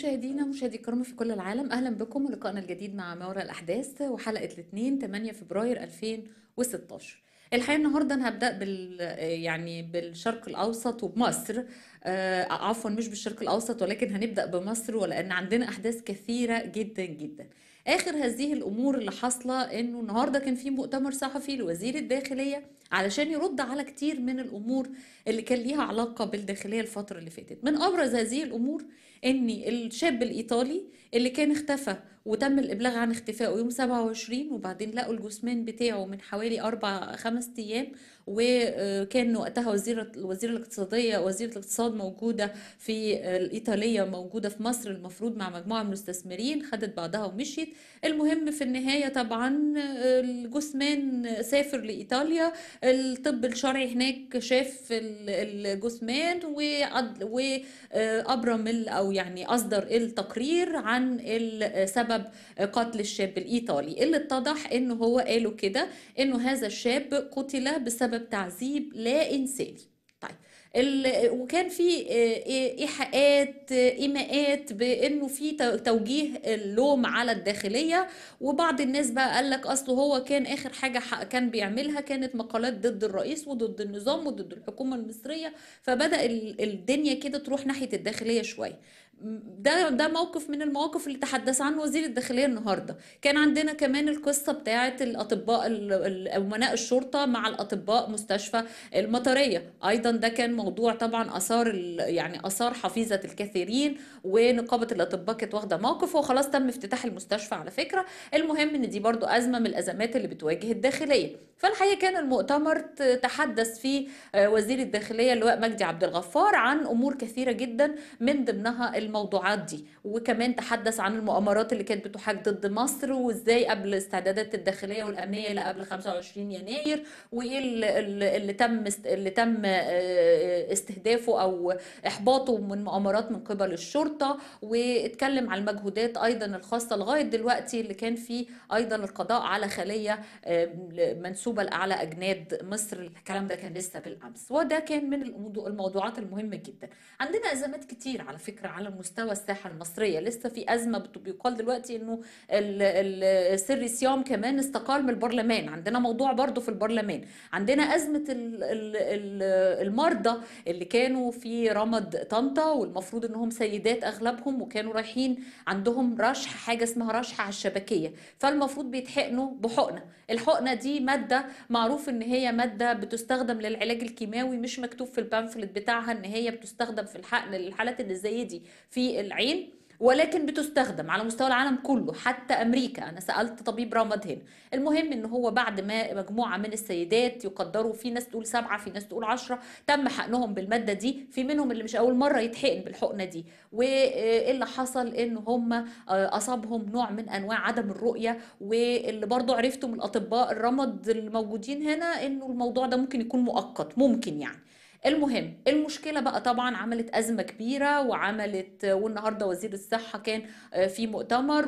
مشاهدينا مشاهدي الكرام في كل العالم اهلا بكم ولقائنا الجديد مع ما وراء الاحداث وحلقه الاثنين 8 فبراير 2016 الحقيقه النهارده انا هبدا بال يعني بالشرق الاوسط وبمصر آه عفوا مش بالشرق الاوسط ولكن هنبدا بمصر ولان عندنا احداث كثيره جدا جدا اخر هذه الامور اللي حاصله انه النهارده كان في مؤتمر صحفي لوزير الداخليه علشان يرد على كتير من الامور اللي كان ليها علاقه بالداخليه الفتره اللي فاتت من ابرز هذه الامور ان الشاب الايطالي اللي كان اختفى وتم الابلاغ عن اختفائه يوم 27 وبعدين لقوا الجثمان بتاعه من حوالي اربع خمس ايام وكان وقتها وزيرة وزير الاقتصادية وزيرة الاقتصاد موجودة في الإيطالية موجودة في مصر المفروض مع مجموعة من المستثمرين خدت بعضها ومشيت المهم في النهاية طبعا الجثمان سافر لإيطاليا الطب الشرعي هناك شاف الجثمان وأبرم أو يعني أصدر التقرير عن سبب قتل الشاب الإيطالي اللي اتضح إنه هو قالوا كده إنه هذا الشاب قتل بسبب تعذيب لا إنساني طيب وكان في ايحاءات ايماءات بانه في توجيه اللوم على الداخليه وبعض الناس بقى قال لك اصله هو كان اخر حاجه كان بيعملها كانت مقالات ضد الرئيس وضد النظام وضد الحكومه المصريه فبدا الدنيا كده تروح ناحيه الداخليه شويه ده ده موقف من المواقف اللي تحدث عنه وزير الداخليه النهارده كان عندنا كمان القصه بتاعه الاطباء امناء الشرطه مع الاطباء مستشفى المطريه ايضا ده كان موضوع طبعا اثار يعني اثار حفيظه الكثيرين ونقابه الاطباء كانت واخده موقف وخلاص تم افتتاح المستشفى على فكره المهم ان دي برضو ازمه من الازمات اللي بتواجه الداخليه فالحقيقه كان المؤتمر تحدث فيه وزير الداخليه اللواء مجدي عبد الغفار عن امور كثيره جدا من ضمنها الموضوعات دي وكمان تحدث عن المؤامرات اللي كانت بتحاك ضد مصر وازاي قبل الاستعدادات الداخليه والامنيه اللي قبل 25 يناير وايه اللي, اللي تم اللي تم استهدافه او احباطه من مؤامرات من قبل الشرطه واتكلم عن المجهودات ايضا الخاصه لغايه دلوقتي اللي كان فيه ايضا القضاء على خليه منسوبه لاعلى اجناد مصر الكلام ده كان لسه بالامس وده كان من الموضوعات المهمه جدا عندنا ازمات كتير على فكره على مستوى الساحه المصريه لسه في ازمه بيقال دلوقتي انه سري صيام كمان استقال من البرلمان عندنا موضوع برضو في البرلمان عندنا ازمه المرضى اللي كانوا في رمض طنطا والمفروض انهم سيدات اغلبهم وكانوا رايحين عندهم رشح حاجه اسمها رشح على الشبكيه فالمفروض بيتحقنوا بحقنه الحقنه دي ماده معروف ان هي ماده بتستخدم للعلاج الكيماوي مش مكتوب في البامفلت بتاعها ان هي بتستخدم في الحقن للحالات اللي زي دي في العين ولكن بتستخدم على مستوى العالم كله حتى امريكا انا سالت طبيب رمض هنا المهم ان هو بعد ما مجموعه من السيدات يقدروا في ناس تقول سبعه في ناس تقول عشرة تم حقنهم بالماده دي في منهم اللي مش اول مره يتحقن بالحقنه دي واللي حصل ان هم اصابهم نوع من انواع عدم الرؤيه واللي برضو عرفتوا من الاطباء الرمض الموجودين هنا انه الموضوع ده ممكن يكون مؤقت ممكن يعني المهم المشكلة بقى طبعا عملت أزمة كبيرة وعملت والنهاردة وزير الصحة كان في مؤتمر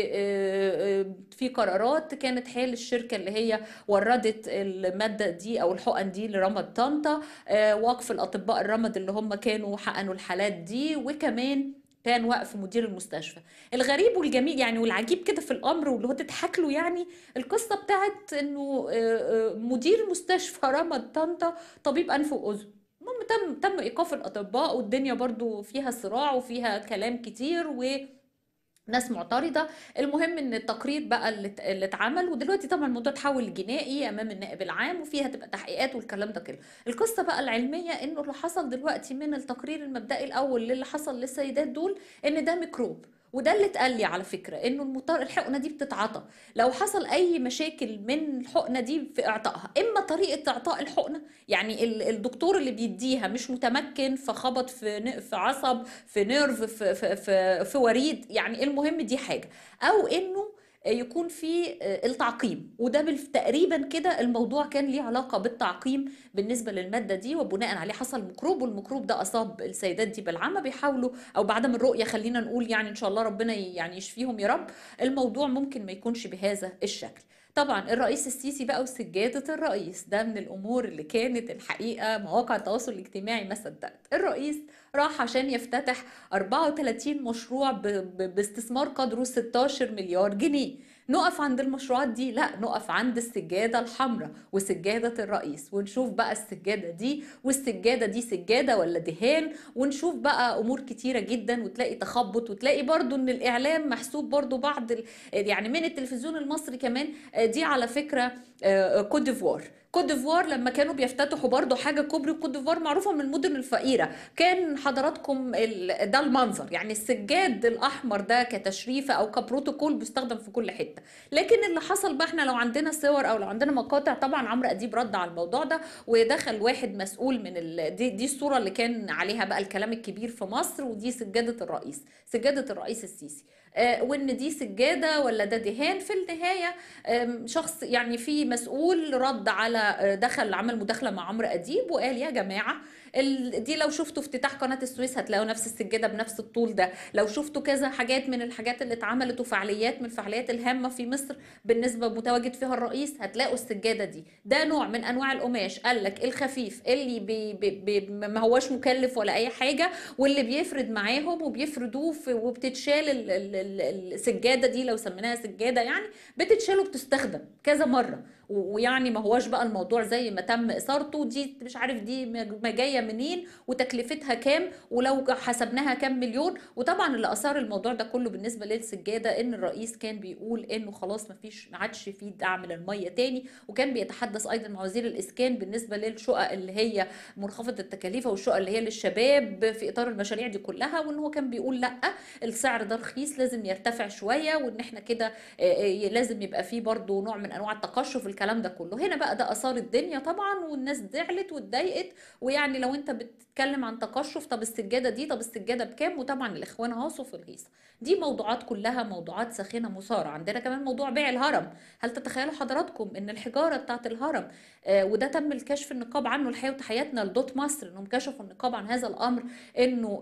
وفي قرارات كانت حال الشركة اللي هي وردت المادة دي أو الحقن دي لرمض طنطا وقف الأطباء الرمض اللي هم كانوا حقنوا الحالات دي وكمان كان وقف مدير المستشفى الغريب والجميل يعني والعجيب كده في الامر واللي هو تضحك له يعني القصه بتاعت انه مدير مستشفى رمض طنطا طبيب انف واذن المهم تم تم ايقاف الاطباء والدنيا برضو فيها صراع وفيها كلام كتير و ناس معترضه المهم ان التقرير بقى اللي اتعمل ودلوقتي طبعا الموضوع اتحول جنائي امام النائب العام وفيها تبقى تحقيقات والكلام ده كله القصه بقى العلميه انه اللي حصل دلوقتي من التقرير المبدئي الاول للي حصل للسيدات دول ان ده ميكروب وده اللي اتقال لي على فكره انه المطار الحقنه دي بتتعطى لو حصل اي مشاكل من الحقنه دي في اعطائها اما طريقه اعطاء الحقنه يعني الدكتور اللي بيديها مش متمكن فخبط في في عصب في نيرف في في في, في وريد يعني المهم دي حاجه او انه يكون في التعقيم وده تقريبا كده الموضوع كان ليه علاقه بالتعقيم بالنسبه للماده دي وبناء عليه حصل ميكروب والميكروب ده اصاب السيدات دي بالعمى بيحاولوا او بعدم الرؤيه خلينا نقول يعني ان شاء الله ربنا يعني يشفيهم يا رب الموضوع ممكن ما يكونش بهذا الشكل طبعا الرئيس السيسي بقى وسجادة الرئيس ده من الأمور اللي كانت الحقيقة مواقع التواصل الاجتماعي ما صدقت الرئيس راح عشان يفتتح 34 مشروع ب... ب... باستثمار قدره 16 مليار جنيه نقف عند المشروعات دي لا نقف عند السجادة الحمراء وسجادة الرئيس ونشوف بقى السجادة دي والسجادة دي سجادة ولا دهان ونشوف بقى أمور كتيرة جدا وتلاقي تخبط وتلاقي برضو ان الإعلام محسوب برضو بعض ال... يعني من التلفزيون المصري كمان دي على فكرة كوت ديفوار كوت ديفوار لما كانوا بيفتتحوا برضو حاجه كوبري كوت ديفوار معروفه من المدن الفقيره كان حضراتكم ال... ده المنظر يعني السجاد الاحمر ده كتشريفه او كبروتوكول بيستخدم في كل حته لكن اللي حصل بقى احنا لو عندنا صور او لو عندنا مقاطع طبعا عمرو اديب رد على الموضوع ده ودخل واحد مسؤول من ال... دي, دي الصوره اللي كان عليها بقى الكلام الكبير في مصر ودي سجاده الرئيس سجاده الرئيس السيسي وان دي سجاده ولا ده دهان في النهايه شخص يعني في مسؤول رد على دخل عمل مداخله مع عمرو اديب وقال يا جماعه دي لو شفتوا افتتاح قناه السويس هتلاقوا نفس السجاده بنفس الطول ده لو شفتوا كذا حاجات من الحاجات اللي اتعملت وفعاليات من الفعاليات الهامه في مصر بالنسبه متواجد فيها الرئيس هتلاقوا السجاده دي ده نوع من انواع القماش قال لك الخفيف اللي بي بي بي ما هواش مكلف ولا اي حاجه واللي بيفرد معاهم وبيفردوه وبتتشال السجاده دي لو سميناها سجاده يعني بتتشال وبتستخدم كذا مره ويعني ما هواش بقى الموضوع زي ما تم اثارته دي مش عارف دي ما جايه منين وتكلفتها كام ولو حسبناها كام مليون وطبعا اللي اثار الموضوع ده كله بالنسبه للسجاده ان الرئيس كان بيقول انه خلاص ما فيش ما عادش في دعم للميه تاني وكان بيتحدث ايضا مع وزير الاسكان بالنسبه للشقق اللي هي منخفضه التكاليف والشقق اللي هي للشباب في اطار المشاريع دي كلها وان هو كان بيقول لا السعر ده رخيص لازم يرتفع شويه وان احنا كده لازم يبقى فيه برضو نوع من انواع التقشف الكلام ده كله هنا بقى ده اثار الدنيا طبعا والناس زعلت واتضايقت ويعني لو انت بتتكلم عن تقشف طب السجاده دي طب السجاده بكام وطبعا الاخوان هاصوا في الهيصه دي موضوعات كلها موضوعات ساخنه مثاره عندنا كمان موضوع بيع الهرم هل تتخيلوا حضراتكم ان الحجاره بتاعه الهرم آه وده تم الكشف النقاب عنه الحقيقه وتحياتنا لدوت مصر انهم كشفوا النقاب عن هذا الامر انه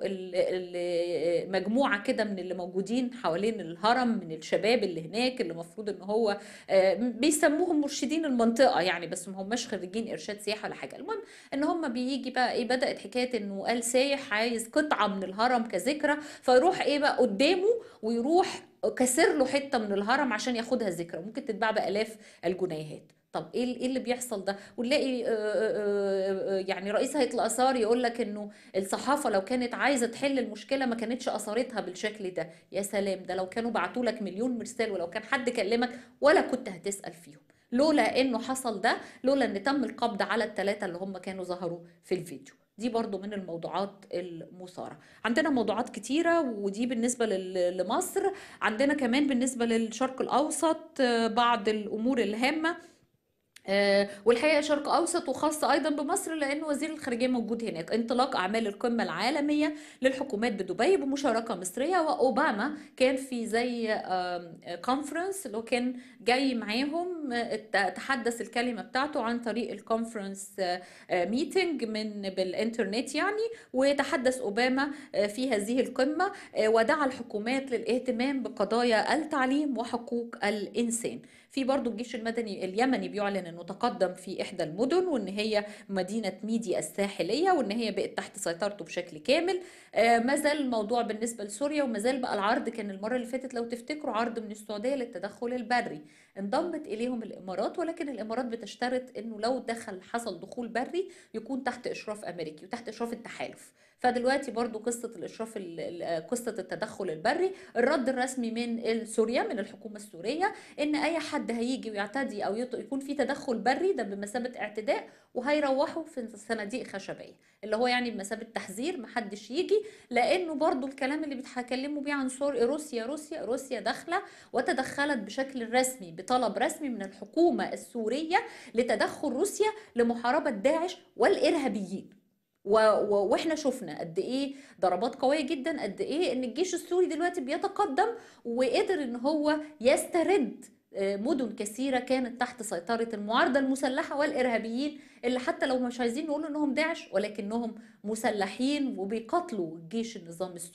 مجموعه كده من اللي موجودين حوالين الهرم من الشباب اللي هناك اللي المفروض ان هو آه بيسموهم مرشدين المنطقه يعني بس ما هماش خريجين ارشاد سياحه ولا حاجه المهم ان هم بيجي بقى ايه بدات حكايه انه قال سايح عايز قطعه من الهرم كذكرى فيروح ايه بقى قدامه ويروح كسر له حته من الهرم عشان ياخدها ذكرى ممكن تتباع بالاف الجنيهات طب ايه ايه اللي بيحصل ده ونلاقي يعني رئيس هيئه الاثار يقول لك انه الصحافه لو كانت عايزه تحل المشكله ما كانتش اثارتها بالشكل ده يا سلام ده لو كانوا بعتوا لك مليون مرسال ولو كان حد كلمك ولا كنت هتسال فيهم لولا انه حصل ده لولا ان تم القبض على الثلاثه اللي هم كانوا ظهروا في الفيديو دي برضو من الموضوعات المثارة عندنا موضوعات كتيرة ودي بالنسبة لمصر عندنا كمان بالنسبة للشرق الأوسط بعض الأمور الهامة آه والحقيقه شرق اوسط وخاصه ايضا بمصر لان وزير الخارجيه موجود هناك انطلاق اعمال القمه العالميه للحكومات بدبي بمشاركه مصريه واوباما كان في زي كونفرنس اللي هو كان جاي معاهم تحدث الكلمه بتاعته عن طريق الكونفرنس ميتنج من بالانترنت يعني وتحدث اوباما في هذه القمه ودعا الحكومات للاهتمام بقضايا التعليم وحقوق الانسان في برضو الجيش المدني اليمني بيعلن انه تقدم في احدى المدن وان هي مدينه ميديا الساحليه وان هي بقت تحت سيطرته بشكل كامل آه ما زال الموضوع بالنسبه لسوريا وما زال بقى العرض كان المره اللي فاتت لو تفتكروا عرض من السعوديه للتدخل البري انضمت اليهم الامارات ولكن الامارات بتشترط انه لو دخل حصل دخول بري يكون تحت اشراف امريكي وتحت اشراف التحالف فدلوقتي برضو قصة الإشراف قصة التدخل البري الرد الرسمي من سوريا من الحكومة السورية إن أي حد هيجي ويعتدي أو يكون في تدخل بري ده بمثابة اعتداء وهيروحوا في صناديق خشبية اللي هو يعني بمثابة تحذير محدش يجي لأنه برضو الكلام اللي بيتكلموا بيه عن سوريا روسيا روسيا روسيا داخلة وتدخلت بشكل رسمي بطلب رسمي من الحكومة السورية لتدخل روسيا لمحاربة داعش والإرهابيين و... و... واحنا شفنا قد ايه ضربات قويه جدا قد ايه ان الجيش السوري دلوقتي بيتقدم وقدر ان هو يسترد مدن كثيره كانت تحت سيطره المعارضه المسلحه والارهابيين اللي حتى لو مش عايزين نقول انهم داعش ولكنهم مسلحين وبيقاتلوا جيش النظام السوري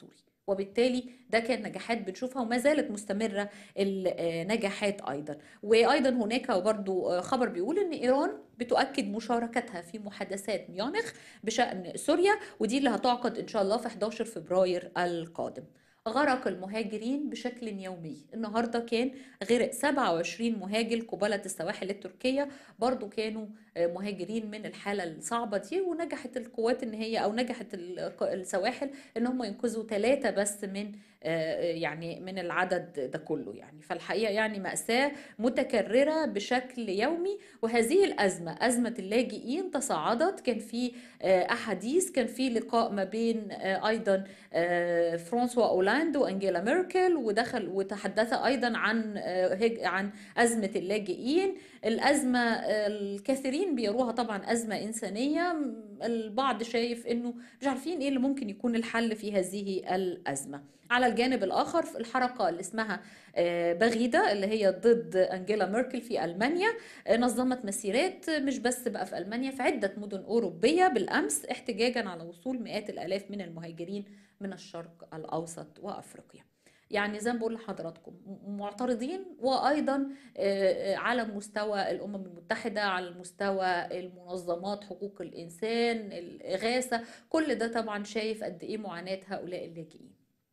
وبالتالي ده كان نجاحات بنشوفها وما زالت مستمرة النجاحات أيضا وأيضا هناك برضو خبر بيقول أن إيران بتؤكد مشاركتها في محادثات ميونخ بشأن سوريا ودي اللي هتعقد إن شاء الله في 11 فبراير القادم غرق المهاجرين بشكل يومي النهاردة كان غرق 27 مهاجر قبالة السواحل التركية برضو كانوا مهاجرين من الحالة الصعبة دي ونجحت القوات ان هي او نجحت السواحل ان هم ينقذوا ثلاثة بس من يعني من العدد ده كله يعني فالحقيقة يعني مأساة متكررة بشكل يومي وهذه الأزمة أزمة اللاجئين تصاعدت كان في أحاديث كان في لقاء ما بين أيضا فرانسوا أولاند وأنجيلا ميركل ودخل وتحدث أيضا عن عن أزمة اللاجئين الأزمة الكثيرين بيروها طبعا أزمة إنسانية البعض شايف إنه مش عارفين إيه اللي ممكن يكون الحل في هذه الأزمة على الجانب الآخر في الحركة اللي اسمها بغيدة اللي هي ضد أنجيلا ميركل في ألمانيا نظمت مسيرات مش بس بقى في ألمانيا في عدة مدن أوروبية بالأمس احتجاجا على وصول مئات الآلاف من المهاجرين من الشرق الأوسط وأفريقيا يعني زي ما بقول لحضراتكم معترضين وايضا على مستوى الامم المتحده على مستوى المنظمات حقوق الانسان الاغاثه كل ده طبعا شايف قد ايه معاناه هؤلاء اللاجئين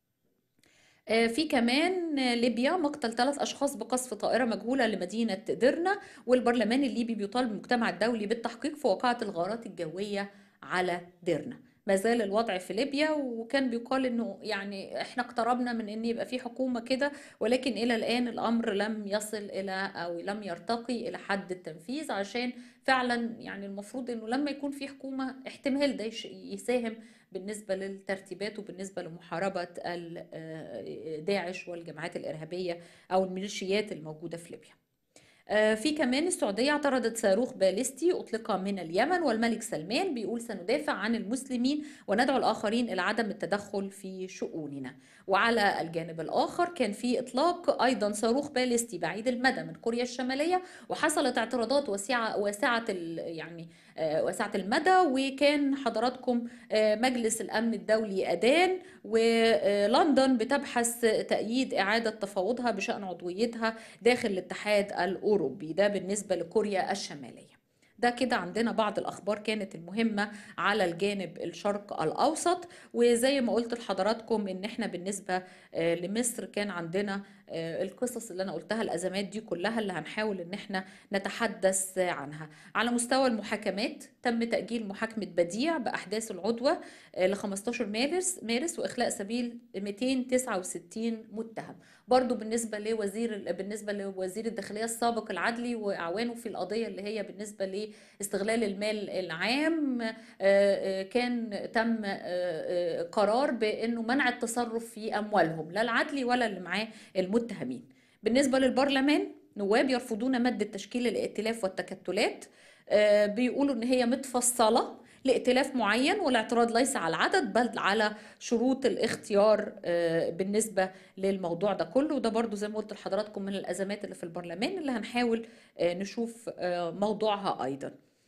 في كمان ليبيا مقتل ثلاث أشخاص بقصف طائرة مجهولة لمدينة ديرنا والبرلمان الليبي بيطالب المجتمع الدولي بالتحقيق في واقعة الغارات الجوية على ديرنا ما زال الوضع في ليبيا وكان بيقال انه يعني احنا اقتربنا من ان يبقى في حكومه كده ولكن الى الان الامر لم يصل الى او لم يرتقي الى حد التنفيذ عشان فعلا يعني المفروض انه لما يكون في حكومه احتمال ده يساهم بالنسبه للترتيبات وبالنسبه لمحاربه داعش والجماعات الارهابيه او الميليشيات الموجوده في ليبيا. في كمان السعودية اعترضت صاروخ باليستي أطلق من اليمن والملك سلمان بيقول سندافع عن المسلمين وندعو الآخرين إلى عدم التدخل في شؤوننا وعلى الجانب الآخر كان في إطلاق أيضا صاروخ باليستي بعيد المدى من كوريا الشمالية وحصلت اعتراضات واسعة واسعة يعني واسعة المدى وكان حضراتكم مجلس الأمن الدولي أدان ولندن بتبحث تأييد إعادة تفاوضها بشأن عضويتها داخل الاتحاد الأوروبي ده بالنسبة لكوريا الشمالية ده كده عندنا بعض الأخبار كانت المهمة على الجانب الشرق الأوسط وزي ما قلت لحضراتكم إن إحنا بالنسبة لمصر كان عندنا القصص اللي انا قلتها الازمات دي كلها اللي هنحاول ان احنا نتحدث عنها على مستوى المحاكمات تم تاجيل محاكمه بديع باحداث العدوى ل 15 مارس مارس واخلاء سبيل 269 متهم برضو بالنسبه لوزير بالنسبه لوزير الداخليه السابق العدلي واعوانه في القضيه اللي هي بالنسبه لاستغلال المال العام كان تم قرار بانه منع التصرف في اموالهم لا العدلي ولا اللي معاه المتهمين بالنسبة للبرلمان نواب يرفضون مادة تشكيل الائتلاف والتكتلات بيقولوا ان هي متفصلة لائتلاف معين والاعتراض ليس على العدد بل على شروط الاختيار بالنسبة للموضوع ده كله وده برضو زي ما قلت لحضراتكم من الأزمات اللي في البرلمان اللي هنحاول نشوف موضوعها أيضا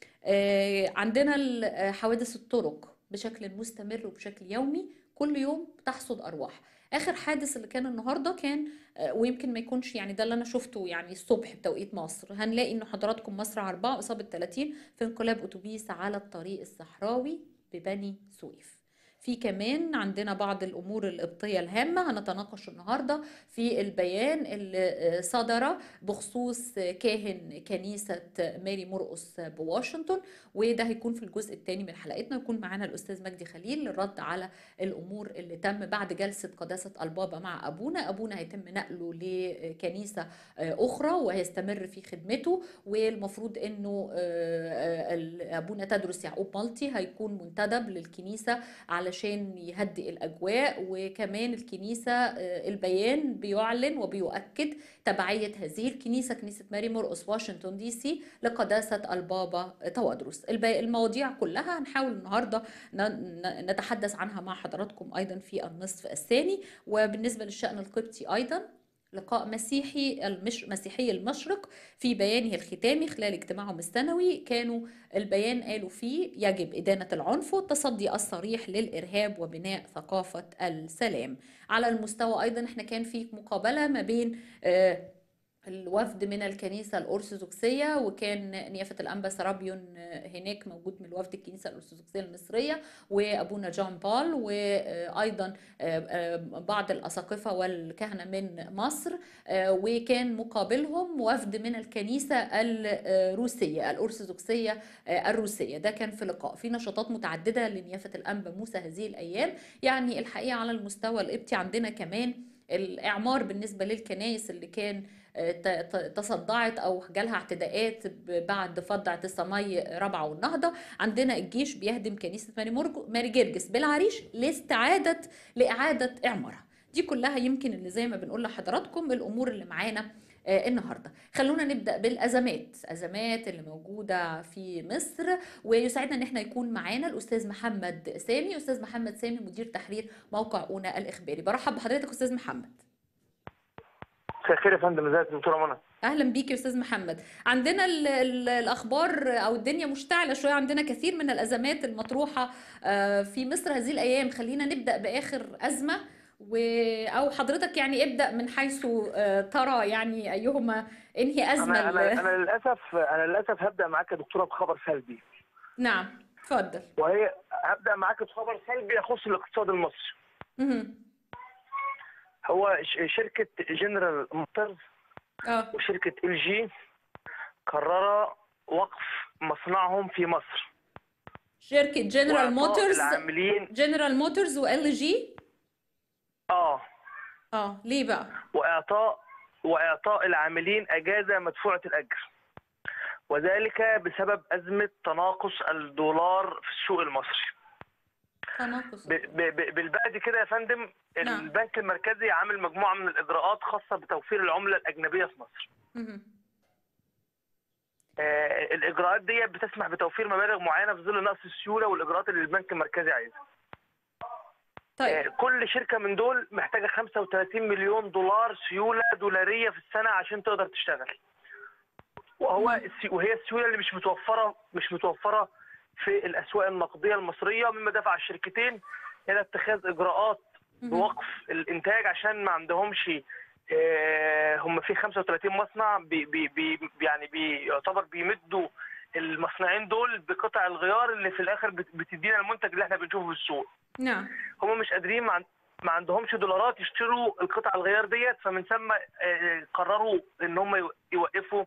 عندنا حوادث الطرق بشكل مستمر وبشكل يومي كل يوم بتحصد أرواح اخر حادث اللي كان النهارده كان ويمكن ما يكونش يعني ده اللي انا شفته يعني الصبح بتوقيت مصر هنلاقي انه حضراتكم مصر أربعة اصابه 30 في انقلاب اتوبيس على الطريق الصحراوي ببني سويف في كمان عندنا بعض الامور القبطيه الهامه هنتناقش النهارده في البيان اللي صدر بخصوص كاهن كنيسه ماري مرقس بواشنطن وده هيكون في الجزء الثاني من حلقتنا يكون معانا الاستاذ مجدي خليل للرد على الامور اللي تم بعد جلسه قداسه البابا مع ابونا ابونا هيتم نقله لكنيسه اخرى وهيستمر في خدمته والمفروض انه ابونا تدرس يعقوب مالتي هيكون منتدب للكنيسه على علشان يهدئ الأجواء وكمان الكنيسة البيان بيعلن وبيؤكد تبعية هذه الكنيسة كنيسة ماري مرقس واشنطن دي سي لقداسة البابا توادرس المواضيع كلها هنحاول النهاردة نتحدث عنها مع حضراتكم أيضا في النصف الثاني وبالنسبة للشأن القبطي أيضا لقاء مسيحي المش... مسيحي المشرق في بيانه الختامي خلال اجتماعهم السنوي كانوا البيان قالوا فيه يجب إدانة العنف والتصدي الصريح للإرهاب وبناء ثقافة السلام على المستوى أيضا احنا كان في مقابلة ما بين آه الوفد من الكنيسة الأرثوذكسية وكان نيافة الأنبا سرابيون هناك موجود من الوفد الكنيسة الأرثوذكسية المصرية وأبونا جون بول وأيضا بعض الأساقفة والكهنة من مصر وكان مقابلهم وفد من الكنيسة الروسية الأرثوذكسية الروسية ده كان في لقاء في نشاطات متعددة لنيافة الأنبا موسى هذه الأيام يعني الحقيقة على المستوى القبطي عندنا كمان الإعمار بالنسبة للكنائس اللي كان تصدعت او جالها اعتداءات بعد فض اعتصامي رابعه والنهضه عندنا الجيش بيهدم كنيسه ماري, ماري جرجس بالعريش لاستعاده لاعاده اعمارها دي كلها يمكن اللي زي ما بنقول لحضراتكم الامور اللي معانا النهارده خلونا نبدا بالازمات ازمات اللي موجوده في مصر ويسعدنا ان احنا يكون معانا الاستاذ محمد سامي استاذ محمد سامي مدير تحرير موقع اونا الاخباري برحب بحضرتك استاذ محمد مساء الخير يا فندم ازيك دكتوره منى اهلا بيك يا استاذ محمد عندنا ال ال الاخبار او الدنيا مشتعله شويه عندنا كثير من الازمات المطروحه في مصر هذه الايام خلينا نبدا باخر ازمه و او حضرتك يعني ابدا من حيث ترى يعني ايهما انهي ازمه انا انا, أنا للاسف انا للاسف هبدا معاك يا دكتوره بخبر سلبي نعم اتفضل وهي هبدا معاك بخبر سلبي يخص الاقتصاد المصري هو شركه جنرال موتورز اه وشركه ال جي قرر وقف مصنعهم في مصر شركه جنرال وإعطاء موتورز العاملين جنرال موتورز وال جي اه اه ليه بقى واعطاء واعطاء العاملين اجازه مدفوعه الاجر وذلك بسبب ازمه تناقص الدولار في السوق المصري تناقص ب- ب- ب- بالبلدي كده يا فندم نعم. البنك المركزي عامل مجموعه من الاجراءات خاصه بتوفير العمله الاجنبيه في مصر مهم. آه، الاجراءات دي بتسمح بتوفير مبالغ معينه في ظل نقص السيوله والاجراءات اللي البنك المركزي عايزها طيب آه، كل شركه من دول محتاجه 35 مليون دولار سيوله دولاريه في السنه عشان تقدر تشتغل وهو السي- وهي السيوله اللي مش متوفره مش متوفره في الاسواق النقديه المصريه مما دفع الشركتين الى اتخاذ اجراءات بوقف الانتاج عشان ما عندهمش آه، هم في 35 مصنع بي بي بي يعني بيعتبر بيمدوا المصنعين دول بقطع الغيار اللي في الاخر بت- بتدينا المنتج اللي احنا بنشوفه في السوق نعم هم مش قادرين ما, عن- ما عندهمش دولارات يشتروا القطع الغيار ديت فمن ثم آه، قرروا ان هم يو- يوقفوا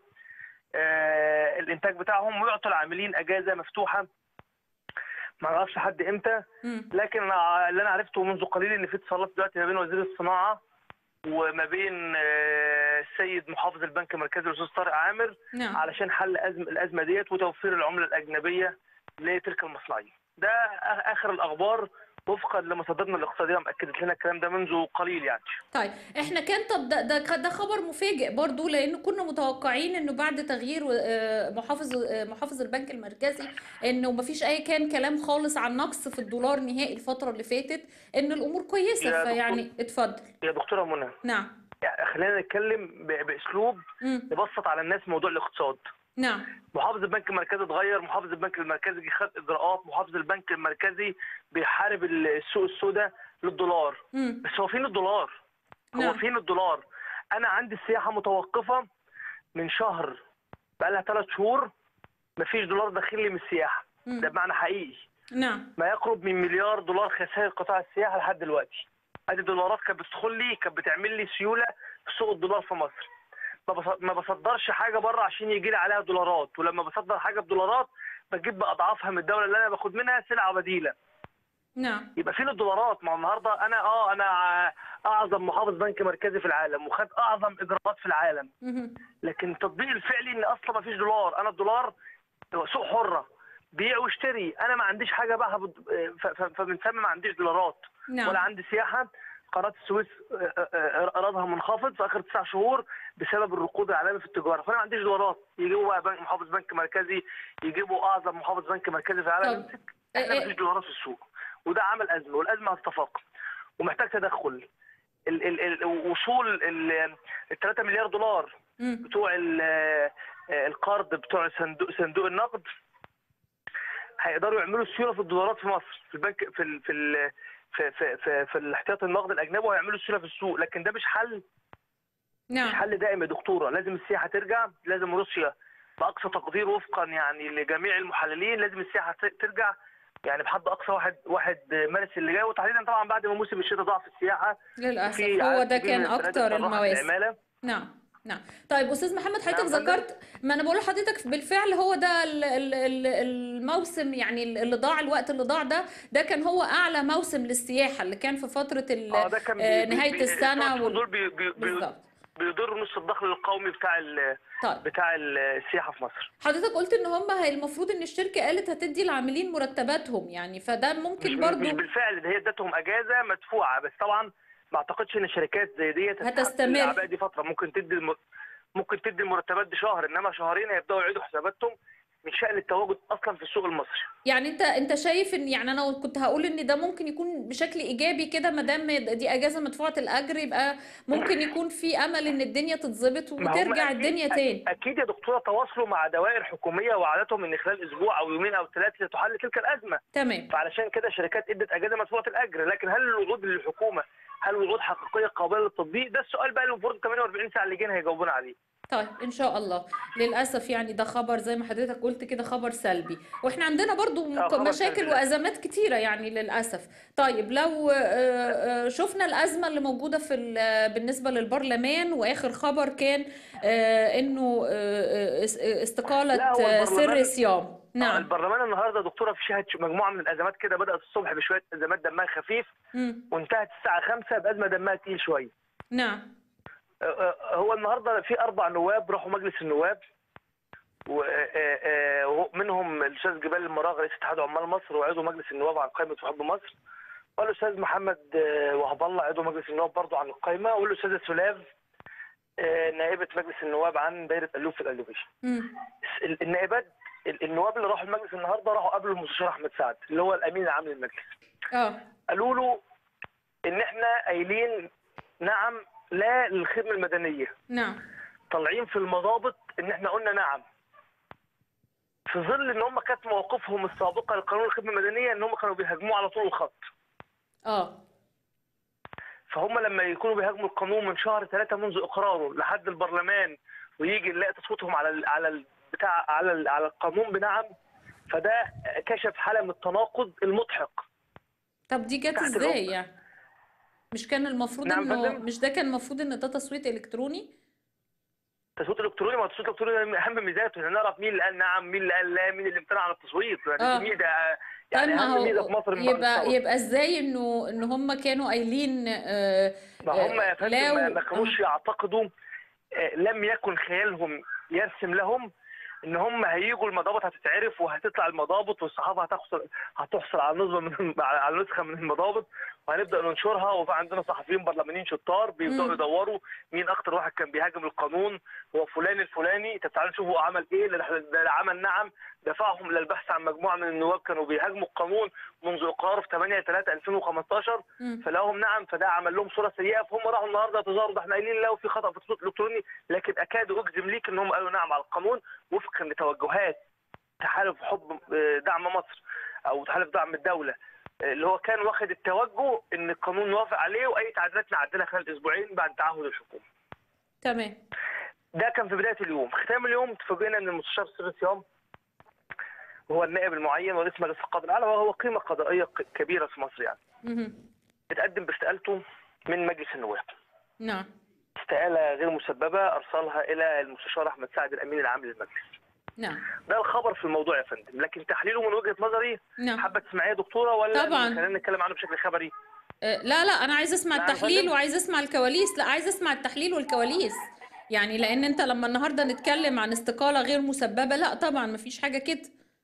آه، الانتاج بتاعهم ويعطوا العاملين اجازه مفتوحه ما اعرفش حد امتى مم. لكن أنا اللي انا عرفته منذ قليل ان في اتصالات دلوقتي ما بين وزير الصناعه وما بين آه، السيد محافظ البنك المركزي الاستاذ طارق عامر نعم علشان حل أزم الازمه ديت وتوفير العمله الاجنبيه لتلك المصنعين. ده آ- اخر الاخبار وفقا لمصادرنا الاقتصاديه مأكدت لنا الكلام ده منذ قليل يعني. طيب احنا كان طب ده ده ده خبر مفاجئ برضو لان كنا متوقعين انه بعد تغيير آه، محافظ آه، محافظ البنك المركزي انه مفيش اي كان كلام خالص عن نقص في الدولار نهائي الفتره اللي فاتت ان الامور كويسه يا فيعني اتفضل يا دكتوره منى نعم يعني خلينا نتكلم ب- باسلوب مم. نبسط على الناس موضوع الاقتصاد. نعم محافظ البنك المركزي اتغير محافظ البنك المركزي خد اجراءات محافظ البنك المركزي بيحارب السوق السوداء للدولار مم. بس هو فين الدولار هو نعم. فين الدولار انا عندي السياحه متوقفه من شهر بقى لها ثلاث شهور مفيش دولار داخل لي من السياحه مم. ده بمعنى حقيقي نعم ما يقرب من مليار دولار خسائر قطاع السياحه لحد دلوقتي ادي دولارات كانت بتدخل لي كانت بتعمل لي سيوله في سوق الدولار في مصر ما بص- ما بصدرش حاجه بره عشان يجي لي عليها دولارات ولما بصدر حاجه بدولارات بجيب باضعافها من الدوله اللي انا باخد منها سلعه بديله نعم يبقى فين الدولارات ما هو النهارده انا اه انا ع- اعظم محافظ بنك مركزي في العالم وخد اعظم اجراءات في العالم مهم. لكن التطبيق الفعلي ان اصلا ما فيش دولار انا الدولار هو سوق حره بيع واشتري انا ما عنديش حاجه بقى بد- ف- ف- فمن ثم ما عنديش دولارات نعم ولا عندي سياحه قناه السويس آه، آه، آه، ايرادها منخفض في اخر تسع شهور بسبب الركود العالمي في التجاره فانا ما عنديش دولارات يجيبوا بقى بنك محافظ بنك مركزي يجيبوا اعظم محافظ بنك مركزي في العالم طب، يمسك إيه- احنا إيه- ما فيش دولارات في السوق وده عمل ازمه والازمه هتتفاقم ومحتاج تدخل ال ال ال وصول ال 3 مليار دولار مم. بتوع ال- آه، القرض بتوع صندوق صندوق النقد هيقدروا يعملوا سيوله في الدولارات في مصر في البنك في ال في ال في في في, في الاحتياط النقد الاجنبي وهيعملوا سيوله في السوق لكن ده مش حل مش نعم حل دائم يا دكتوره لازم السياحه ترجع لازم روسيا باقصى تقدير وفقا يعني لجميع المحللين لازم السياحه ت- ترجع يعني بحد اقصى واحد واحد مارس اللي جاي وتحديدا طبعا بعد ما موسم الشتاء ضاع في السياحه للأسف في هو عدد ده كبير كان من البلاد أكتر اتطرقت المواسم للعماله نعم نعم طيب استاذ محمد حضرتك نعم، فندم. ذكرت ما انا بقول لحضرتك بالفعل هو ده ال- ال- ال- الموسم يعني اللي ضاع الوقت اللي ضاع ده ده كان هو اعلى موسم للسياحه اللي كان في فتره ال- اه ده كان آه، بي- نهايه بي- السنه الثلاث وال- دول بي بي بي بالظبط بيضروا نص الدخل القومي بتاع ال- طيب بتاع السياحه في مصر حضرتك قلت ان هم هي المفروض ان الشركه قالت هتدي العاملين مرتباتهم يعني فده مش ممكن مش برضو بالفعل ده هي ادتهم اجازه مدفوعه بس طبعا ما اعتقدش ان شركات زي ديت هتستحمل هتستمر. الاعباء دي فتره ممكن تدي الم... ممكن تدي المرتبات دي شهر انما شهرين هيبداوا يعيدوا حساباتهم من شأن التواجد اصلا في السوق المصري يعني انت انت شايف ان يعني انا كنت هقول ان ده ممكن يكون بشكل ايجابي كده ما دام دي اجازه مدفوعه الاجر يبقى ممكن يكون في امل ان الدنيا تتظبط ما هم وترجع أكيد- الدنيا تاني اكيد يا دكتوره تواصلوا مع دوائر حكوميه وعادتهم ان خلال اسبوع او يومين او ثلاثه تحل تلك الازمه تمام فعلشان كده شركات ادت اجازه مدفوعه الاجر لكن هل الوعود للحكومه هل الوعود حقيقيه قابله للتطبيق ده السؤال بقى اللي المفروض 48 ساعه اللي جايين هيجاوبونا عليه طيب ان شاء الله للاسف يعني ده خبر زي ما حضرتك قلت كده خبر سلبي واحنا عندنا برضو آه، خبر مشاكل سلبي للأسف. وازمات كتيره يعني للاسف طيب لو آه، آه، شفنا الازمه اللي موجوده في ال- بالنسبه للبرلمان واخر خبر كان آه، انه آه، آه، اس- استقاله لا، هو آه، سر البرلمان- صيام آه، نعم البرلمان النهارده دكتوره في شهد مجموعه من الازمات كده بدات الصبح بشويه ازمات دمها خفيف مم. وانتهت الساعه 5 بازمه دمها تقيل شويه نعم آه، آه، هو النهارده في اربع نواب راحوا مجلس النواب ومنهم الاستاذ جبال المراغ رئيس اتحاد عمال مصر وعضو مجلس النواب عن قائمه حب مصر والاستاذ محمد آه، وهب الله عضو مجلس النواب برضه عن القائمه والاستاذه سلاف آه، نائبه مجلس النواب عن دايره الوف في الالوفيشن مم. ال- النائبات ال- النواب اللي راحوا المجلس النهارده راحوا قابلوا المستشار احمد سعد اللي هو الامين العام للمجلس اه قالوا له ان احنا قايلين نعم لا للخدمه المدنيه نعم طالعين في المضابط ان احنا قلنا نعم في ظل ان هم كانت مواقفهم السابقه لقانون الخدمه المدنيه ان هم كانوا بيهاجموه على طول الخط اه فهم لما يكونوا بيهاجموا القانون من شهر ثلاثة منذ اقراره لحد البرلمان ويجي نلاقي تصويتهم على ال على ال بتاع على ال على القانون بنعم فده كشف حاله من التناقض المضحك طب دي جت تحت ازاي الركبة. يعني مش كان المفروض نعم انه فندم؟ مش ده كان المفروض ان ده تصويت الكتروني التصويت الالكتروني ما هو التصويت الالكتروني من اهم ميزاته ان نعرف مين اللي قال نعم مين اللي قال لا مين اللي امتنع عن التصويت يعني آه. دي ميزه طيب يعني ما اهم ميزه في هو مصر من يبقى بعد الثورة. يبقى ازاي انه ان هم كانوا قايلين آه، ما هم يا آه، فندم لا ما- و- ما كانوش يعتقدوا آه، لم يكن خيالهم يرسم لهم ان هم هيجوا المضابط هتتعرف وهتطلع المضابط والصحافه هتحصل هتحصل على نسبه من على نسخه من المضابط وهنبدا ننشرها وفي عندنا صحفيين برلمانيين شطار بيبداوا مم. يدوروا مين اكتر واحد كان بيهاجم القانون هو فلان الفلاني طب تعالوا نشوفوا عمل ايه ده ده عمل نعم دفعهم للبحث عن مجموعه من النواب كانوا بيهاجموا القانون منذ اقراره في 8 3 2015 مم. فلهم نعم فده عمل لهم صوره سيئه فهم راحوا النهارده يتظاهروا ده احنا قايلين لو في خطا في التصويت الالكتروني لكن اكاد اجزم ليك ان هم قالوا نعم على القانون وفقا لتوجهات تحالف حب آه، دعم مصر او تحالف دعم الدوله آه، اللي هو كان واخد التوجه ان القانون نوافق عليه واي تعديلات نعدلها خلال اسبوعين بعد تعهد الحكومه. تمام ده كان في بدايه اليوم، ختام اليوم تفاجئنا ان المستشار سر صيام وهو النائب المعين ورئيس مجلس القضاء الاعلى وهو قيمه قضائيه ك- كبيره في مصر يعني. مهم. اتقدم باستقالته من مجلس النواب. نعم استقالة غير مسببة أرسلها إلى المستشار أحمد سعد الأمين العام للمجلس. نعم ده الخبر في الموضوع يا فندم، لكن تحليله من وجهة نظري نعم حابة تسمعيه يا دكتورة ولا طبعاً. خلينا نتكلم عنه بشكل خبري؟ آه، لا لا انا عايز اسمع نعم التحليل فندم. وعايز اسمع الكواليس لا عايز اسمع التحليل والكواليس يعني لان انت لما النهارده نتكلم عن استقالة غير مسببة لا طبعا مفيش حاجة كده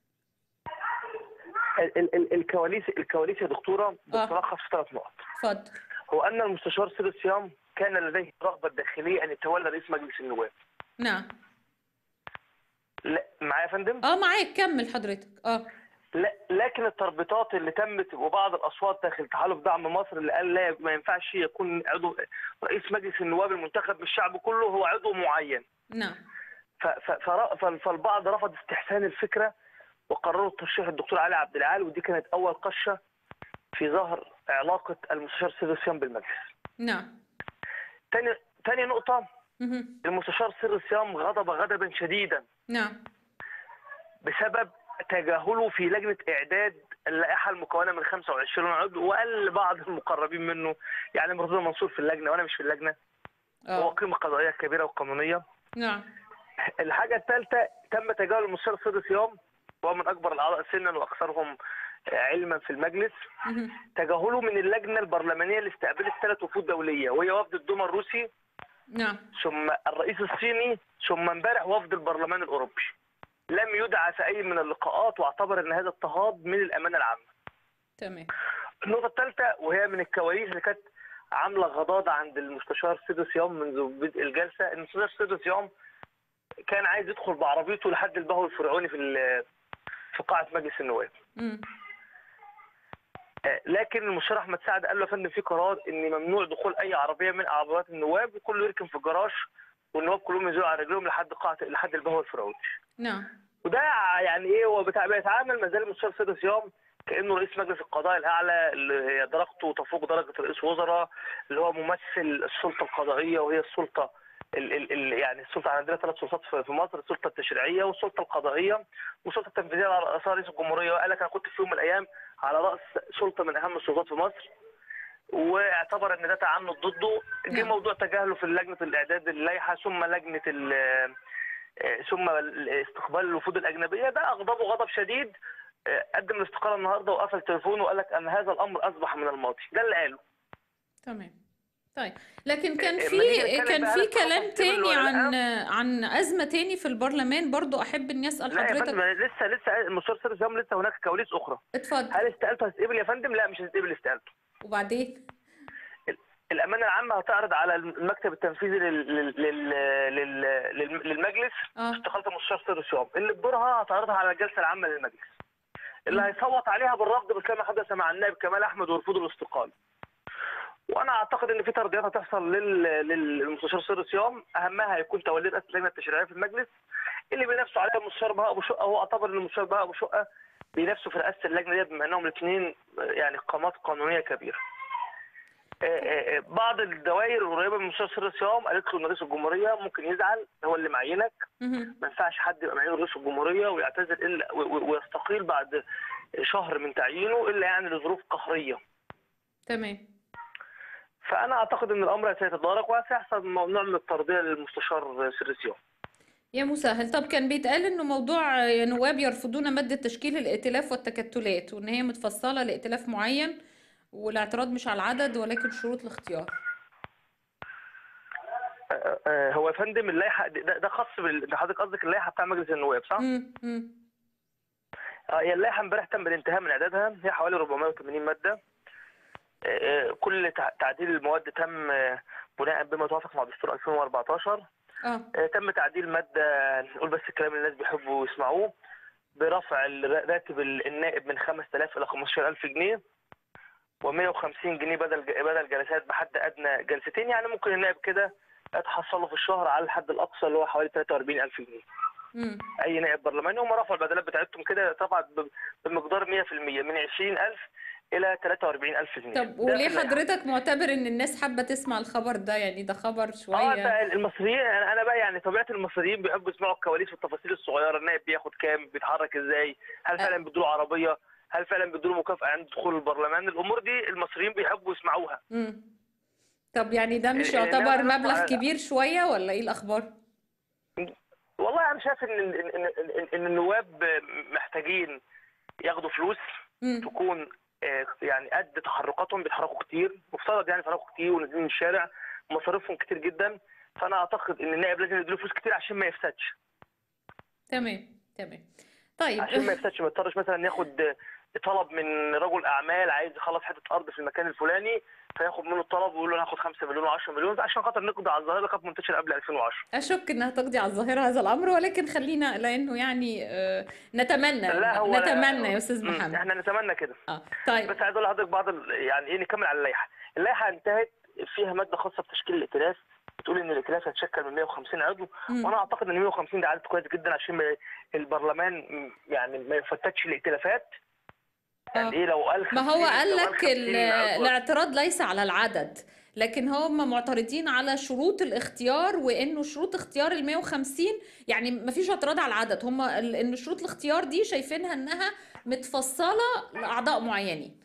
ال- ال- ال- الكواليس الكواليس يا دكتورة بتتلخص في ثلاث نقط. اتفضل هو أن المستشار سيد الصيام كان لديه الرغبة الداخلية أن يتولى رئيس مجلس النواب. نعم لا معايا يا فندم؟ اه معاك كمل حضرتك اه لا لكن التربيطات اللي تمت وبعض الاصوات داخل تحالف دعم مصر اللي قال لا ما ينفعش يكون عضو رئيس مجلس النواب المنتخب بالشعب كله هو عضو معين نعم ف- ف- فر- فال- فالبعض رفض استحسان الفكره وقرروا ترشيح الدكتور علي عبد العال ودي كانت اول قشه في ظهر علاقه المستشار سيد صيام بالمجلس. نعم تاني تاني نقطه مهم. المستشار سر صيام غضب غضبا شديدا نعم بسبب تجاهله في لجنه اعداد اللائحه المكونه من 25 عضو وقال بعض المقربين منه يعني مرتضى منصور في اللجنه وانا مش في اللجنه هو اه قيمه قضائيه كبيره وقانونيه نعم الحاجه الثالثه تم تجاهل المستشار سر صيام وهو من اكبر الاعضاء سنا واكثرهم علما في المجلس مهم. تجاهله من اللجنه البرلمانيه اللي استقبلت ثلاث وفود دوليه وهي وفد الدوما الروسي نعم ثم الرئيس الصيني ثم امبارح وفد البرلمان الاوروبي لم يدعى في اي من اللقاءات واعتبر ان هذا اضطهاد من الامانه العامه تمام النقطه الثالثه وهي من الكواليس اللي كانت عامله غضاضه عند المستشار سيد صيام منذ بدء الجلسه ان المستشار سيد صيام كان عايز يدخل بعربيته لحد البهو الفرعوني في ال- في قاعه مجلس النواب مم. آه، لكن المستشار احمد سعد قال له يا فندم في قرار ان ممنوع دخول اي عربيه من عربيات النواب وكله يركن في الجراج والنواب كلهم ينزلوا على رجلهم لحد قاعه لحد البهو الفرعوني نعم وده يعني ايه هو بتاع بيتعامل ما زال المستشار سيد صيام كانه رئيس مجلس القضاء الاعلى اللي درجته تفوق درجه رئيس وزراء اللي هو ممثل السلطه القضائيه وهي السلطه ال ال ال يعني السلطه عندنا ثلاث سلطات في في مصر السلطه التشريعيه والسلطه القضائيه والسلطه التنفيذيه على راسها رئيس الجمهوريه وقال لك انا كنت في يوم من الايام على راس سلطه من اهم السلطات في مصر واعتبر ان ده تعنت ضده جه نعم. موضوع تجاهله في لجنه الاعداد اللائحه ثم لجنه ال آه، ثم استقبال الوفود الاجنبيه ده اغضبه غضب شديد آه، قدم الاستقاله النهارده وقفل تليفونه وقال لك ان هذا الامر اصبح من الماضي ده اللي قاله تمام طيب لكن كان إيه، في ما نيجي نتكلم كان بقى في على كلام التفاصيل تاني والورقة. عن عن أزمة تاني في البرلمان برضو أحب إني أسأل لا يا حضرتك فندم لسه لسه المستشار سيد صيام لسه هناك كواليس اخرى اتفضل هل استقالته هتتقبل يا فندم لا مش هتتقبل استقالته وبعدين الامانه العامه هتعرض على المكتب التنفيذي لل... لل... لل... لل... لل- للمجلس اه استقاله المستشار سيد صيام اللي بدورها هتعرضها على الجلسه العامه للمجلس اللي هيصوت عليها بالرفض بس لما حدث مع النائب كمال احمد ورفض الاستقاله وانا اعتقد ان في ترديات هتحصل لل... للمستشار سيد صيام اهمها هيكون تولي رئاسه اللجنه التشريعيه في المجلس اللي بينافسوا عليها المستشار بهاء ابو شقه هو اعتبر ان المستشار بهاء ابو شقه بينافسوا في رئاسه اللجنه دي بما انهم الاثنين يعني قامات قانونيه كبيره آه، آه، آه، بعض الدوائر القريبه من المستشار سيد صيام قالت له ان رئيس الجمهوريه ممكن يزعل هو اللي معينك مهم. ما ينفعش حد يبقى معين رئيس الجمهوريه ويعتذر الا و- و- ويستقيل بعد شهر من تعيينه الا يعني لظروف قهريه تمام فانا اعتقد ان الامر سيتدارك وسيحصل نوع من الترضيه للمستشار سيرسيون يا مسهل طب كان بيتقال انه موضوع نواب يرفضون مادة تشكيل الائتلاف والتكتلات وان هي متفصلة لائتلاف معين والاعتراض مش على العدد ولكن شروط الاختيار آه، آه، هو يا فندم اللائحه ده, ده خاص بال ده حضرتك قصدك اللائحه بتاع مجلس النواب صح؟ مم. مم. آه، هي اللائحه امبارح تم الانتهاء من اعدادها هي حوالي 480 ماده آه، آه، كل تع- تعديل المواد تم آه، بناء بما توافق مع دستور 2014 اه آه، تم تعديل مادة نقول بس الكلام اللي الناس بيحبوا يسمعوه برفع الر- راتب ال- النائب من 5000 إلى 15000 جنيه و150 جنيه بدل ج- بدل جلسات بحد أدنى جلستين يعني ممكن النائب كده يتحصله في الشهر على الحد الأقصى اللي هو حوالي 43000 جنيه مم. أي نائب برلماني هم رفعوا البدلات بتاعتهم كده اترفعت ب- بمقدار 100% من 20000 إلى 43000 جنيه طب ده وليه في اللائحة. حضرتك معتبر ان الناس حابة تسمع الخبر ده يعني ده خبر اه شوية ده المصريين انا أنا بقى يعني طبيعه المصريين بيحبوا يسمعوا الكواليس والتفاصيل الصغيره النائب بياخد كام بيتحرك ازاي هل فعلا بيدوا عربيه هل فعلا بيدوا مكافاه عند دخول البرلمان الامور دي المصريين بيحبوا يسمعوها مم. طب يعني ده مش إيه، يعتبر إنما مبلغ نطلع- كبير شوية ولا ايه الاخبار والله انا شايف ان ان ان, إن, إن النواب محتاجين ياخدوا فلوس مم. تكون آه، يعني قد تحركاتهم بيتحركوا كتير مفترض يعني يتحركوا كتير ونازلين من الشارع مصاريفهم كتير جدا فانا اعتقد ان النائب لازم يديله فلوس كتير عشان ما يفسدش تمام تمام طيب عشان ما يفسدش ما يضطرش مثلا ياخد طلب من رجل اعمال عايز يخلص حته ارض في المكان الفلاني فياخد منه الطلب ويقول له انا هاخد 5 مليون و10 مليون عشان خاطر نقضي على الظاهره اللي كانت منتشره قبل 2010 أشك إنها تقضي على الظاهرة هذا الأمر ولكن خلينا لأنه يعني آه، نتمنى لا هو نتمنى يا أستاذ مم، محمد احنا نتمنى كده اه طيب بس عايز اقول لحضرتك بعض ال- يعني ايه نكمل على اللائحه اللائحه انتهت فيها ماده خاصه بتشكيل الائتلاف بتقول ان الائتلاف هيتشكل من 150 عضو مم. وانا اعتقد ان 150 ده عدد كويس جدا عشان ما البرلمان م- يعني ما يفتتش الائتلافات آه. يعني ايه لو قال ما هو 50 قال لو لك 50 ال- عضو- الاعتراض ليس على العدد لكن هم معترضين على شروط الاختيار وانه شروط اختيار ال 150 يعني ما فيش اعتراض على العدد هم ال- ان شروط الاختيار دي شايفينها انها متفصله لاعضاء معينين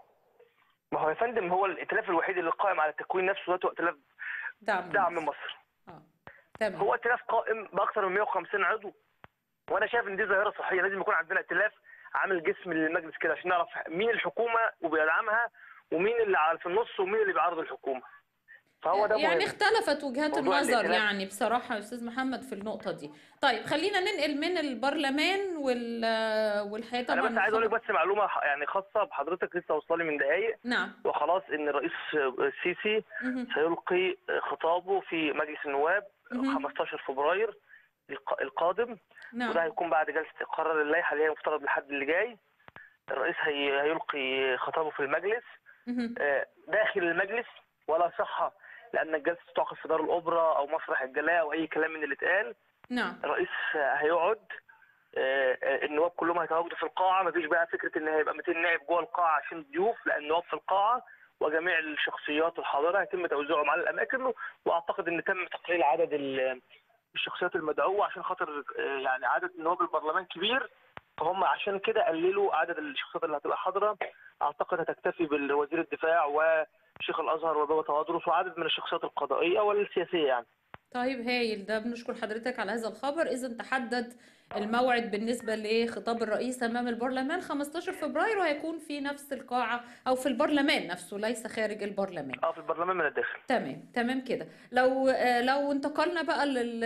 ما هو يا فندم هو الائتلاف الوحيد اللي قائم على تكوين نفسه ذاته ائتلاف دعم دعم مصر اه تمام هو ائتلاف قائم باكثر من 150 عضو وانا شايف ان دي ظاهره صحيه لازم يكون عندنا ائتلاف عامل جسم للمجلس كده عشان نعرف مين الحكومه وبيدعمها ومين اللي على- في النص ومين اللي بيعارض الحكومه فهو ده يعني مهم اختلفت وجهات موضوع النظر الائتلاف. يعني بصراحة يا أستاذ محمد في النقطة دي طيب خلينا ننقل من البرلمان وال والحياة انا طبعا بس عايز اقول لك الخبر- بس معلومه ح- يعني خاصه بحضرتك لسه واصله لي من دقائق نعم وخلاص ان الرئيس السيسي مهم. سيلقي خطابه في مجلس النواب مهم. 15 فبراير الق- القادم وده نعم هيكون بعد جلسه قرار اللائحه اللي هي مفترض لحد اللي جاي الرئيس هي هيلقي خطابه في المجلس مهم. آه، داخل المجلس ولا صحة لأن الجلسة تعقد في دار الأوبرا أو مسرح الجلاء أو أي كلام من اللي اتقال نعم الرئيس آه، هيقعد آه، آه، النواب كلهم هيتواجدوا في القاعة مفيش بقى فكرة إن هيبقى 200 نائب جوه القاعة عشان ضيوف لأن النواب في القاعة وجميع الشخصيات الحاضرة هيتم توزيعهم على الأماكن وأعتقد إن تم تقليل عدد ال- الشخصيات المدعوة عشان خاطر آه، يعني عدد نواب البرلمان كبير فهم عشان كده قللوا عدد الشخصيات اللي هتبقى حاضرة أعتقد هتكتفي بالوزير الدفاع وشيخ الأزهر وبابا توادرس وعدد من الشخصيات القضائية والسياسية يعني طيب هايل ده بنشكر حضرتك على هذا الخبر إذا تحدد الموعد بالنسبة لخطاب الرئيس أمام البرلمان 15 فبراير وهيكون في نفس القاعة أو في البرلمان نفسه ليس خارج البرلمان اه في البرلمان من الداخل تمام تمام كده لو آه، لو انتقلنا بقى لل...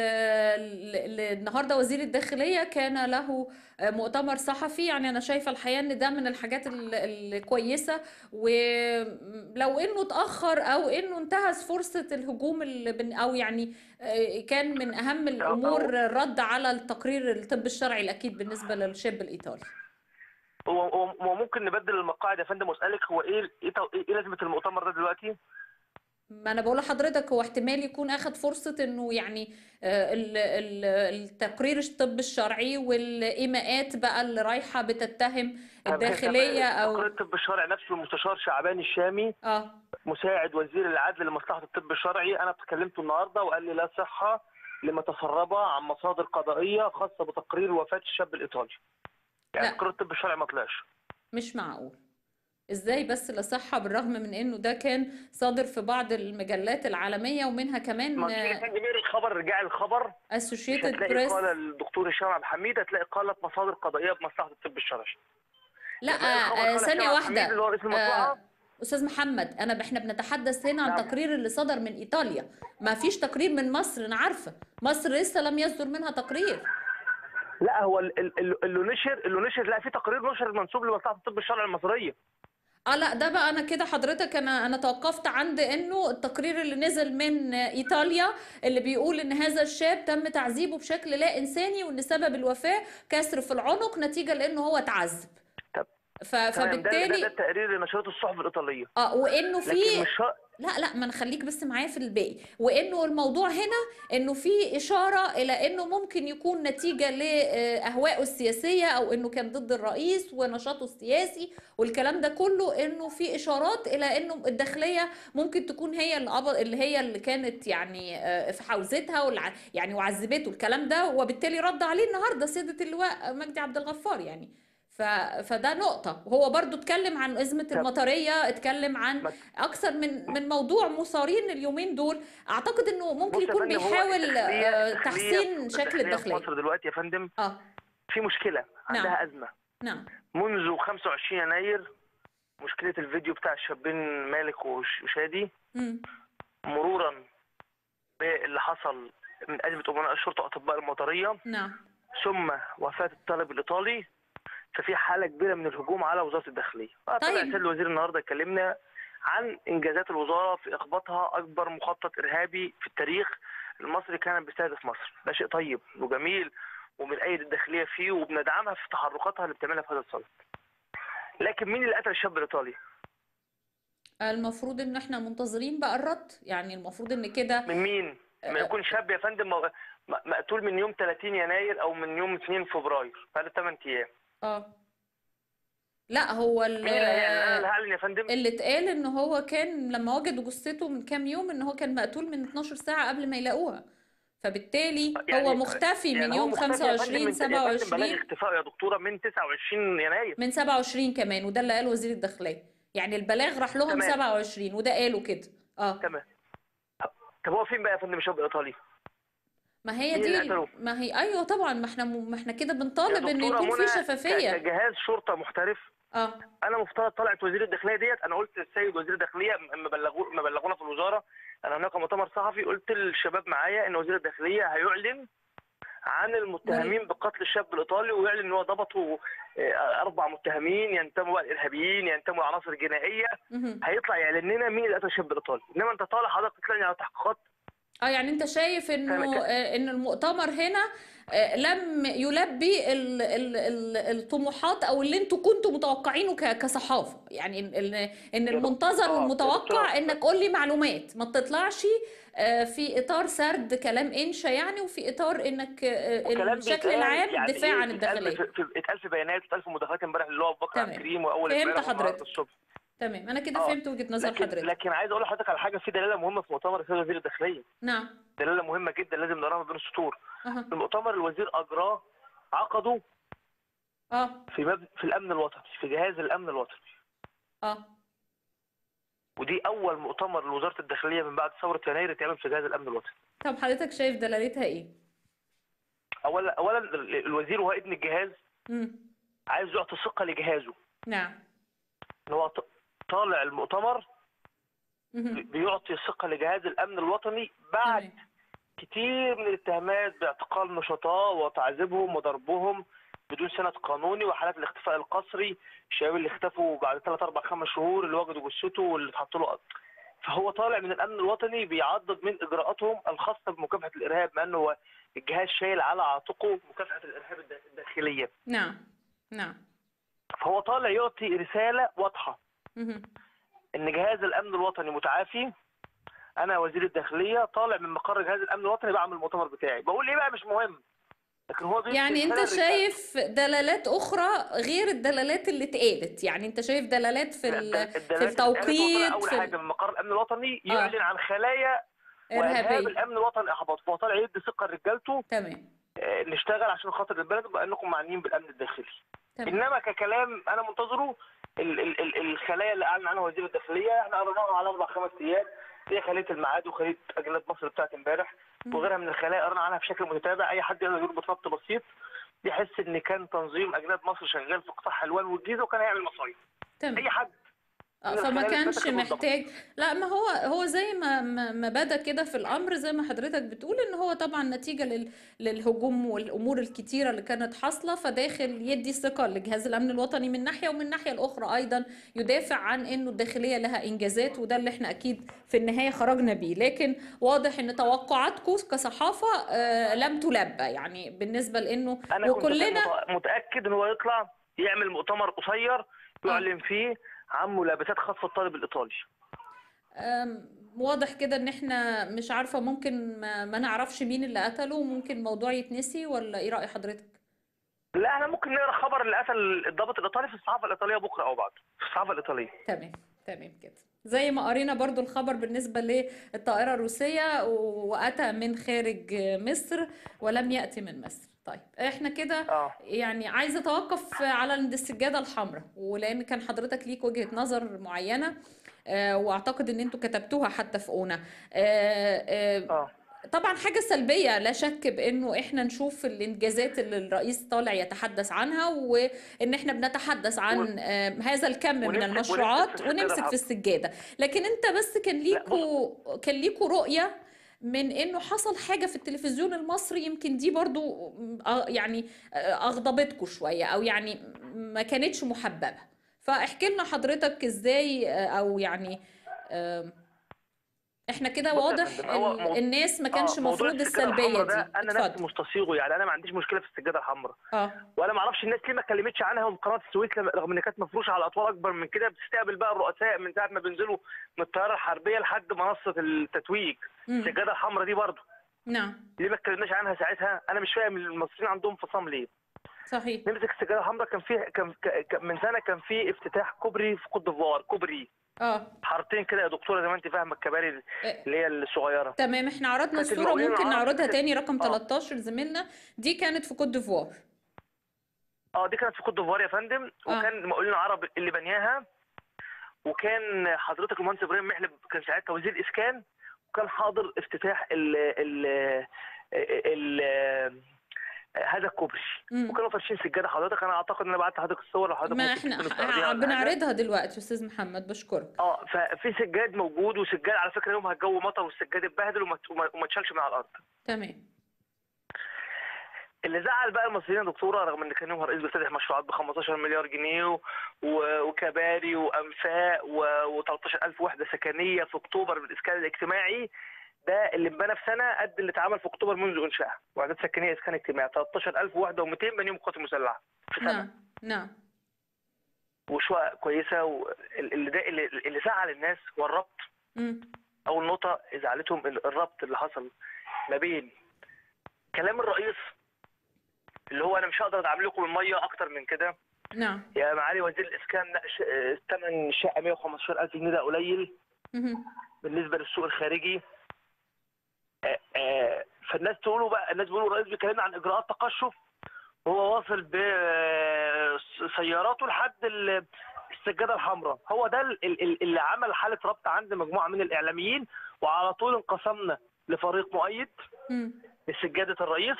ل- ل- النهارده وزير الداخليه كان له آه، مؤتمر صحفي يعني انا شايفه الحقيقه ان ده من الحاجات ال- الكويسه ولو انه اتاخر او انه انتهز فرصه الهجوم اللي بن... او يعني آه، كان من اهم الامور الرد على التقرير الطب الشرعي الاكيد بالنسبه للشاب الايطالي هو هو هو ممكن نبدل المقاعد يا فندم واسالك هو ايه ايه تو- ايه لازمه المؤتمر ده دلوقتي؟ ما انا بقول لحضرتك هو احتمال يكون اخد فرصة انه يعني آه، ال- ال- التقرير الطب الشرعي والايماءات بقى اللي رايحة بتتهم الداخلية او تقرير الطب الشرعي نفسه المستشار شعبان الشامي اه مساعد وزير العدل لمصلحه الطب الشرعي انا كلمته النهارده وقال لي لا صحه لما تسرب عن مصادر قضائيه خاصه بتقرير وفاه الشاب الايطالي. يعني لا. تقرير الطب الشرعي ما طلعش. مش معقول ازاي بس لا صحة بالرغم من انه ده كان صادر في بعض المجلات العالمية ومنها ما كمان تيجي يا فندم اقرا الخبر رجع الخبر مش اسوشيتد هتلاقي بريس قال الدكتور هشام عبد الحميد هتلاقي قالت مصادر قضائيه بمصلحه الطب الشرعي. لا هتلاقي الخبر آه، قال ثانية هشام عبد الحميد واحدة اللي هو رئيس المصلحه آه، استاذ محمد انا احنا بنتحدث هنا عن نعم. تقرير اللي صدر من ايطاليا ما فيش تقرير من مصر انا عارفه مصر لسه لم يصدر منها تقرير لا هو ال- ال- ال- اللي نشر اللي نشر لا في تقرير نشر منسوب لمصلحه الطب الشرعي المصريه اه لا ده بقى انا كده حضرتك انا انا توقفت عند انه التقرير اللي نزل من ايطاليا اللي بيقول ان هذا الشاب تم تعذيبه بشكل لا انساني وان سبب الوفاه كسر في العنق نتيجه لانه هو اتعذب طب ف- تمام، ده- ده, ده فبالتالي التقرير اللي نشرته الصحف الايطاليه اه وانه لكن في مش ه- لا لا ما نخليك بس معايا في الباقي وانه الموضوع هنا انه في اشاره الى انه ممكن يكون نتيجه لاهوائه السياسيه او انه كان ضد الرئيس ونشاطه السياسي والكلام ده كله انه في اشارات الى انه الداخليه ممكن تكون هي اللي قبض اللي هي اللي كانت يعني آه، في حوزتها والع- يعني وعذبته الكلام ده وبالتالي رد عليه النهارده سياده اللواء مجدي عبد الغفار يعني ف... فده نقطة وهو برضو اتكلم عن أزمة طب- المطرية اتكلم عن ما- اكثر من من موضوع مثارين اليومين دول اعتقد انه ممكن بص يا يكون فندم، هو بيحاول الداخلية- آه، الداخلية- تحسين شكل الداخلية في الداخليه مصر دلوقتي يا فندم اه في مشكله نعم. عندها ازمه نعم منذ 25 يناير مشكله الفيديو بتاع الشابين مالك وش- وشادي مم. مرورا باللي حصل من ازمه امناء الشرطه واطباء المطريه نعم ثم وفاه الطالب الايطالي ففي حاله كبيره من الهجوم على وزاره الداخليه طلع طيب. سيد الوزير النهارده اتكلمنا عن انجازات الوزاره في اخباتها اكبر مخطط ارهابي في التاريخ المصري كان بيستهدف مصر ده شيء طيب وجميل وبنأيد الداخليه فيه وبندعمها في تحركاتها اللي بتعملها في هذا الصدد لكن مين اللي قتل الشاب الايطالي المفروض ان احنا منتظرين بقى الرد يعني المفروض ان كده من مين ما يكون شاب يا فندم م- م- مقتول من يوم 30 يناير او من يوم 2 فبراير بعد 8 ايام اه لا هو ال- مين اللي هيعلن انا اللي هعلن يا فندم اللي اتقال ان هو كان لما وجدوا جثته من كام يوم ان هو كان مقتول من 12 ساعة قبل ما يلاقوها فبالتالي يعني- هو مختفي من يعني هو يوم مختفي يا فندم 25 من- يا فندم بلاغ 27 اختفاء يا دكتوره من 29 يناير من 27 كمان وده اللي قاله وزير الداخلية يعني البلاغ راح لهم تمام. 27 وده قاله كده اه تمام طب هو فين بقى يا فندم الشاب الايطالي؟ ما هي مين اللي دي قتله؟ ما هي ايوه طبعا ما احنا ما احنا كده يا بنطالب ان دكتورة يكون في منى، ك- شفافية كجهاز شرطه محترف اه انا مفترض طلعت وزير الداخليه ديت انا قلت للسيد وزير الداخليه لما بلغوا لما بلغونا في الوزاره انا هناك مؤتمر صحفي قلت للشباب معايا ان وزير الداخليه هيعلن عن المتهمين بقتل الشاب الايطالي ويعلن ان هو ضبطوا آه، اربع متهمين ينتموا بقى الارهابيين ينتموا لعناصر جنائيه مهم. هيطلع يعلن لنا مين اللي قتل الشاب الايطالي انما انت طالع حضرتك تطلعني على تحقيقات اه يعني انت شايف انه كان- آه، ان المؤتمر هنا آه، لم يلبي ال ال ال الطموحات او اللي انتوا كنتوا متوقعينه ك- كصحافه يعني ان ان إن المنتظر آه، والمتوقع دكتورة. انك قول لي معلومات ما تطلعش آه، في اطار سرد كلام انشا يعني وفي اطار انك آه، وكلام الشكل بيتقال العام يعني دفاع إيه عن اتقال الداخليه في- في- اتقال في بيانات اتقال في مداخلات امبارح اللي هو ابو بكر عبد تمام. الكريم واول فهمت امبارح والنهارده حضرتك. الصبح تمام انا كده آه. فهمت وجهه نظر لكن حضرتك لكن عايز اقول لحضرتك على حاجه في دلاله مهمه في مؤتمر السيد وزير الداخليه نعم دلاله مهمه جدا لازم نقراها بين السطور اها المؤتمر الوزير اجراه عقده اه في مبنى في الامن الوطني في جهاز الامن الوطني اه ودي اول مؤتمر لوزاره الداخليه من بعد ثوره يناير يتعمل في جهاز الامن الوطني طب حضرتك شايف دلالتها ايه اولا اولا ال- الوزير وهو ابن الجهاز مم. عايز يعطي ثقه لجهازه نعم ان هو ط- طالع المؤتمر مهم. بيعطي ثقه لجهاز الامن الوطني بعد تمام. كتير من الاتهامات باعتقال نشطاء وتعذيبهم وضربهم بدون سند قانوني وحالات الاختفاء القسري الشباب اللي اختفوا بعد ثلاث اربع خمس شهور اللي وجدوا جثته واللي اتحط له فهو طالع من الامن الوطني بيعضد من اجراءاتهم الخاصه بمكافحه الارهاب مع انه هو الجهاز شايل على عاتقه مكافحه الارهاب الدا- الداخليه نعم نعم فهو طالع يعطي رساله واضحه مهم. ان جهاز الامن الوطني متعافي انا وزير الداخليه طالع من مقر جهاز الامن الوطني بعمل المؤتمر بتاعي بقول ليه بقى مش مهم لكن هو بيدي يعني انت رسالة للرجال. شايف دلالات اخرى غير الدلالات اللي اتقالت يعني انت شايف دلالات في ال- الدلالات في اللي اتقالت هو طلع التوقيت اول في حاجه من مقر الامن الوطني آه. يعلن عن خلايا وارهاب الارهابيه الامن الوطني احبط فهو طالع يدي ثقه لرجالته تمام آه، نشتغل عشان خاطر البلد وبقى انكم معنيين بالامن الداخلي تمام انما ككلام انا منتظره ال ال ال الخلايا اللي اعلن عنها وزير الداخليه احنا قريناها على اربع خمس ايام هي خليه المعاد وخليه اجناد مصر بتاعت امبارح مم. وغيرها من الخلايا قرينا عنها بشكل متتابع اي حد يقدر يربط ربط بسيط يحس ان كان تنظيم اجناد مصر شغال في قطاع حلوان والجيزه وكان هيعمل مصايب تمام اي حد آه، من فما الخلال كانش الفترة بالضبط. محتاج لا ما هو هو زي ما ما ما بدا كده في الامر زي ما حضرتك بتقول ان هو طبعا نتيجه لل للهجوم والامور الكتيره اللي كانت حاصله فداخل يدي ثقه لجهاز الامن الوطني من ناحيه ومن الناحيه الاخرى ايضا يدافع عن انه الداخليه لها انجازات وده اللي احنا اكيد في النهايه خرجنا بيه لكن واضح ان توقعاتكم كصحافه آه، لم تلبى يعني بالنسبه لانه انا كنت وكلنا مت- متاكد ان هو يطلع يعمل مؤتمر قصير يعلن فيه عن ملابسات خطف الطالب الايطالي أم، واضح كده ان احنا مش عارفة ممكن ما, ما نعرفش مين اللي قتله وممكن الموضوع يتنسي ولا ايه رأي حضرتك؟ لا احنا ممكن نقرا خبر اللي قتل الضابط الايطالي في الصحافه الايطاليه بكره او بعد في الصحافه الايطاليه تمام تمام كده زي ما قرينا برضو الخبر بالنسبة للطائرة الروسية و- وأتى من خارج مصر ولم يأتي من مصر طيب احنا كده اه يعني عايزة أتوقف على السجادة الحمراء ولأن كان حضرتك ليك وجهة نظر معينة آه، وأعتقد إن أنتوا كتبتوها حتى في أونا آه، آه، اه طبعا حاجة سلبية لا شك بأنه إحنا نشوف الإنجازات اللي الرئيس طالع يتحدث عنها وإن إحنا بنتحدث عن ون- آه، هذا الكم من ونمسك- المشروعات ونمسك في ونمسك السجادة في السجادة لكن أنت بس كان ليكوا كان ليكوا رؤية من إنه حصل حاجة في التلفزيون المصري يمكن دي برضو آه، يعني آه، أغضبتكوا شوية أو يعني ما كانتش محببة فاحكي لنا حضرتك ازاي آه، او يعني آم، احنا كده بص يا واضح فندم، هو ال- مو- الناس ما آه، كانش موضوع مفروض السجادة السلبية الحمراء دي ده انا نفسي اتفضل مستصيغه يعني انا ما عنديش مشكله في السجاده الحمراء اه وانا ما اعرفش الناس ليه ما اتكلمتش عنها من قناه السويس لما- رغم ان كانت مفروشه على اطوال اكبر من كده بتستقبل بقى الرؤساء من ساعه ما بينزلوا من الطياره الحربيه لحد منصه التتويج مم. السجاده الحمراء دي برضه نعم ليه ما اتكلمناش عنها ساعتها انا مش فاهم المصريين عندهم فصام ليه صحيح نمسك السجاده الحمراء كان في كان ك- ك- من سنه كان في افتتاح كوبري في كوت ديفوار كوبري اه حارتين كده يا دكتوره زي ما انت فاهمه الكباري إيه. اللي هي الصغيره تمام احنا عرضنا كانت الصورة المقاولين ممكن العرب نعرضها كانت- تاني رقم آه. 13 زميلنا دي كانت في كوت ديفوار اه دي كانت في كوت ديفوار يا فندم آه. وكان المقاولين العرب اللي بنياها وكان حضرتك المهندس ابراهيم محلب كان ساعتها وزير الاسكان وكان حاضر افتتاح ال ال ال هذا الكوبري مم. وكانوا فارشين سجاده حضرتك انا اعتقد ان انا بعت لحضرتك الصور لو حضرتك ما ممكن احنا تكون بتعرضيها ح- ولا حاجة. بنعرضها دلوقتي استاذ محمد بشكرك اه ففي سجاد موجود وسجاد على فكره يومها الجو مطر والسجاد اتبهدل وما وما- وما اتشالش من على الارض تمام اللي زعل بقى المصريين يا دكتوره رغم ان كان يومها الرئيس بيفتتح مشروعات ب 15 مليار جنيه و- و- وكباري وانفاق و13000 وحده سكنيه في اكتوبر بالاسكان الاجتماعي ده اللي اتبنى في سنه قد اللي اتعمل في اكتوبر منذ انشائها وحدات سكنيه اسكان اجتماعي 13000 وحده و200 بنيهم القوات المسلحه في سنه نعم نعم وشقق كويسه واللي ده اللي, اللي زعل الناس هو الربط مم. اول نقطه زعلتهم ال- الربط اللي حصل ما بين كلام الرئيس اللي هو انا مش هقدر ادعم لكم الميه اكتر من كده نعم يا معالي وزير الاسكان لا ش- آه، ثمن الشقه 115000 جنيه ده قليل مهم. بالنسبه للسوق الخارجي آه، آه، فالناس تقولوا بقى الناس بيقولوا الرئيس بيكلمنا عن اجراءات تقشف وهو واصل بسياراته لحد ال- السجاده الحمراء هو ده ال- ال- اللي عمل حاله ربط عند مجموعه من الاعلاميين وعلى طول انقسمنا لفريق مؤيد مم. لسجاده الرئيس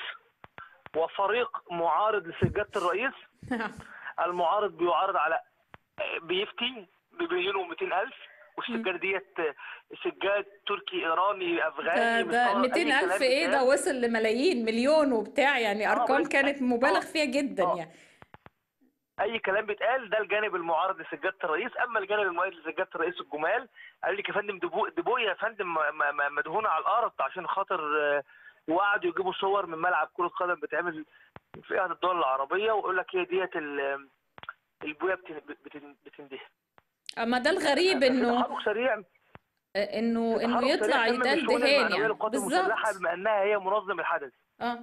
وفريق معارض لسجاده الرئيس نعم المعارض بيعارض على بيفتي بمليون و200 الف والسجاد ديت سجاد تركي ايراني ده افغاني ده مستورد، 200 أي ألف كلام إيه ده بيتقال. وصل لملايين مليون وبتاع يعني أرقام بس- كانت مبالغ آه. فيها جدا آه. يعني اي كلام بيتقال ده الجانب المعارض لسجاده الرئيس اما الجانب المؤيد لسجاده الرئيس الجمال قال لك يا فندم دبو دبويه يا فندم م- م- مدهونه على الارض عشان خاطر آه، وقعدوا يجيبوا صور من ملعب كره قدم بتعمل في احد الدول العربيه ويقول لك هي ديت ال- البويه بتن- بتن- بتندهن أما ده الغريب إنه تحرك سريع إنه إنه تحرك يطلع سريع تم يدال بالشؤون دهان المعنوية يعني للقوات المسلحه بالظبط بما انها هي منظم الحدث اه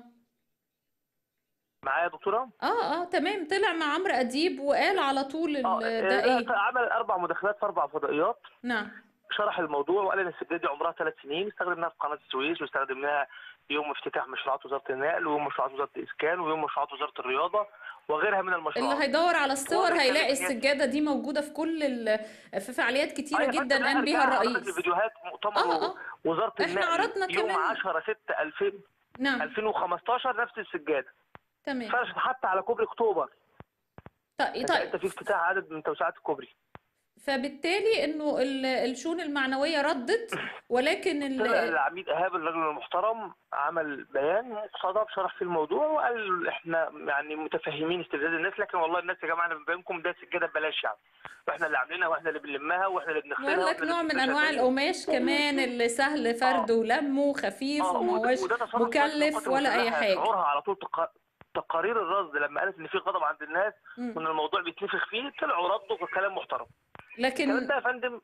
معايا يا دكتوره؟ اه اه تمام طلع مع عمرو أديب وقال على طول ال- اه ده آه، إيه عمل اربع مداخلات في اربع فضائيات نعم شرح الموضوع وقال ان السجاده دي عمرها ثلاث سنين استخدمناها في قناه السويس واستخدمناها يوم افتتاح مشروعات وزاره النقل ويوم مشروعات وزاره الاسكان ويوم مشروعات وزاره الرياضه وغيرها من اللي المشروعات هيدور على الصور واضح هيلاقي كمان إن هي- السجادة دي موجودة في كل ال... في فعاليات كتيرة أيوة، جدا فأنت قام بقى بيها ارجع حضرتك الرئيس لفيديوهات مؤتمر اه اه وزاره إحنا النقل عرضنا يوم كمان. 10 6 2000 نعم 2015 نفس السجاده تمام فرشت حتى على كوبري اكتوبر طيب انت طيب انت في افتتاح عدد من توسعات الكوبري فبالتالي انه ال- الشؤون المعنويه ردت ولكن طلع ال... العميد ايهاب الرجل المحترم عمل بيان مقتضب شرح في الموضوع وقال احنا يعني متفهمين استفزاز الناس لكن والله الناس يا جماعه انا بنبينكم ده سجاده ببلاش يعني واحنا اللي عاملينها واحنا اللي بنلمها واحنا اللي بنغسلها بقول لك وإحنا اللي نوع من بنفرشها انواع تاني. القماش كمان اللي سهل فرد ولمه خفيف اه وما وده- هوش وده تصرف مكلف القوات ولا اي المسلحة حاجه شعورها على طول تق- تقارير الرصد لما قالت ان في غضب عند الناس مم. وان الموضوع بيتنفخ فيه طلعوا ردوا كلام محترم الكلام لكن ده يا فندم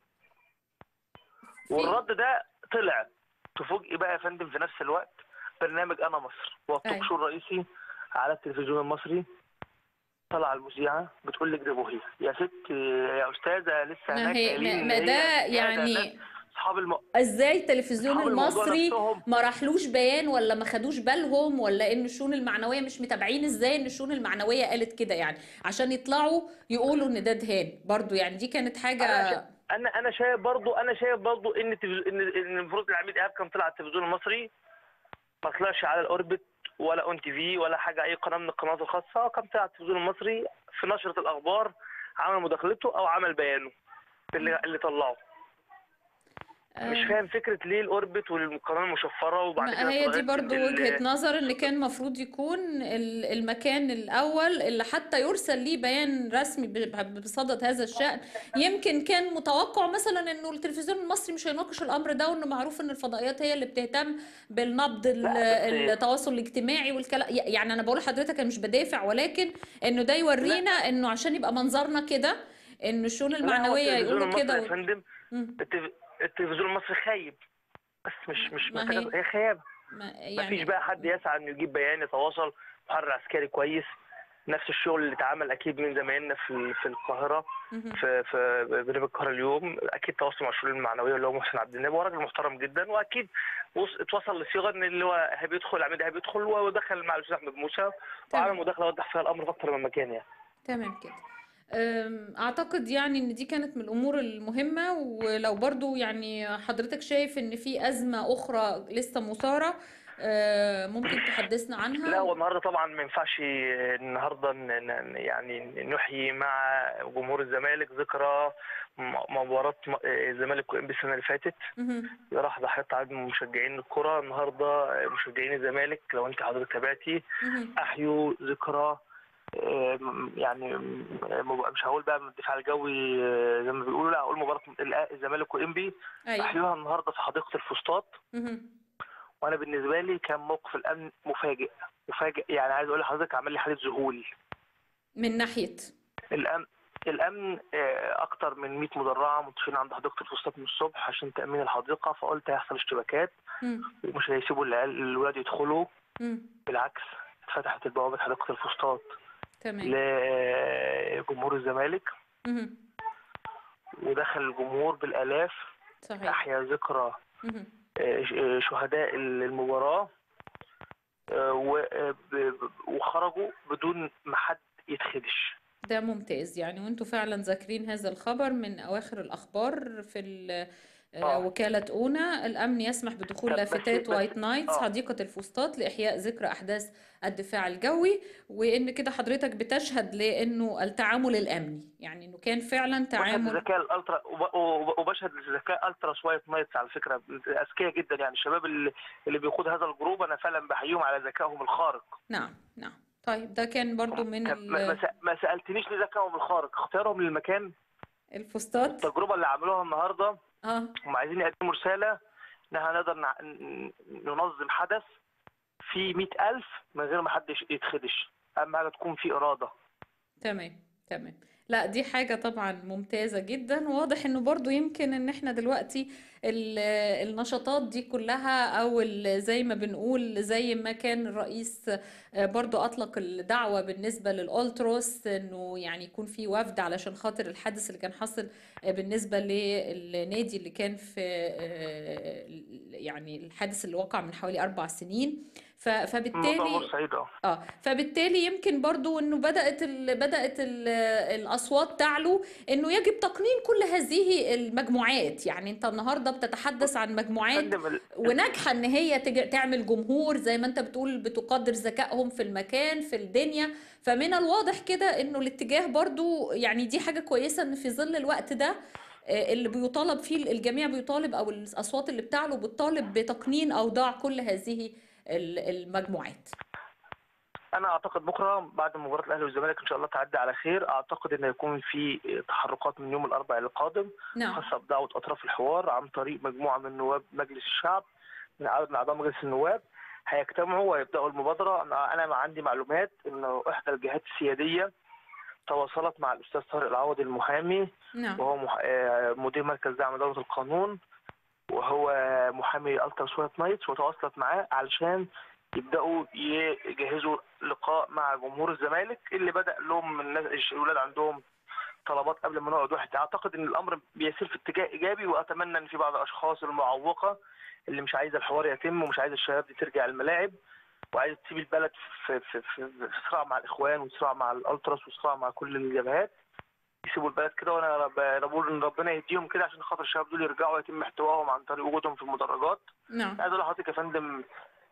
في والرد ده طلع تفوجئ بقى يا فندم في نفس الوقت برنامج انا مصر هو التوك أيوة. شو الرئيسي على التلفزيون المصري طلع المذيعه بتقول لك جابوه يا ست يا استاذه لسه ما هناك هي قايلين ما إن ما هي ده زيادة. ناس يعني اصحاب الم... ازاي التلفزيون أصحاب الموضوع المصري نفسهم ما راحلوش بيان ولا ما خدوش بالهم ولا ان الشؤون المعنويه مش متابعين ازاي ان الشؤون المعنويه قالت كده يعني عشان يطلعوا يقولوا ان ده دهان برضو يعني دي كانت انا حاجه شا- انا انا شايف برضو انا شايف برضو ان التلفز- ان ان المفروض العميد ايهاب كان طلع على التلفزيون المصري ما طلعش على الاوربت ولا اون تي في ولا حاجه اي قناه من القنوات الخاصه كان طلع على التلفزيون المصري في نشره الاخبار عمل مداخلته او عمل بيانه اللي اللي طلعه مش آه، فاهم فكره ليه الاوربت والقناه المشفره وبعد كده ما هي دي طلعت برضو ال- وجهة نظر ان كان مفروض يكون ال- المكان الاول اللي حتى يرسل ليه بيان رسمي ب- بصدد هذا الشأن يمكن كان متوقع مثلا انه التلفزيون المصري مش هيناقش الامر ده وانه معروف ان الفضائيات هي اللي بتهتم بالنبض ال- لا بس التواصل الاجتماعي والكلام يعني انا بقول لحضرتك انا مش بدافع ولكن انه ده لا يورينا انه عشان يبقى منظرنا كده انه الشؤون لا هو المعنوية التلفزيون يقولوا المصري كده يا و... فندم مم. التلف- التلفزيون المصري خايب بس مش مش ما محتاجه هي هي خيابه ما ما فيش يعني بقى حد يسعى انه يجيب بيان يتواصل محرر عسكري كويس نفس الشغل اللي اتعمل اكيد من زمايلنا في في القاهره مهم. في في برنامج القاهره اليوم اكيد تواصل مع الشؤون المعنويه اللي هو محسن عبد النبي هو راجل محترم جدا واكيد وص- اتوصل لصيغه ان اللي هو هيدخل العميد هيدخل ودخل مع الاستاذ احمد موسى وعمل تمام مداخله وضح فيها الامر في اكثر من مكان يعني تمام كده أم، اعتقد يعني ان دي كانت من الامور المهمة ولو برضو يعني حضرتك شايف ان في ازمة اخرى لسه مثارة أه، ممكن تحدثنا لا عنها هو النهارده طبعا ما ينفعش النهارده ن- ن- يعني نحيي مع جمهور الزمالك ذكرى م- مباراه م- الزمالك وانبي السنه اللي فاتت مهم. راح ضحيت عدد من مشجعين الكره النهارده مشجعين الزمالك لو انت حضرتك تابعتي مهم. احيوا ذكرى آه، م- يعني م- مش هقول بقى من الدفاع الجوي آه، زي ما بيقولوا لا هقول مباراه الأ- الزمالك وانبي ايوه احيوها النهارده في حديقه الفسطاط مهم. وانا بالنسبه لي كان موقف الامن مفاجئ مفاجئ يعني عايز اقول لحضرتك عمل لي حاله ذهول من ناحية الامن الامن آه، اكتر من 100 مدرعه منتشرين عند حديقه الفسطاط من الصبح عشان تامين الحديقه فقلت هيحصل اشتباكات مم. ومش هيسيبوا العيال الولاد يدخلوا مم. بالعكس اتفتحت البوابه حديقه الفسطاط تمام لجمهور الزمالك مهم. ودخل الجمهور بالالاف صحيح احيا ذكرى مهم. آه، ش- آه، شهداء المباراه آه، و- آه، ب- ب- وخرجوا بدون ما حد يتخدش ده ممتاز يعني وانتوا فعلا ذاكرين هذا الخبر من اواخر الاخبار في ال- آه، اه وكالة أونا الأمن يسمح بدخول طب بس لافتات بس وايت نايتس اه حديقة الفسطاط لإحياء ذكرى أحداث الدفاع الجوي وإن كده حضرتك بتشهد لأنه التعامل الأمني يعني إنه كان فعلا بشهد تعامل لذكاء الالترا وب- وب- وبشهد لذكاء الترا وايت نايتس على فكره اذكياء جدا يعني الشباب اللي اللي بيقود هذا الجروب انا فعلا بحييهم على ذكائهم الخارق نعم نعم طيب ده كان برضو من طب ما ما ال- سأ- ما سالتنيش ليه ذكائهم الخارق اختيارهم للمكان الفسطاط التجربه اللي عملوها النهارده اه هم عايزين يقدموا رساله ان احنا نقدر نع- ن- ننظم حدث فيه 100000 من غير ما حد يش- يتخدش اهم حاجه تكون في اراده تمام تمام لا دي حاجة طبعا ممتازة جدا واضح انه برضو يمكن ان احنا دلوقتي ال- النشاطات دي كلها او ال- زي ما بنقول زي ما كان الرئيس آه، برضو اطلق الدعوة بالنسبة للأولتروس انه يعني يكون في وفد علشان خاطر الحادث اللي كان حاصل آه، بالنسبة للنادي اللي كان في آه، يعني الحادث اللي وقع من حوالي أربع سنين ف- موضوع فبالتالي بورسعيد اه اه فبالتالي يمكن برضو انه بدأت ال... بدأت ال... الأصوات تعلو انه يجب تقنين كل هذه المجموعات يعني انت النهارده بتتحدث عن مجموعات فندم ال- وناجحة ان هي تج... تعمل جمهور زي ما انت بتقول بتقدر ذكائهم في المكان في الدنيا فمن الواضح كده انه الاتجاه برضو يعني دي حاجة كويسة ان في ظل الوقت ده آه، اللي بيطالب فيه الجميع بيطالب او الاصوات اللي بتعلو بتطالب بتقنين اوضاع كل هذه ال- المجموعات انا اعتقد بكره بعد مباراه الاهلي والزمالك ان شاء الله تعدي على خير اعتقد ان يكون في تحركات من يوم الاربعاء القادم نعم خاصه بدعوه اطراف الحوار عن طريق مجموعه من نواب مجلس الشعب من عدد من اعضاء مجلس النواب هيجتمعوا ويبداوا المبادره انا انا عندي معلومات انه احدى الجهات السياديه تواصلت مع الاستاذ طارق العوضي المحامي نعم وهو مح... آه، مدير مركز دعم دوله القانون وهو محامي الترا سويت نايتس وتواصلت معاه علشان يبداوا يجهزوا لقاء مع جمهور الزمالك اللي بدا لهم من الناس- الولاد عندهم طلبات قبل ما نقعد واحد اعتقد ان الامر بيسير في اتجاه ايجابي واتمنى ان في بعض الاشخاص المعوقه اللي مش عايزه الحوار يتم ومش عايزه الشباب دي ترجع الملاعب وعايزه تسيب البلد في في في, في صراع مع الاخوان وصراع مع الالتراس وصراع مع كل الجبهات يسيبوا البلد كده وانا رب- بقول ان ربنا يهديهم كده عشان خاطر الشباب دول يرجعوا يتم احتوائهم عن طريق وجودهم في المدرجات نعم عايز اقول لحضرتك يا فندم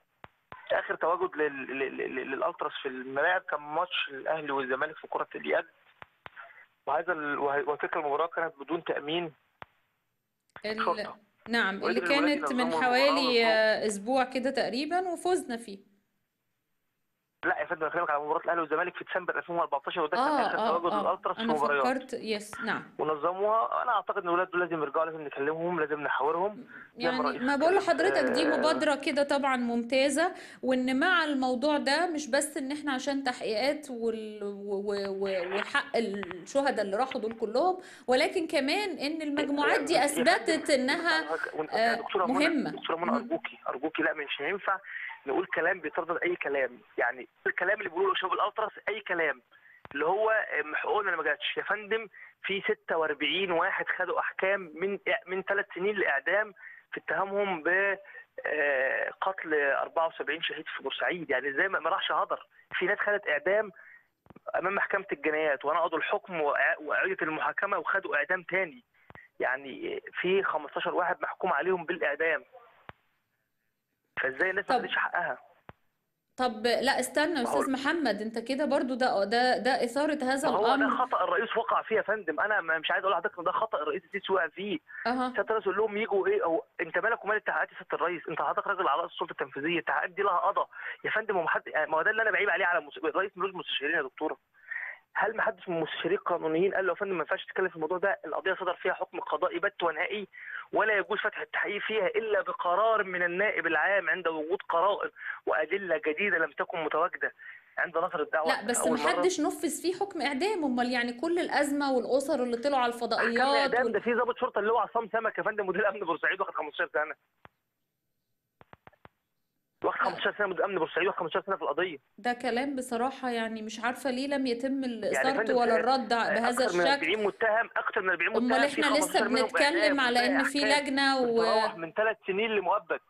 اخر تواجد لل- لل- لل- للالتراس في الملاعب كان ماتش الاهلي والزمالك في كره اليد وهذا ال- وه- وتلك المباراه كانت بدون تامين ال... شرطه نعم اللي وقدر الولاد كانت من ينظموا حوالي المباراة آه، اسبوع كده تقريبا وفزنا فيه لا يا فندم انا بكلمك على مباراه الاهلي والزمالك في ديسمبر 2014 وده كان اه اخر اه تواجد اه الالتراس في انا المباريات فكرت يس نعم ونظموها انا اعتقد ان الولاد دول لازم يرجعوا لازم نكلمهم لازم نحاورهم زي ما يعني الرئيس ما بقول اتكلم لحضرتك دي آه، مبادرة كده طبعا ممتازة وان مع الموضوع ده مش بس ان احنا عشان تحقيقات وال... و... و... وحق الشهداء اللي راحوا دول كلهم ولكن كمان ان المجموعات دي يا اثبتت فندم انها يا آه، دكتوره منى مهمة دكتوره منى مم. ارجوكي ارجوكي لا مش هينفع نقول كلام بيتردد اي كلام يعني الكلام اللي بيقولوه شباب الالتراس اي كلام اللي هو آم، حقوقنا اللي ما جاتش يا فندم في 46 واحد خدوا احكام من من ثلاث سنين لاعدام في اتهامهم ب آه، قتل 74 شهيد في بورسعيد يعني ازاي ما ما راحش هدر في ناس خدت اعدام امام محكمه الجنايات ونقضوا الحكم وإع- واعاده المحاكمه وخدوا اعدام تاني يعني في 15 واحد محكوم عليهم بالاعدام فازاي الناس ما طب خدتش حقها طب لا استنى يا ما هو استاذ محمد انت كده برضو ده ده ده اثارة هذا ما هو ده الامر خطا الرئيس وقع فيه يا فندم انا ما- مش عايز اقول لحضرتك ان ده خطا الرئيس السيسي وقع فيه اها سياده الرئيس يقول لهم يجوا ايه او انت مالك ومال التحقيقات يا سياده الرئيس انت حضرتك راجل على رأس السلطه التنفيذيه التحقيقات دي لها قضاء يا فندم هو حد ما هو ده اللي انا بعيب عليه على مس... الرئيس ملوش مستشارين يا دكتوره هل ما حدش من المستشارين القانونيين قال له يا فندم ما ينفعش تتكلم في الموضوع ده القضيه صدر فيها حكم قضائي بت ونهائي ولا يجوز فتح التحقيق فيها الا بقرار من النائب العام عند وجود قرائن وادله جديده لم تكن متواجده عند نظر الدعوه لا بس اول مره محدش نفذ فيه حكم اعدام امال يعني كل الازمه والاسر اللي طلعوا على احكام الفضائيات اعدام وال... ده في ضابط شرطه اللي هو عصام سمك يا فندم مدير امن بورسعيد واخد 15 سنه واخد 15 سنه مدير امن بورسعيد واخد 15 سنه في القضيه ده كلام بصراحه يعني مش عارفه ليه لم يتم يعني يا اثارته فندم ولا آه، الرد بهذا اكثر من الشكل 40 متهم اكثر من 40 امال متهم في احنا لسه 15 منهم بنتكلم اعدام على وباقي ان في احكام لجنه بتتراوح و من ثلاث سنين لمؤبد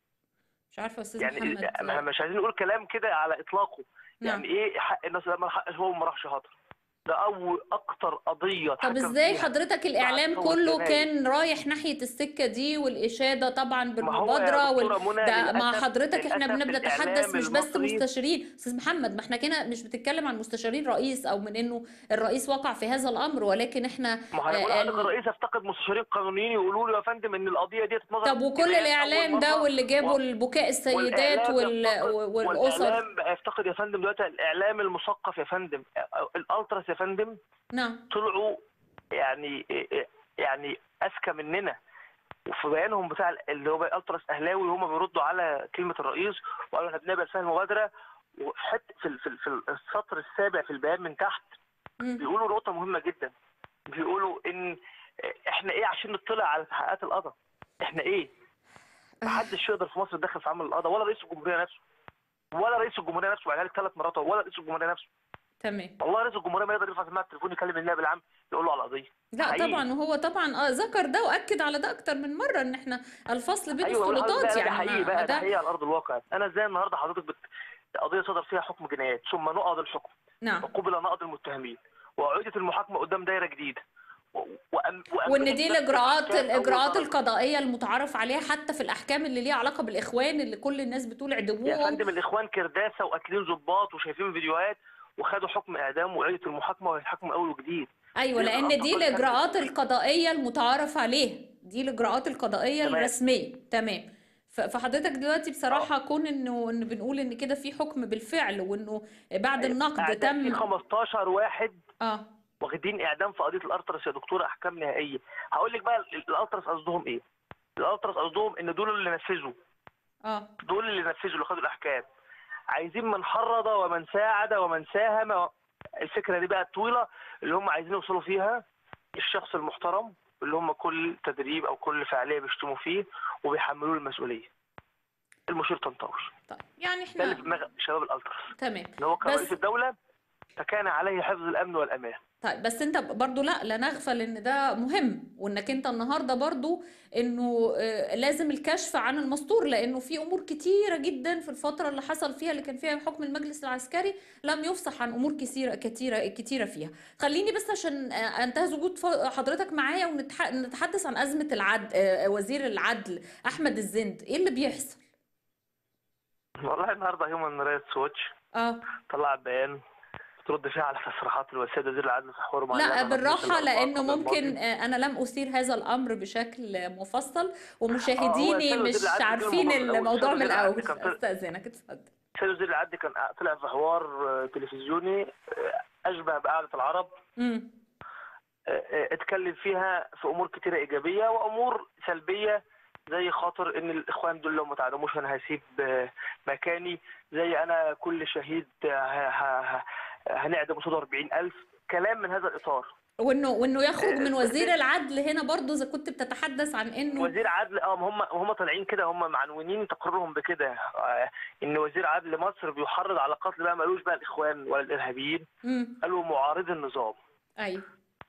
مش عارفه يا استاذ يعني محمد احنا مش عايزين نقول كلام كده على اطلاقه نعم يعني ايه حق الناس لما حق هو ما راحش هدر ده اول اكتر قضيه طب اتحكم ازاي فيها حضرتك الاعلام ثورة كله يناير. كان رايح ناحيه السكه دي والاشاده طبعا ما هو يا بالمبادره وال... دكتوره منى ده مع للاسف حضرتك احنا للاسف بن- بنتحدث الاعلام مش بس المصري مستشارين استاذ محمد ما احنا كده مش بنتكلم عن مستشارين رئيس او من انه الرئيس وقع في هذا الامر ولكن احنا ما هو انا بقول آه، لحضرتك ال- الرئيس افتقد مستشارين قانونيين يقولوا له يا فندم ان القضيه دي تتنظر طب وكل جنايات اول الاعلام ده مره واللي جابوا و... البكاء السيدات والاعلام وال... يفتقد والاسر والاعلام بقى يفتقد يا فندم دلوقتي الاعلام المثقف يا فندم الالتراس يا فندم نعم طلعوا يعني يعني اذكى مننا وفي بيانهم بتاع اللي هو التراس اهلاوي هم بيردوا على كلمه الرئيس وقالوا احنا بنقبل فيها المبادره وفي حته في ال- في ال- في السطر السابع في البيان من تحت مم. بيقولوا نقطه مهمه جدا بيقولوا ان احنا ايه عشان نطلع على تحقيقات القضاء احنا ايه محدش يقدر في مصر يتدخل في عمل القضاء ولا رئيس الجمهوريه نفسه ولا رئيس الجمهوريه نفسه بعدها ثلاث مرات ولا رئيس الجمهوريه نفسه تمام والله رئيس الجمهوريه ما يقدر يرفع سماعه التليفون يكلم النائب العام يقول له على القضيه لا حقيقي. طبعا وهو طبعا اه ذكر ده واكد على ده اكتر من مره ان احنا الفصل بين ايوه والله السلطات ده, ده يعني حقيقي ما- بقى ما ده ده حقيقي على ارض الواقع انا ازاي النهارده حضرتك بت... قضيه صدر فيها حكم جنايات ثم نقض الحكم نعم وقبل نقض المتهمين وأعيدت المحاكمه قدام دايره جديده و... وأم... وأم... وان دي الاجراءات أحكام أول الاجراءات درجة. القضائيه المتعارف عليها حتى في الاحكام اللي ليها علاقه بالاخوان اللي كل الناس بتقول يا اعدموهم فندم الاخوان كرداسه وقاتلين ضباط وشايفين فيديوهات وخدوا حكم اعدام واعيدت المحاكمه وهيتحاكموا اول وجديد ايوه دي لان الإجراءات دي أقل الاجراءات القضائيه المتعارف عليها دي الاجراءات القضائيه تمام. الرسميه تمام ف- فحضرتك دلوقتي بصراحه كون انه ان بنقول ان كده في حكم بالفعل وانه بعد النقد اعدام في تم 15 واحد اه واخدين اعدام في قضيه الالتراس يا دكتوره احكام نهائيه هقول لك بقى ال- الالتراس قصدهم ايه الالتراس قصدهم ان دول اللي نفذوا اه دول اللي نفذوا اللي خدوا الاحكام عايزين من حرض ومن ساعد ومن ساهم الفكره دي بقى الطويله اللي هم عايزين يوصلوا فيها الشخص المحترم اللي هم كل تدريب او كل فعاليه بيشتموا فيه وبيحملوه المسؤوليه المشير طنطاوي طيب يعني ده اللي في احنا دماغ شباب الالتراس تمام ان هو كان بس- رئيس الدوله فكان عليه حفظ الامن والامان طيب بس انت برضو لا لا نغفل ان ده مهم وانك انت النهارده برضو انه آه، لازم الكشف عن المستور لانه في امور كتيره جدا في الفتره اللي حصل فيها اللي كان فيها حكم المجلس العسكري لم يفصح عن امور كثيره كتيره كتيره فيها خليني بس عشان آه، انتهز وجود ف- حضرتك معايا ونتحدث عن ازمه العدل وزير العدل احمد الزند ايه اللي بيحصل والله النهارده هيومن رايتس واتش اه طلع بيان ترد فيها على تصريحات السيد وزير العدل في حوار مع لا الإعلام عن بالراحة مثل لأنه الأربعة قبل ممكن الماضي. آه، أنا لم أثير هذا الأمر بشكل مفصل هو ومشاهديني السيد مش وزير العدل عارفين كان الموضوع من الأول. الموضوع من السيد وزير العدل الأول كان طلع- أستأذنك اتفضل السيد وزير العدل كان طلع في حوار آه، تلفزيوني آه، أشبه بقعدة العرب مم. آه، آه، اتكلم فيها في امور كتيره ايجابيه وامور سلبيه زي خاطر ان الاخوان دول لو ما تعدموش انا هسيب آه، مكاني زي انا كل شهيد آه، ه- ه- ه- هنعدم قصاده 40000 كلام من هذا الاطار وإنه وإنه يخرج من آه، وزير العدل هنا برضو إذا كنت بتتحدث عن إنه وزير عدل اه ما هم هم طالعين كده هم معنونين تقريرهم بكده آه، ان وزير عدل مصر بيحرض على قتل بقى مالوش بقى الاخوان ولا الارهابيين مم. قالوا معارض النظام أيوه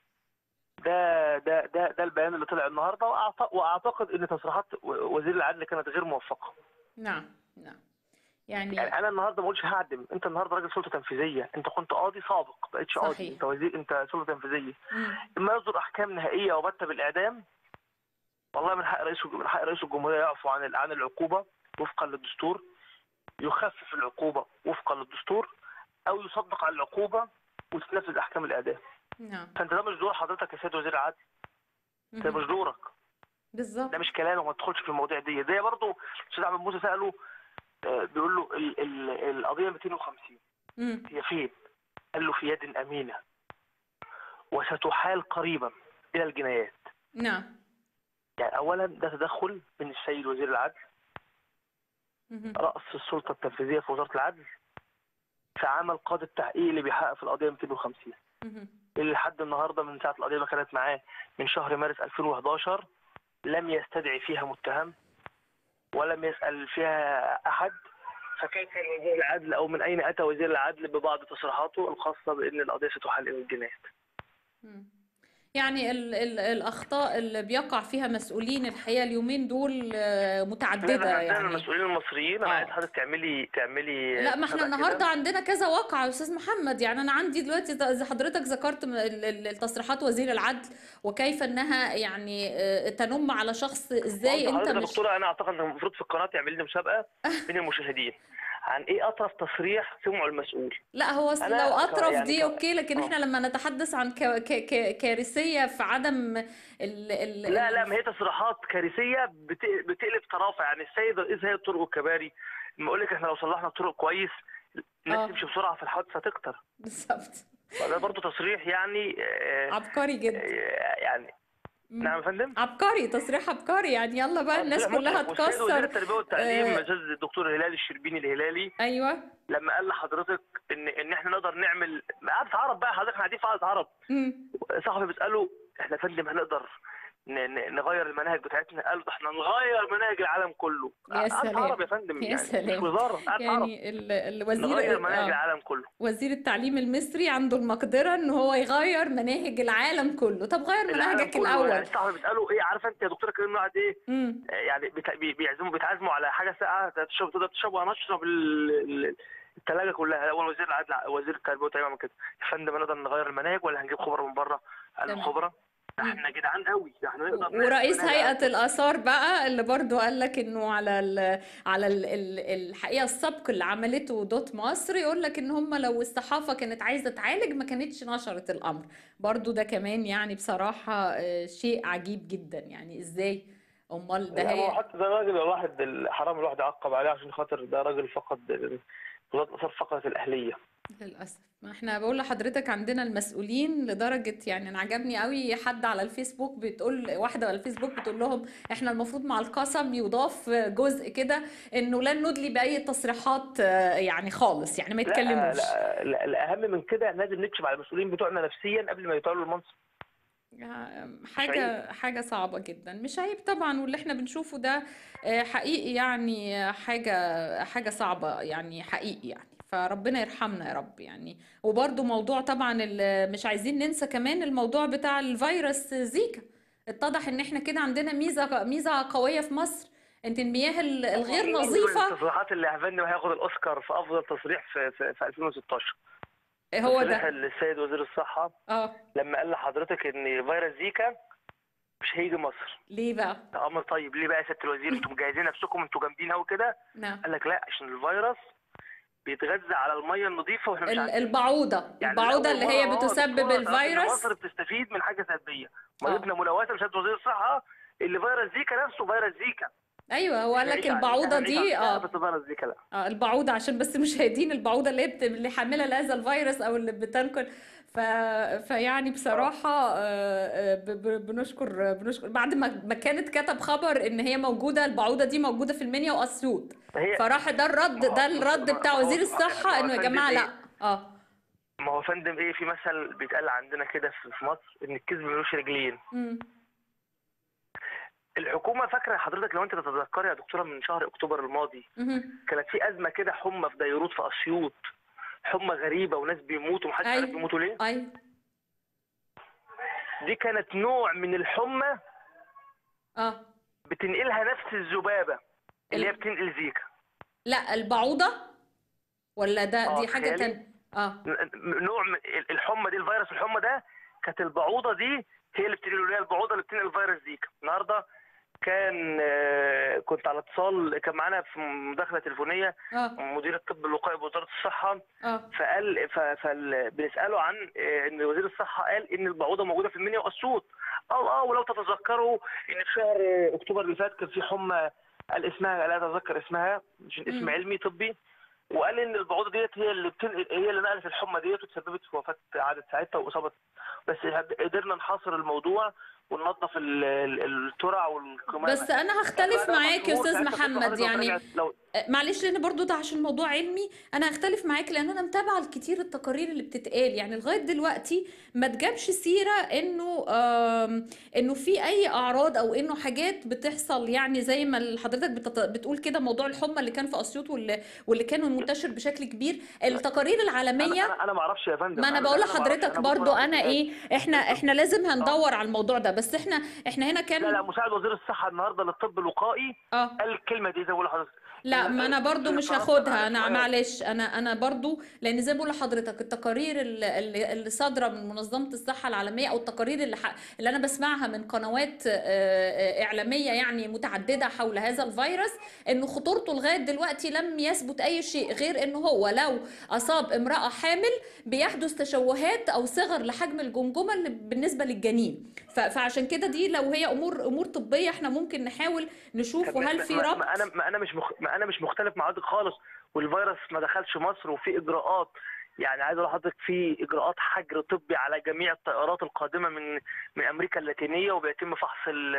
ده ده ده ده البيان اللي طلع النهارده وأعت- واعتقد ان تصريحات و- وزير العدل كانت غير موفقه نعم نعم يعني يعني انا النهارده ما قلتش هعدم انت النهارده راجل سلطه تنفيذيه انت كنت قاضي سابق ما بقتش صحيح. قاضي انت وزير انت سلطه تنفيذيه مم. اما يصدر احكام نهائيه وبتة بالاعدام والله من حق رئيس من حق رئيس الجمهوريه يعفو عن ال- عن العقوبه وفقا للدستور يخفف العقوبه وفقا للدستور او يصدق على العقوبه وتنفذ احكام الاعدام نعم فانت ده مش دور حضرتك يا سيد وزير العدل ده مم. مش دورك بالظبط ده مش كلامه وما تدخلش في المواضيع دي زي برضه الاستاذ عبد موسى ساله آه، بيقول له ال ال القضيه 250 مم. هي فين؟ قال له في يد امينه وستحال قريبا الى الجنايات نعم يعني اولا ده تدخل من السيد وزير العدل مم. راس السلطه التنفيذيه في وزاره العدل في عمل قاضي التحقيق اللي بيحقق في القضيه 250 مم. اللي لحد النهارده من ساعه القضيه ما كانت معاه من شهر مارس 2011 لم يستدعي فيها متهم ولم يسال فيها احد فكيف من وزير العدل او من اين اتى وزير العدل ببعض تصريحاته الخاصه بان القضيه ستحل الى الجنايات مم. يعني ال ال الأخطاء اللي بيقع فيها مسؤولين الحقيقة اليومين دول آه، متعددة لا يعني المسؤولين المصريين انا آه. عايز حضرتك تعملي تعملي لا ما احنا سبق كده. النهارده عندنا كذا واقعة يا استاذ محمد يعني انا عندي دلوقتي ز- زي حضرتك ذكرت م- ال- ال- التصريحات وزير العدل وكيف انها يعني آه، تنم على شخص ازاي برضه انت حضرتك يا مش دكتوره انا اعتقد ان المفروض في القناه تعملي لي مسابقه بين المشاهدين عن ايه اطرف تصريح سمعه المسؤول لا هو أصل أنا لو ك- اطرف يعني دي ك- اوكي لكن آه. احنا لما نتحدث عن ك ك ك كارثية في عدم ال ال لا لا ما هي تصريحات كارثيه بت- بتقلب طرافه يعني السيد رئيس هيئه الطرق والكباري لما يقول لك احنا لو صلحنا الطرق كويس آه. الناس تمشي بسرعه في الحادثه تكتر بالظبط فده برضه تصريح يعني آه، عبقري جدا آه، يعني مم. نعم يا فندم عبقري تصريح عبقري يعني يلا بقى الناس تصريح كلها مطلق. والسيد وزير تكسر التربيه والتعليم آه. الاستاذ الدكتور هلال الشربيني الهلالي ايوه لما قال لحضرتك ان ان احنا نقدر نعمل قعده عرب بقى حضرتك قاعدين في قعده عرب مم. صاحبي بيساله احنا يا فندم هنقدر ن- ن- نغير المناهج بتاعتنا قال ده احنا نغير مناهج العالم كله يا قعدة سلام. عرب يا فندم يا يعني سلام. مش وزاره قعدة عرب يعني ال- الوزير نغير مناهج آه. العالم كله وزير التعليم المصري عنده المقدرة ان هو يغير مناهج العالم كله طب غير العالم منهجك كله يعني الاول صاحبي بيساله ايه عارفه انت يا دكتوره كريم قاعد ايه امم آه، يعني بت- بي- بيعزموا بيتعزموا على حاجه ساقعه تشرب تقدر تشرب انا اشرب ال- ال- الثلاجه كلها اول وزير العدل وزير التربيه والتعليم عمل كده يا فندم نقدر نغير المناهج ولا هنجيب خبراء من بره قال له تمام. خبراء مم. احنا جدعان قوي احنا نقدر نعمل ورئيس مناهج العالم هيئة الآثار بقى اللي برضو قال لك انه على ال على ال ال الحقيقة السبق اللي عملته دوت مصر يقول لك ان هم لو الصحافة كانت عايزة تعالج ما كانتش نشرت الأمر برضو ده كمان يعني بصراحة آه، شيء عجيب جدا يعني ازاي امال ده لا، هو هي حتى ده راجل الواحد الحرام الواحد يعقب عليه عشان خاطر ده راجل فقد وزارة الآثار فقدت الأهلية للأسف ما احنا بقول لحضرتك عندنا المسؤولين لدرجة يعني انا عجبني قوي حد على الفيسبوك بتقول واحدة على الفيسبوك بتقول لهم احنا المفروض مع القسم يضاف جزء كده انه لن ندلي بأي تصريحات آه، يعني خالص يعني ما لا يتكلموش لا لا الأهم من كده لازم نكشف على المسؤولين بتوعنا نفسيا قبل ما يطالوا المنصب حاجة حاجة صعبة جدا مش عيب طبعا واللي احنا بنشوفه ده آه، حقيقي يعني حاجة حاجة صعبة يعني حقيقي يعني فربنا يرحمنا يا رب يعني وبرضو موضوع طبعا ال- مش عايزين ننسى كمان الموضوع بتاع الفيروس زيكا اتضح ان احنا كده عندنا ميزة ميزة قوية في مصر ان المياه ال- الغير من نظيفة التصريحات اللي هفندم هياخد الأوسكار في أفضل تصريح في, في, في 2016 هو تصريح ده السيد وزير الصحة اه لما قال لحضرتك إن فيروس زيكا مش هيجي مصر ليه بقى ده أمر طيب ليه بقى يا سيادة الوزير أنتم مجهزين نفسكم أنتوا جامدين أوي كده نعم قال لك لا عشان الفيروس بيتغذى على الميه النظيفه واحنا مش ال- عارفين البعوضة يعني البعوضة لأول اللي هي مرة، آه، بتسبب دكتورة تعرف إن الفيروس مصر بتستفيد من حاجه سلبيه مريضنا ملوثه مش وزير الصحه اللي فيروس زيكا نفسه فيروس زيكا ايوه هو قال لك نعيش عليه. البعوضة إحنا نعيش دي على اه بس فيروس زيكا لا آه، البعوضة عشان بس مشاهدين البعوضة اللي هي بت... اللي حاملة لهذا الفيروس او اللي بتنقل ف... فيعني بصراحة آه، آه، ب... ب... بنشكر بنشكر بعد ما ما كانت كتب خبر ان هي موجودة البعوضة دي موجودة في المنيا واسيوط هي فراح ده الرد ده الرد بتاع وزير الصحة انه يا جماعة لا اه ما هو يا فندم ايه في مثل بيتقال عندنا كده في في مصر ان الكذب ملوش رجلين مم. الحكومه فاكره حضرتك لو انت تتذكري يا دكتوره من شهر اكتوبر الماضي مهم. كانت في ازمه كده حمى في ديروت في اسيوط حمى غريبه وناس بيموتوا ومحدش عارف أيوة. بيموتوا ليه ايوه دي كانت نوع من الحمى اه بتنقلها نفس الذبابه اللي هي ال- بتنقل زيكا لا البعوضة ولا ده آه، دي حاجة تخيلي. تانية اه ن- نوع من الحمى دي الفيروس الحمى ده كانت البعوضه دي هي اللي بتنقل اللي هي البعوضه اللي بتنقل فيروس زيكا النهارده كان آه، كنت على اتصال كان معانا في مداخله تليفونيه اه مدير الطب الوقائي بوزاره الصحه اه فقال ف- فال- بنساله عن آه، ان وزير الصحه قال ان البعوضه موجوده في المنيا واسيوط قال اه ولو تتذكروا ان في شهر آه، اكتوبر اللي فات كان في حمى قال اسمها لا اتذكر اسمها مش اسم مم. علمي طبي وقال ان البعوضه ديت هي اللي بتنقل هي اللي نقلت الحمى ديت وتسببت في وفاه عدد ساعتها واصابه بس قدرنا نحاصر الموضوع وننظف ال- ال- الترع والقمامه بس انا هختلف بقى معاك يا مشهور استاذ ساعتها كنت محمد حضرتك يعني راجع- لو آه، معلش لان برضو ده عشان موضوع علمي انا هختلف معاك لان انا متابعه الكتير التقارير اللي بتتقال يعني لغايه دلوقتي ما تجابش سيره انه آم، انه في اي اعراض او انه حاجات بتحصل يعني زي ما حضرتك بتط- بتقول كده موضوع الحمى اللي كان في اسيوط واللي واللي كان منتشر بشكل كبير التقارير العالميه انا انا ما اعرفش يا فندم ما انا بقول ما أعرفش. لحضرتك أنا برضو بكرة انا ايه احنا احنا لازم هندور على الموضوع ده بس احنا احنا هنا لا لا كان مساعد وزير الصحه النهارده للطب الوقائي اه قال الكلمه دي زي ما بقول لحضرتك لا ما انا برضو مش فرنسا هاخدها انا عارف- معلش انا انا برضو لان زي ما بقول لحضرتك التقارير اللي, اللي اللي صادره من منظمه الصحه العالميه او التقارير اللي ح... اللي انا بسمعها من قنوات آه، آه، اعلاميه يعني متعدده حول هذا الفيروس انه خطورته لغايه دلوقتي لم يثبت اي شيء غير انه هو لو اصاب امراه حامل بيحدث تشوهات او صغر لحجم الجمجمه اللي بالنسبه للجنين ف... فعشان كده دي لو هي امور امور طبيه احنا ممكن نحاول نشوف طب وهل ما- في ما- ربط ما انا ما انا مش مخ... ما انا مش مختلف مع حضرتك خالص والفيروس ما دخلش مصر وفي اجراءات يعني عايز اقول لحضرتك في اجراءات حجر طبي على جميع الطائرات القادمه من من امريكا اللاتينيه وبيتم فحص ال...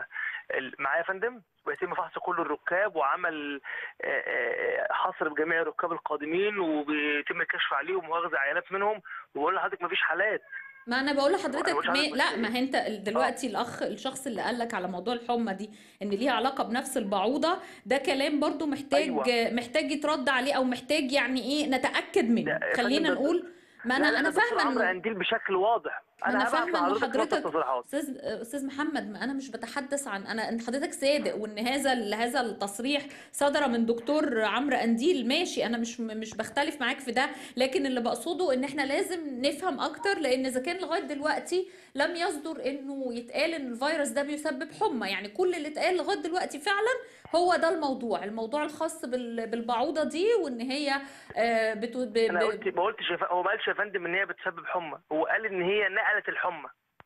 ال- معايا يا فندم ويتم فحص كل الركاب وعمل آه، آه، حصر بجميع الركاب القادمين وبيتم الكشف عليهم واخذ عينات منهم وبقول لحضرتك ما فيش حالات ما انا بقول لحضرتك أنا مش عارف مي... بس لا ما إيه. انت دلوقتي الاخ الشخص اللي قال لك على موضوع الحمى دي ان ليها علاقه بنفس البعوضه ده كلام برضو محتاج أيوة. محتاج يترد عليه او محتاج يعني ايه نتاكد منه لا، يا خلينا فندم، نقول ما لا، انا لا، انا دكتور فاهمه عمرو انه قنديل بشكل واضح ما انا هبعت فاهمه ان لحضرتك نص حضرتك التصريحات استاذ استاذ محمد ما انا مش بتحدث عن انا ان حضرتك صادق وان هذا ال- هذا التصريح صدر من دكتور عمرو قنديل ماشي انا مش مش بختلف معاك في ده لكن اللي بقصده ان احنا لازم نفهم اكتر لان اذا كان لغايه دلوقتي لم يصدر انه يتقال ان الفيروس ده بيسبب حمى يعني كل اللي اتقال لغايه دلوقتي فعلا هو ده الموضوع الموضوع الخاص بال- بالبعوضه دي وان هي آه، بتو... ب... انا ب... قلت ما قلتش يا ف- هو ما قالش يا فندم ان هي بتسبب حمى هو قال ان هي نقلت الحمى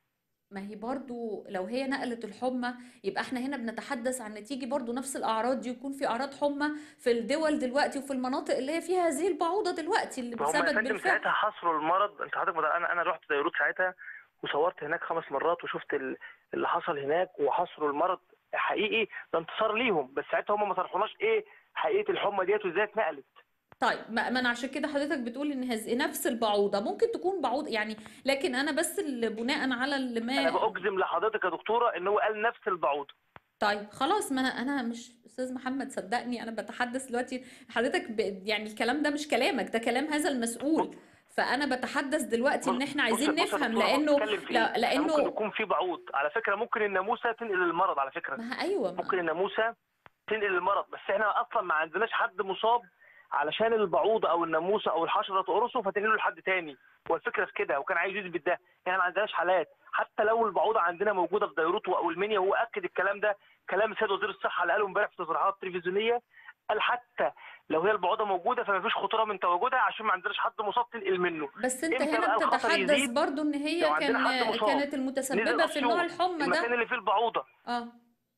ما هي برضو لو هي نقلت الحمى يبقى احنا هنا بنتحدث عن نتيجة برضو نفس الأعراض دي يكون في أعراض حمى في الدول دلوقتي وفي المناطق اللي هي فيها هذه البعوضة دلوقتي اللي فهم يا بثبت فندم بالفعل ساعتها حصروا المرض انت حضرتك مدر... انا انا رحت بيروت ساعتها وصورت هناك خمس مرات وشفت ال- اللي حصل هناك وحصروا المرض حقيقي ده انتصار ليهم بس ساعتها هم ما صرفوناش ايه حقيقه الحمى ديت وازاي اتنقلت طيب ما ما انا عشان كده حضرتك بتقول ان هذه نفس البعوضة ممكن تكون بعوض يعني لكن انا بس اللي بناء على اللي انا ما باجزم لحضرتك يا دكتوره ان هو قال نفس البعوضه طيب خلاص ما انا انا مش استاذ محمد صدقني انا بتحدث دلوقتي حضرتك ب... يعني الكلام ده مش كلامك ده كلام هذا المسؤول فانا بتحدث دلوقتي ان احنا عايزين بص- بص يا نفهم دكتورة، هو لانه بيتكلم في لا إيه؟ لانه ممكن يكون في بعوض على فكره ممكن الناموسه تنقل المرض على فكره ما ايوه ما ممكن الناموسه تنقل المرض بس احنا اصلا ما عندناش حد مصاب علشان البعوضه او الناموسه او الحشره تقرصه فتنقله لحد تاني هو الفكره في كده وكان عايز يثبت ده احنا ما عندناش حالات حتى لو البعوضه عندنا موجوده في بيروت او المنيا هو اكد الكلام ده كلام السيد وزير الصحه اللي قاله امبارح في تصريحات تلفزيونيه قال حتى لو هي البعوضه موجوده فما فيش خطوره من تواجدها عشان ما عندناش حد مصاب تنقل منه بس انت امتى هنا بقى الخطر بتتحدث يزيد؟ برضو ان هي لو عندنا كان حد مصاب. كانت نزل المتسببه في النوع أسيوط، الحمى المكان ده اللي فيه البعوضه اه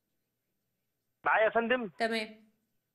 معايا يا فندم تمام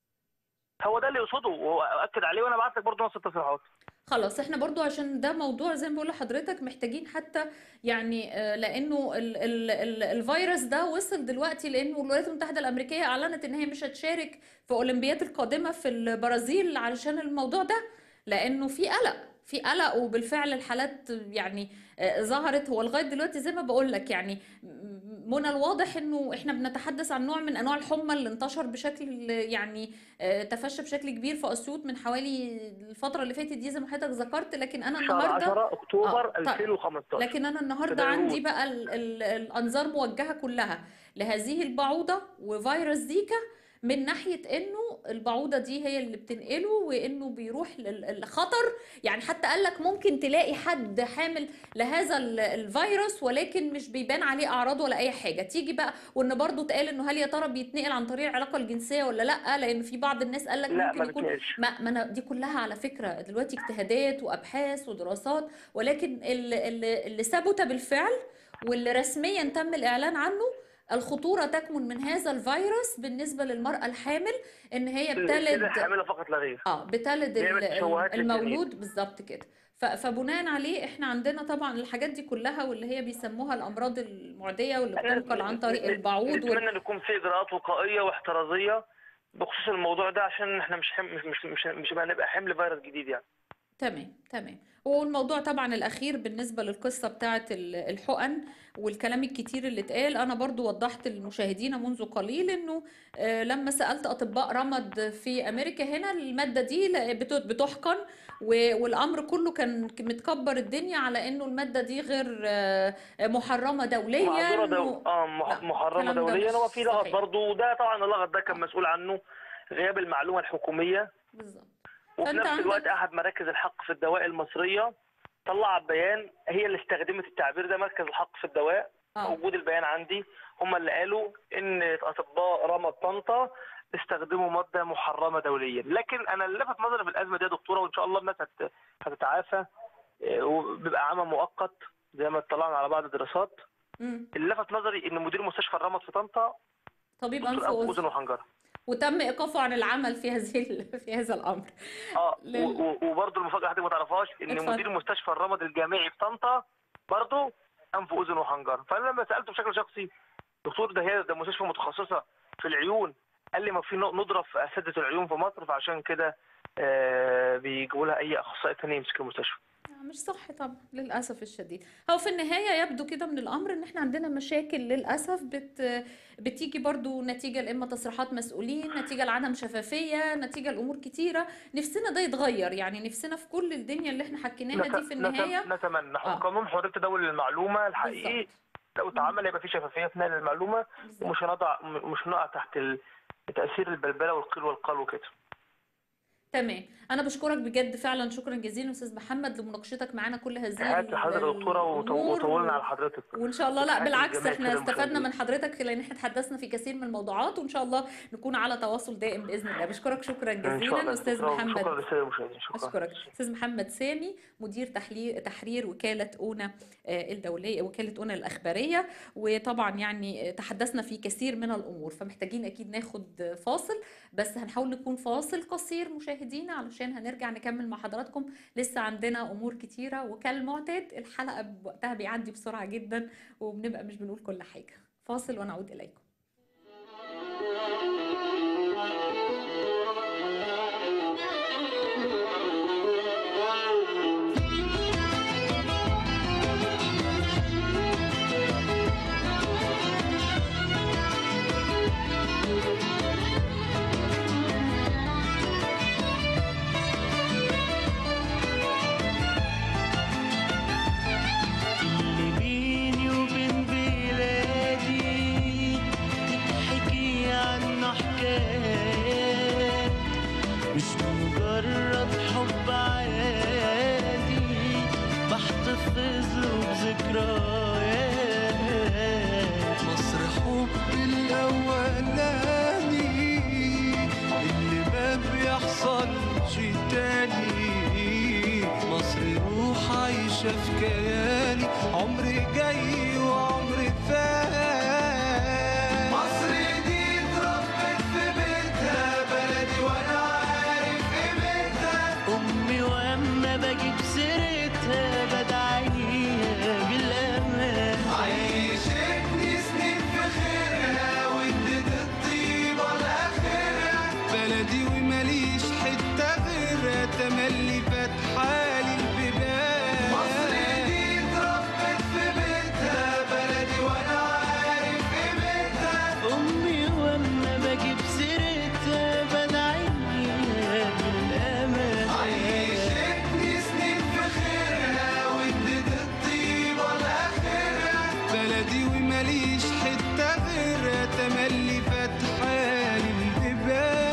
هو ده اللي يقصده وهو اكد عليه وانا بعت لك برضه نص التصريحات خلاص احنا برضو عشان ده موضوع زي ما بقول لحضرتك محتاجين حتى يعني آه، لانه ال ال ال الفيروس ده وصل دلوقتي لانه الولايات المتحده الامريكيه اعلنت ان هي مش هتشارك في اولمبياد القادمه في البرازيل علشان الموضوع ده لانه في قلق في قلق وبالفعل الحالات يعني آه، ظهرت هو لغايه دلوقتي زي ما بقول لك يعني م- منى الواضح انه احنا بنتحدث عن نوع من انواع الحمى اللي انتشر بشكل يعني آه، تفشى بشكل كبير في اسيوط من حوالي الفتره اللي فاتت دي زي ما حضرتك ذكرت لكن انا شهر النهارده 10 اكتوبر آه، طيب. 2015 لكن انا النهارده في بيروت. عندي بقى ال ال الانظار موجهه كلها لهذه البعوضه وفيروس زيكا من ناحيه انه البعوضه دي هي اللي بتنقله وانه بيروح للخطر يعني حتى قال لك ممكن تلاقي حد حامل لهذا ال- الفيروس ولكن مش بيبان عليه اعراض ولا اي حاجه تيجي بقى وان برضو اتقال انه هل يا ترى بيتنقل عن طريق العلاقه الجنسيه ولا لا لان في بعض الناس قال لك لا ممكن ما يكون بتنقلش ما ما أنا دي كلها على فكرة دلوقتي اجتهادات وأبحاث ودراسات ولكن اللي, اللي, اللي ثبت بالفعل واللي رسميا تم الإعلان عنه الخطورة تكمن من هذا الفيروس بالنسبة للمرأة الحامل إن هي كده بتلد حامله فقط لا غير اه بتلد ال- بيعمل تشوهات ال- للجنين. المولود بالظبط كده ف- فبناء عليه احنا عندنا طبعا الحاجات دي كلها واللي هي بيسموها الامراض المعديه واللي بتنقل عن طريق البعوض وال... نتمنى ان يكون في اجراءات وقائيه واحترازيه بخصوص الموضوع ده عشان احنا مش حم... مش مش مش, مش هنبقى حمل فيروس جديد يعني تمام تمام والموضوع طبعا الأخير بالنسبة للقصة بتاعة ال- الحقن والكلام الكتير اللي اتقال أنا برضو وضحت للمشاهدين منذ قليل إنه آه، لما سألت أطباء رمد في أمريكا هنا المادة دي لا- بت- بتحقن و- والأمر كله كان متكبر الدنيا على إنه المادة دي غير آه، محرمة دوليا معذوره دو... و- اه مح... لا، محرمه الكلام ده دوليا مش هو في لغط صحيح. برضه وده طبعا اللغط ده كان مسؤول عنه غياب المعلومه الحكوميه بالظبط وفي فأنت نفس عندك- الوقت احد مراكز الحق في الدواء المصريه طلع بيان هي اللي استخدمت التعبير ده مركز الحق في الدواء اه موجود البيان عندي هم اللي قالوا ان اطباء رمض طنطا استخدموا ماده محرمه دوليا لكن انا اللي لفت نظري في الازمه دي يا دكتوره وان شاء الله الناس هت- هتتعافى إيه، وبيبقى عمى مؤقت زي ما اطلعنا على بعض الدراسات مم. اللي لفت نظري ان مدير مستشفى الرمض في طنطا طبيب أنف دكتور انف وأذن واذن وحنجره وتم إيقافه عن العمل في هذه ال- في هذا الأمر اه لل- و- و- وبرضه المفاجاه حضرتك ما تعرفهاش ان اتفضل. مدير مستشفى الرمض الجامعي في طنطا برضه انف واذن وحنجره فانا لما سالته بشكل شخصي دكتور ده هي ده مستشفى متخصصه في العيون قال لي ما في ندره في اساتذه العيون في مصر فعشان كده آه بيجيبوا لها اي اخصائي تاني يمسك المستشفى مش صح طبعا للأسف الشديد هو في النهاية يبدو كده من الأمر إن إحنا عندنا مشاكل للأسف بت بتيجي برضو نتيجة لإما تصريحات مسؤولين نتيجة لعدم شفافية نتيجة لأمور كتيرة نفسنا ده يتغير يعني نفسنا في كل الدنيا اللي إحنا حكيناها دي في النهاية نت- نتمنى آه. قانون حريه تداول المعلومه الحقيقي بالظبط لو اتعمل يبقى في شفافيه في نقل المعلومه بالظبط ومش هنضع مش هنقع تحت ال- تاثير البلبله والقيل والقال وكده تمام أنا بشكرك بجد فعلا شكرا جزيلا أستاذ محمد لمناقشتك معانا كل هذه تحياتي لحضرتك يا دكتوره وطو- الأمور وطولنا على حضرتك وان شاء الله لا وتحياتي بالعكس لجميع احنا السادة استفدنا المشاهدين. من حضرتك لان احنا تحدثنا في كثير من الموضوعات وان شاء الله نكون على تواصل دائم باذن الله بشكرك شكرا ان شاء جزيلا الله استاذ شكرا محمد شكرا للساده المشاهدين شكرا اشكرك استاذ محمد سامي مدير تحليل تحرير وكاله اونا آه، الدوليه وكاله اونا الاخباريه وطبعا يعني تحدثنا في كثير من الامور فمحتاجين اكيد ناخد فاصل بس هنحاول نكون فاصل قصير مشاهدينا علشان هنرجع نكمل مع حضراتكم لسه عندنا امور كتيره وكالمعتاد الحلقه بوقتها بيعدي بسرعه جدا وبنبقى مش بنقول كل حاجه فاصل ونعود اليكم اللي بيني وبين بلادي في كياني عمري جاي وعمري فات مصر دي اتربت في بيتها بلدي وانا عارف قيمتها أمي وأما بجيب سيرتها بدعي ليها بالأمان عيشتني سنين في خيرها واديت الطيبة لآخرها بلدي وماليش حتة غيرها تملي فاتحالي البيبان مصر دي اتربت في بيتها بلدي وانا عارف قيمتها أمي وأما بجيب سيرتها بدعي ليها بالأمان عيشتني سنين في خيرها واديت الطيبة لآخرها بلدي وماليش حتة غيرها تملي فاتحالي البيبان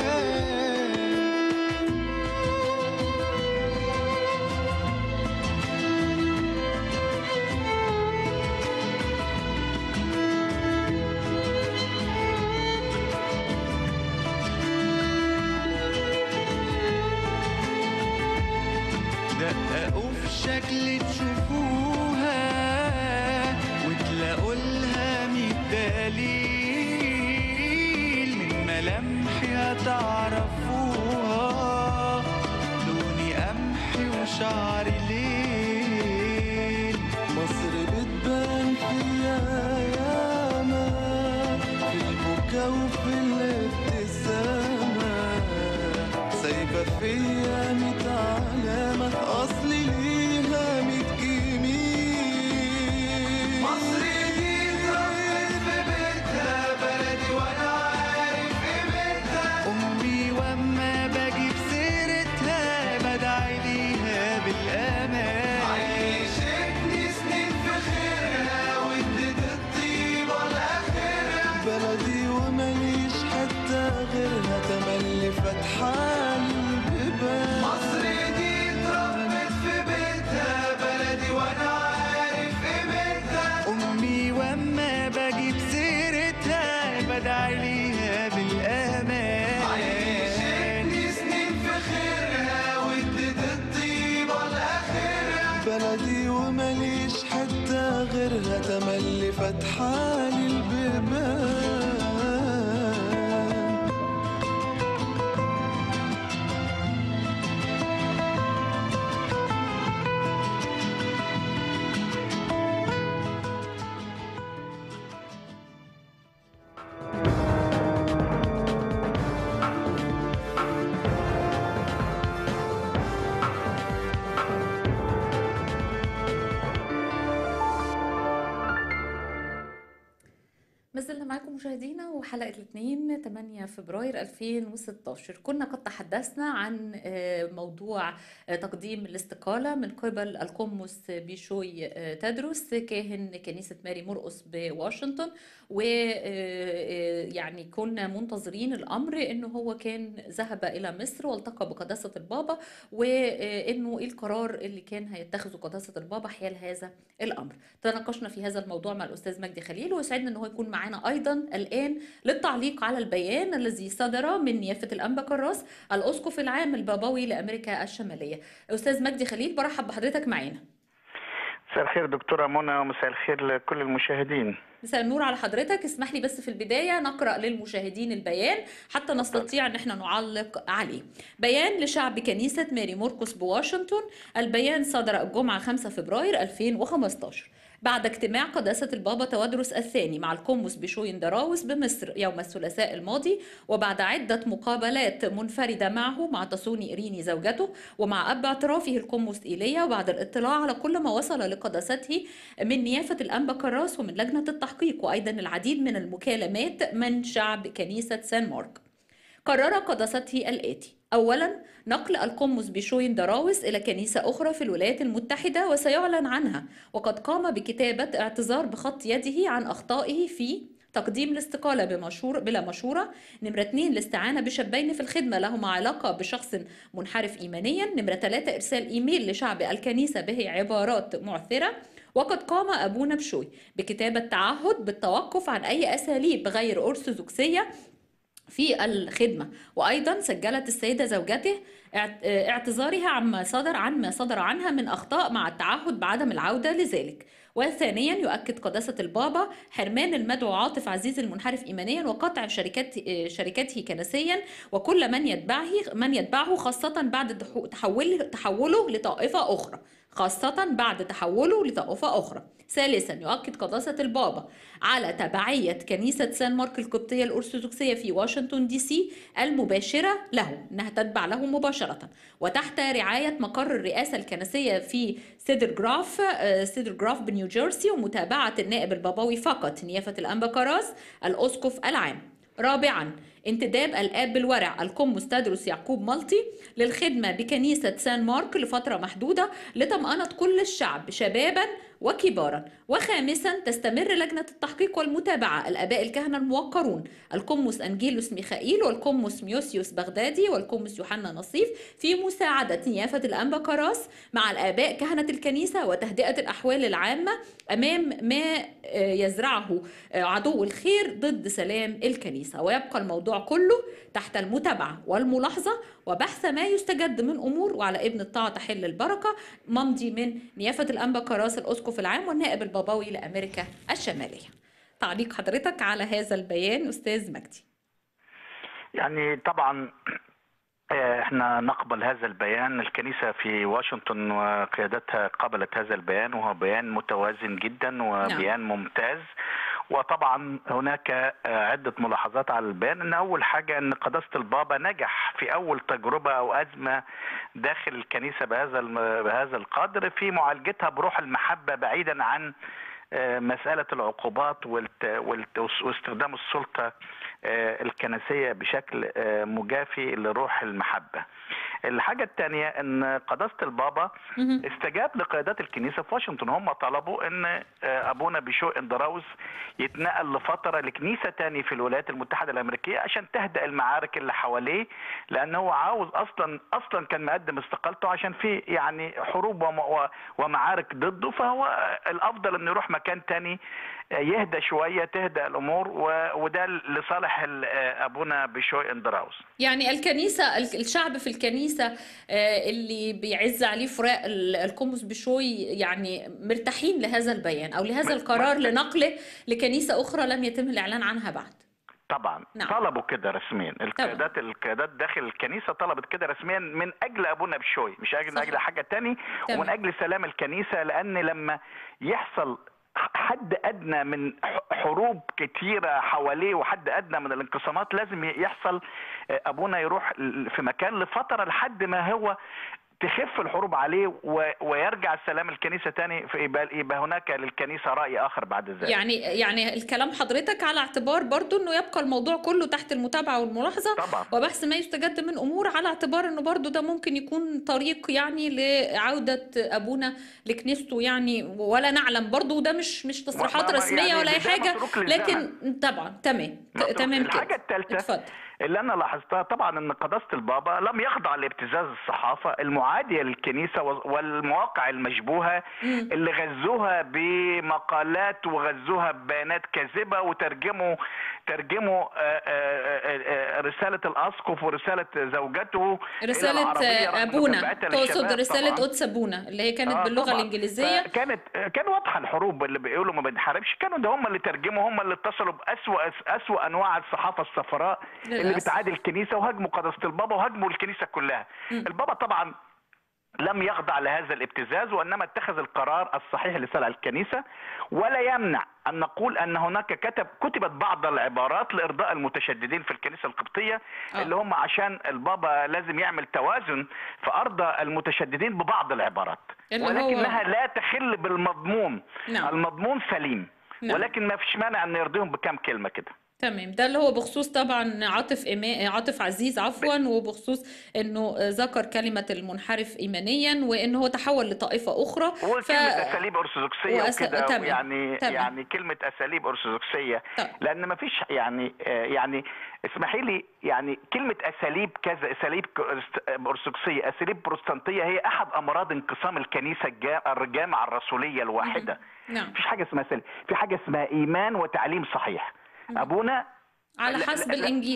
دققوا في شكل تشوفوها وتلاقوا لها ميت دليل من ملامحي هتعرفوها لوني قمحي وشعري ليل مصر بتبان فيها ياما في البكا وفي الابتسامة سايبة فيا ميت علامة أصلي ليها ميت جميل مصر دي اتربت في بيتها بلدي وأنا عارف قيمتها أمي وأما بجيب سيرتها بدعي ليها بالأمان عيشتني سنين في خيرها واديت الطيبة لآخرها بلدي وماليش حتة غيرها تملي فاتحالي البيبان مصر دي اتربت في بيتها بلدي وانا عارف قيمتها امي واما بجيب سيرتها بدعي ليها بالامان عيشتني سنين في خيرها واديت الطيبة لاخرها بلدي وماليش حتة غيرها تملي فاتحالي البيبان ما زلنا معاكم مشاهدينا وحلقة الاثنين 8 فبراير 2016 كنا قد تحدثنا عن آه، موضوع آه، تقديم الاستقالة من قبل القمص بيشوي آه، تدرس كاهن كنيسة ماري مرقس بواشنطن ويعني كنا منتظرين الأمر إنه هو كان ذهب إلى مصر والتقى بقداسة البابا وإنه إيه القرار اللي كان هيتخذه قداسة البابا حيال هذا الأمر تناقشنا في هذا الموضوع مع الأستاذ مجدي خليل ويسعدنا إن هو يكون معنا أيضا الآن للتعليق على البيان الذي صدر من نيافة الأنبا كراس الأسقف العام البابوي لأمريكا الشمالية أستاذ مجدي خليل برحب بحضرتك معانا مساء الخير دكتورة منى ومساء الخير لكل المشاهدين مساء النور على حضرتك اسمح لي بس في البداية نقرأ للمشاهدين البيان حتى نستطيع ان احنا نعلق عليه بيان لشعب كنيسة ماري مرقس بواشنطن البيان صدر الجمعة 5 فبراير 2015 بعد اجتماع قداسة البابا تودرس الثاني مع القمص بشوين دراوس بمصر يوم الثلاثاء الماضي وبعد عدة مقابلات منفردة معه مع تصوني إريني زوجته ومع أب اعترافه القمص إيليا وبعد الاطلاع على كل ما وصل لقداسته من نيافة الأنبا كراس ومن لجنة التحقيق وأيضا العديد من المكالمات من شعب كنيسة سان مارك قرر قداسته الآتي أولا نقل القمص بشوين دراوس إلى كنيسة أخرى في الولايات المتحدة وسيعلن عنها وقد قام بكتابة اعتذار بخط يده عن أخطائه في تقديم الاستقالة بمشور بلا مشورة نمرة اتنين الاستعانة بشابين في الخدمة لهما علاقة بشخص منحرف إيمانيا نمرة ثلاثة إرسال إيميل لشعب الكنيسة به عبارات معثرة وقد قام أبونا بشوي بكتابة تعهد بالتوقف عن أي أساليب غير أرثوذكسية في الخدمة وأيضا سجلت السيدة زوجته اعت- اعتذارها عما صدر عن ما صدر عنها من أخطاء مع التعهد بعدم العودة لذلك وثانيا يؤكد قداسة البابا حرمان المدعو عاطف عزيز المنحرف إيمانيا وقطع شركات شركته كنسيا وكل من يتبعه من يتبعه خاصة بعد تحو- تحوله تحوله لطائفة أخرى خاصة بعد تحوله لطائفة أخرى ثالثا يؤكد قداسة البابا على تبعية كنيسة سان مارك القبطية الأرثوذكسية في واشنطن دي سي المباشرة له إنها تتبع له مباشرة وتحت رعاية مقر الرئاسة الكنسية في سيدر جراف آه، سيدر جراف بنيو جيرسي ومتابعة النائب البابوي فقط نيافة الأنبا كراس الأسقف العام رابعا انتداب الآب بالورع القمص تدرس يعقوب مالطي للخدمة بكنيسة سان مارك لفترة محدودة لطمأنة كل الشعب شبابا وكبارا وخامسا تستمر لجنة التحقيق والمتابعة الآباء الكهنة الموقرون القمص أنجيلوس ميخائيل والقمص ميوسيوس بغدادي والقمص يوحنا نصيف في مساعدة نيافة الأنبا كراس مع الآباء كهنة الكنيسة وتهدئة الأحوال العامة أمام ما آه، يزرعه آه، عدو الخير ضد سلام الكنيسة ويبقى الموضوع كله تحت المتابعة والملاحظة وبحث ما يستجد من أمور وعلى ابن الطاعة تحل البركة ممضي من نيافة الأنبا كراس الأسقف العام والنائب البابوي لأمريكا الشمالية تعليق حضرتك على هذا البيان أستاذ مجدي يعني طبعا آه، احنا نقبل هذا البيان الكنيسة في واشنطن وقيادتها قبلت هذا البيان وهو بيان متوازن جدا وبيان ممتاز وطبعا هناك آه، عدة ملاحظات على البيان ان اول حاجة ان قداسة البابا نجح في اول تجربة او ازمة داخل الكنيسة بهذا الم- بهذا القدر في معالجتها بروح المحبة بعيدا عن آه، مسألة العقوبات والت... والت... واستخدام السلطة آه، الكنسية بشكل آه، مجافي لروح المحبة الحاجة الثانية ان قداسة البابا مهم. استجاب لقيادات الكنيسة في واشنطن هم طلبوا ان آه، ابونا بيشو اندراوس يتنقل لفترة لكنيسة تاني في الولايات المتحدة الامريكية عشان تهدأ المعارك اللي حواليه لان هو عاوز اصلا اصلا كان مقدم استقالته عشان في يعني حروب وم- و- ومعارك ضده فهو الافضل انه يروح مكان تاني آه، يهدى شوية تهدأ الامور و- وده لصالح ال- آه، ابونا بيشوي اندراوس يعني الكنيسة ال- الشعب في الكنيسة آه، اللي بيعز عليه فراق ال- القمص بشوي يعني مرتاحين لهذا البيان أو لهذا م- القرار م- لنقله لكنيسة أخرى لم يتم الإعلان عنها بعد طبعا نعم. طلبوا كده رسميا القيادات القيادات داخل الكنيسه طلبت كده رسميا من اجل ابونا بشوي مش اجل من صحيح. اجل حاجه تاني تمام. ومن اجل سلام الكنيسه لان لما يحصل حد ادنى من ح- حروب كتيره حواليه وحد ادنى من الانقسامات لازم يحصل آه، ابونا يروح ل- في مكان لفتره لحد ما هو تخف الحروب عليه و- ويرجع السلام الكنيسه تاني فيبقى يبقى هناك للكنيسه راي اخر بعد ذلك يعني يعني الكلام حضرتك على اعتبار برضو انه يبقى الموضوع كله تحت المتابعة والملاحظة طبعا وبحث ما يستجد من امور على اعتبار انه برضو ده ممكن يكون طريق يعني لعودة ابونا لكنيسته يعني ولا نعلم برضو وده مش مش تصريحات ما- ما- رسمية يعني ولا اي ده حاجة متروك للزمن. لكن طبعا تمام متروك. تمام الحاجة كده الثالثة اتفضل اللي انا لاحظتها طبعا ان قداسه البابا لم يخضع لابتزاز الصحافه المعاديه للكنيسه و- والمواقع المشبوهه مم. اللي غزوها بمقالات وغزوها ببيانات كاذبه وترجموا ترجموا آه، آه، آه، آه، رساله الاسقف ورساله زوجته إلى رسالة العربية رغم ابونا متابعتها تقصد للشباب رسالة طبعاً. قدس ابونا اللي هي كانت آه، باللغة طبعاً. الانجليزية كانت كان واضحه الحروب اللي بيقولوا ما بنحاربش كانوا ده هم اللي ترجموا هم اللي اتصلوا باسوا اسوا انواع الصحافه الصفراء اللي للأسف. بتعادي الكنيسه وهاجموا قداسه البابا وهاجموا الكنيسه كلها مم. البابا طبعا لم يخضع لهذا الابتزاز وانما اتخذ القرار الصحيح لصالح الكنيسه ولا يمنع ان نقول ان هناك كتب كتبت بعض العبارات لارضاء المتشددين في الكنيسه القبطيه آه. اللي هم عشان البابا لازم يعمل توازن فارضى المتشددين ببعض العبارات اللي هو- ولكنها لا تخل بالمضمون نعم. المضمون سليم نعم. ولكن ما فيش مانع ان يرضيهم بكام كلمه كده تمام ده اللي هو بخصوص طبعا عاطف إما... عاطف عزيز عفوا وبخصوص انه ذكر كلمة المنحرف ايمانيا وان هو تحول لطائفة اخرى وكلمة اساليب ارثوذكسيه وأس- وكده تمام. يعني تمام. يعني كلمه اساليب ارثوذكسيه طيب. لان ما فيش يعني آه، يعني اسمحي لي يعني كلمه اساليب كذا اساليب ك- ارثوذكسيه اساليب بروتستانتيه هي احد امراض انقسام الكنيسه الجا- الجامعه الرسوليه الواحده نعم مفيش حاجه اسمها اساليب في حاجه اسمها ايمان وتعليم صحيح ابونا على لا- حسب لا- لا. الانجيل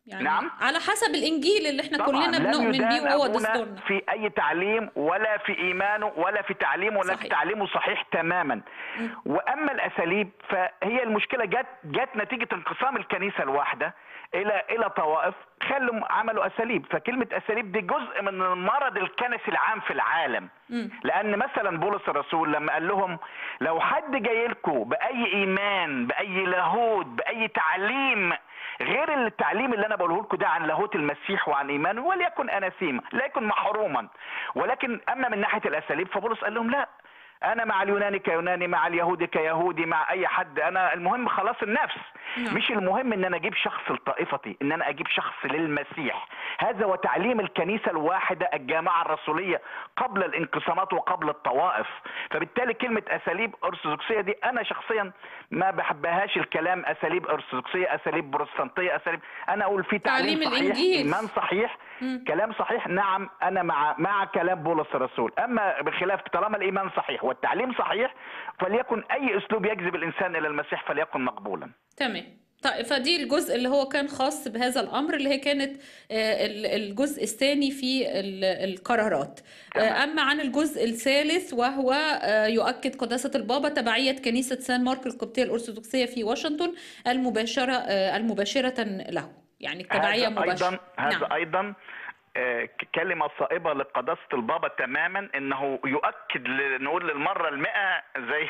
يعني نعم. على حسب الانجيل اللي احنا طبعاً كلنا لم بنؤمن يدان بيه وهو أبونا دستورنا في اي تعليم ولا في ايمانه ولا في تعليمه ولا في صحيح. تعليمه صحيح تماما واما الاساليب فهي المشكله جت جت نتيجه انقسام الكنيسه الواحده الى الى طوائف خلوا عملوا اساليب فكلمه اساليب دي جزء من المرض الكنسي العام في العالم مم. لان مثلا بولس الرسول لما قال لهم لو حد جاي لكم باي ايمان باي لاهوت باي تعليم غير التعليم اللي انا بقوله لكم ده عن لاهوت المسيح وعن ايمانه وليكن اناسيما لا يكن محروما ولكن اما من ناحيه الاساليب فبولس قال لهم لا انا مع اليوناني كيوناني مع اليهودي كيهودي مع اي حد انا المهم خلاص النفس نعم. مش المهم ان انا اجيب شخص لطائفتي ان انا اجيب شخص للمسيح هذا هو تعليم الكنيسه الواحده الجامعه الرسوليه قبل الانقسامات وقبل الطوائف فبالتالي كلمه اساليب ارثوذكسيه دي انا شخصيا ما بحبهاش الكلام اساليب ارثوذكسيه اساليب بروتستانتيه اساليب انا اقول في تعليم, تعليم صحيح الإنجيل. ايمان صحيح مم. كلام صحيح نعم انا مع مع كلام بولس الرسول اما بخلاف طالما الايمان صحيح والتعليم صحيح فليكن اي اسلوب يجذب الانسان الى المسيح فليكن مقبولا تمام طيب فدي الجزء اللي هو كان خاص بهذا الأمر اللي هي كانت آه، ال- الجزء الثاني في ال- القرارات آه، تمام. أما عن الجزء الثالث وهو آه، يؤكد قداسة البابا تبعية كنيسة سان مارك القبطية الأرثوذكسية في واشنطن المباشرة آه، المباشرة له يعني التبعية هذا مباشرة ايضا هذا نعم. ايضا آه، كلمة صائبة لقداسة البابا تماما انه يؤكد ل- نقول للمرة المئة زي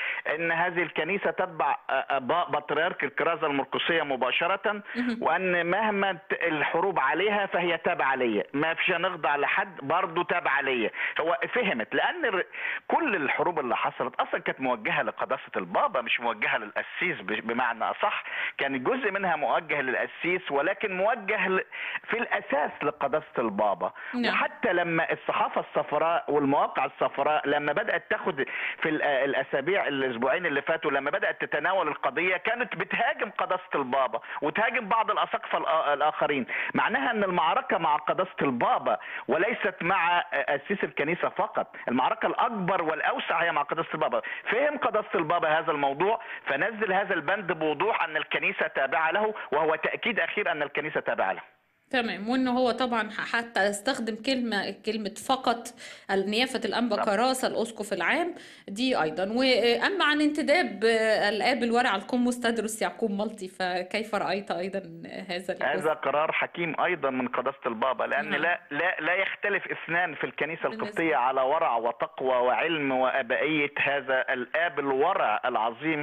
ان هذه الكنيسة تتبع آه، آه، با- بطريرك الكرازة المرقسية مباشرة وان مهما ت- الحروب عليها فهي تابعة ليا ما فيش نخضع لحد برضه تابعة ليا هو فهمت لان الر- كل الحروب اللي حصلت اصلا كانت موجهة لقداسة البابا مش موجهة للقسيس ب- بمعنى اصح كان جزء منها موجه للقسيس ولكن موجه ل- في الاساس لقداسه البابا نعم. وحتى لما الصحافه الصفراء والمواقع الصفراء لما بدات تاخد في ال- الاسابيع الاسبوعين اللي فاتوا لما بدات تتناول القضيه كانت بتهاجم قداسه البابا وتهاجم بعض الاساقفه الآ- الاخرين معناها ان المعركه مع قداسه البابا وليست مع اسيس الكنيسه فقط المعركه الاكبر والاوسع هي مع قداسه البابا فهم قداسه البابا هذا الموضوع فنزل هذا البند بوضوح ان الكنيسه تابعه له وهو تاكيد اخير ان الكنيسه تابعه له تمام وانه هو طبعا ح- حتى استخدم كلمه كلمه فقط نيافه الانبا طبعا. كراسه الاسقف العام دي ايضا واما عن انتداب الاب الورع القمص تدرس يعقوب ملطي فكيف رايت ايضا هذا هذا الجزء قرار حكيم ايضا من قداسه البابا لان نعم. لا لا لا يختلف اثنان في الكنيسه بالنسبة- القبطيه على ورع وتقوى وعلم وابائيه هذا الاب الورع العظيم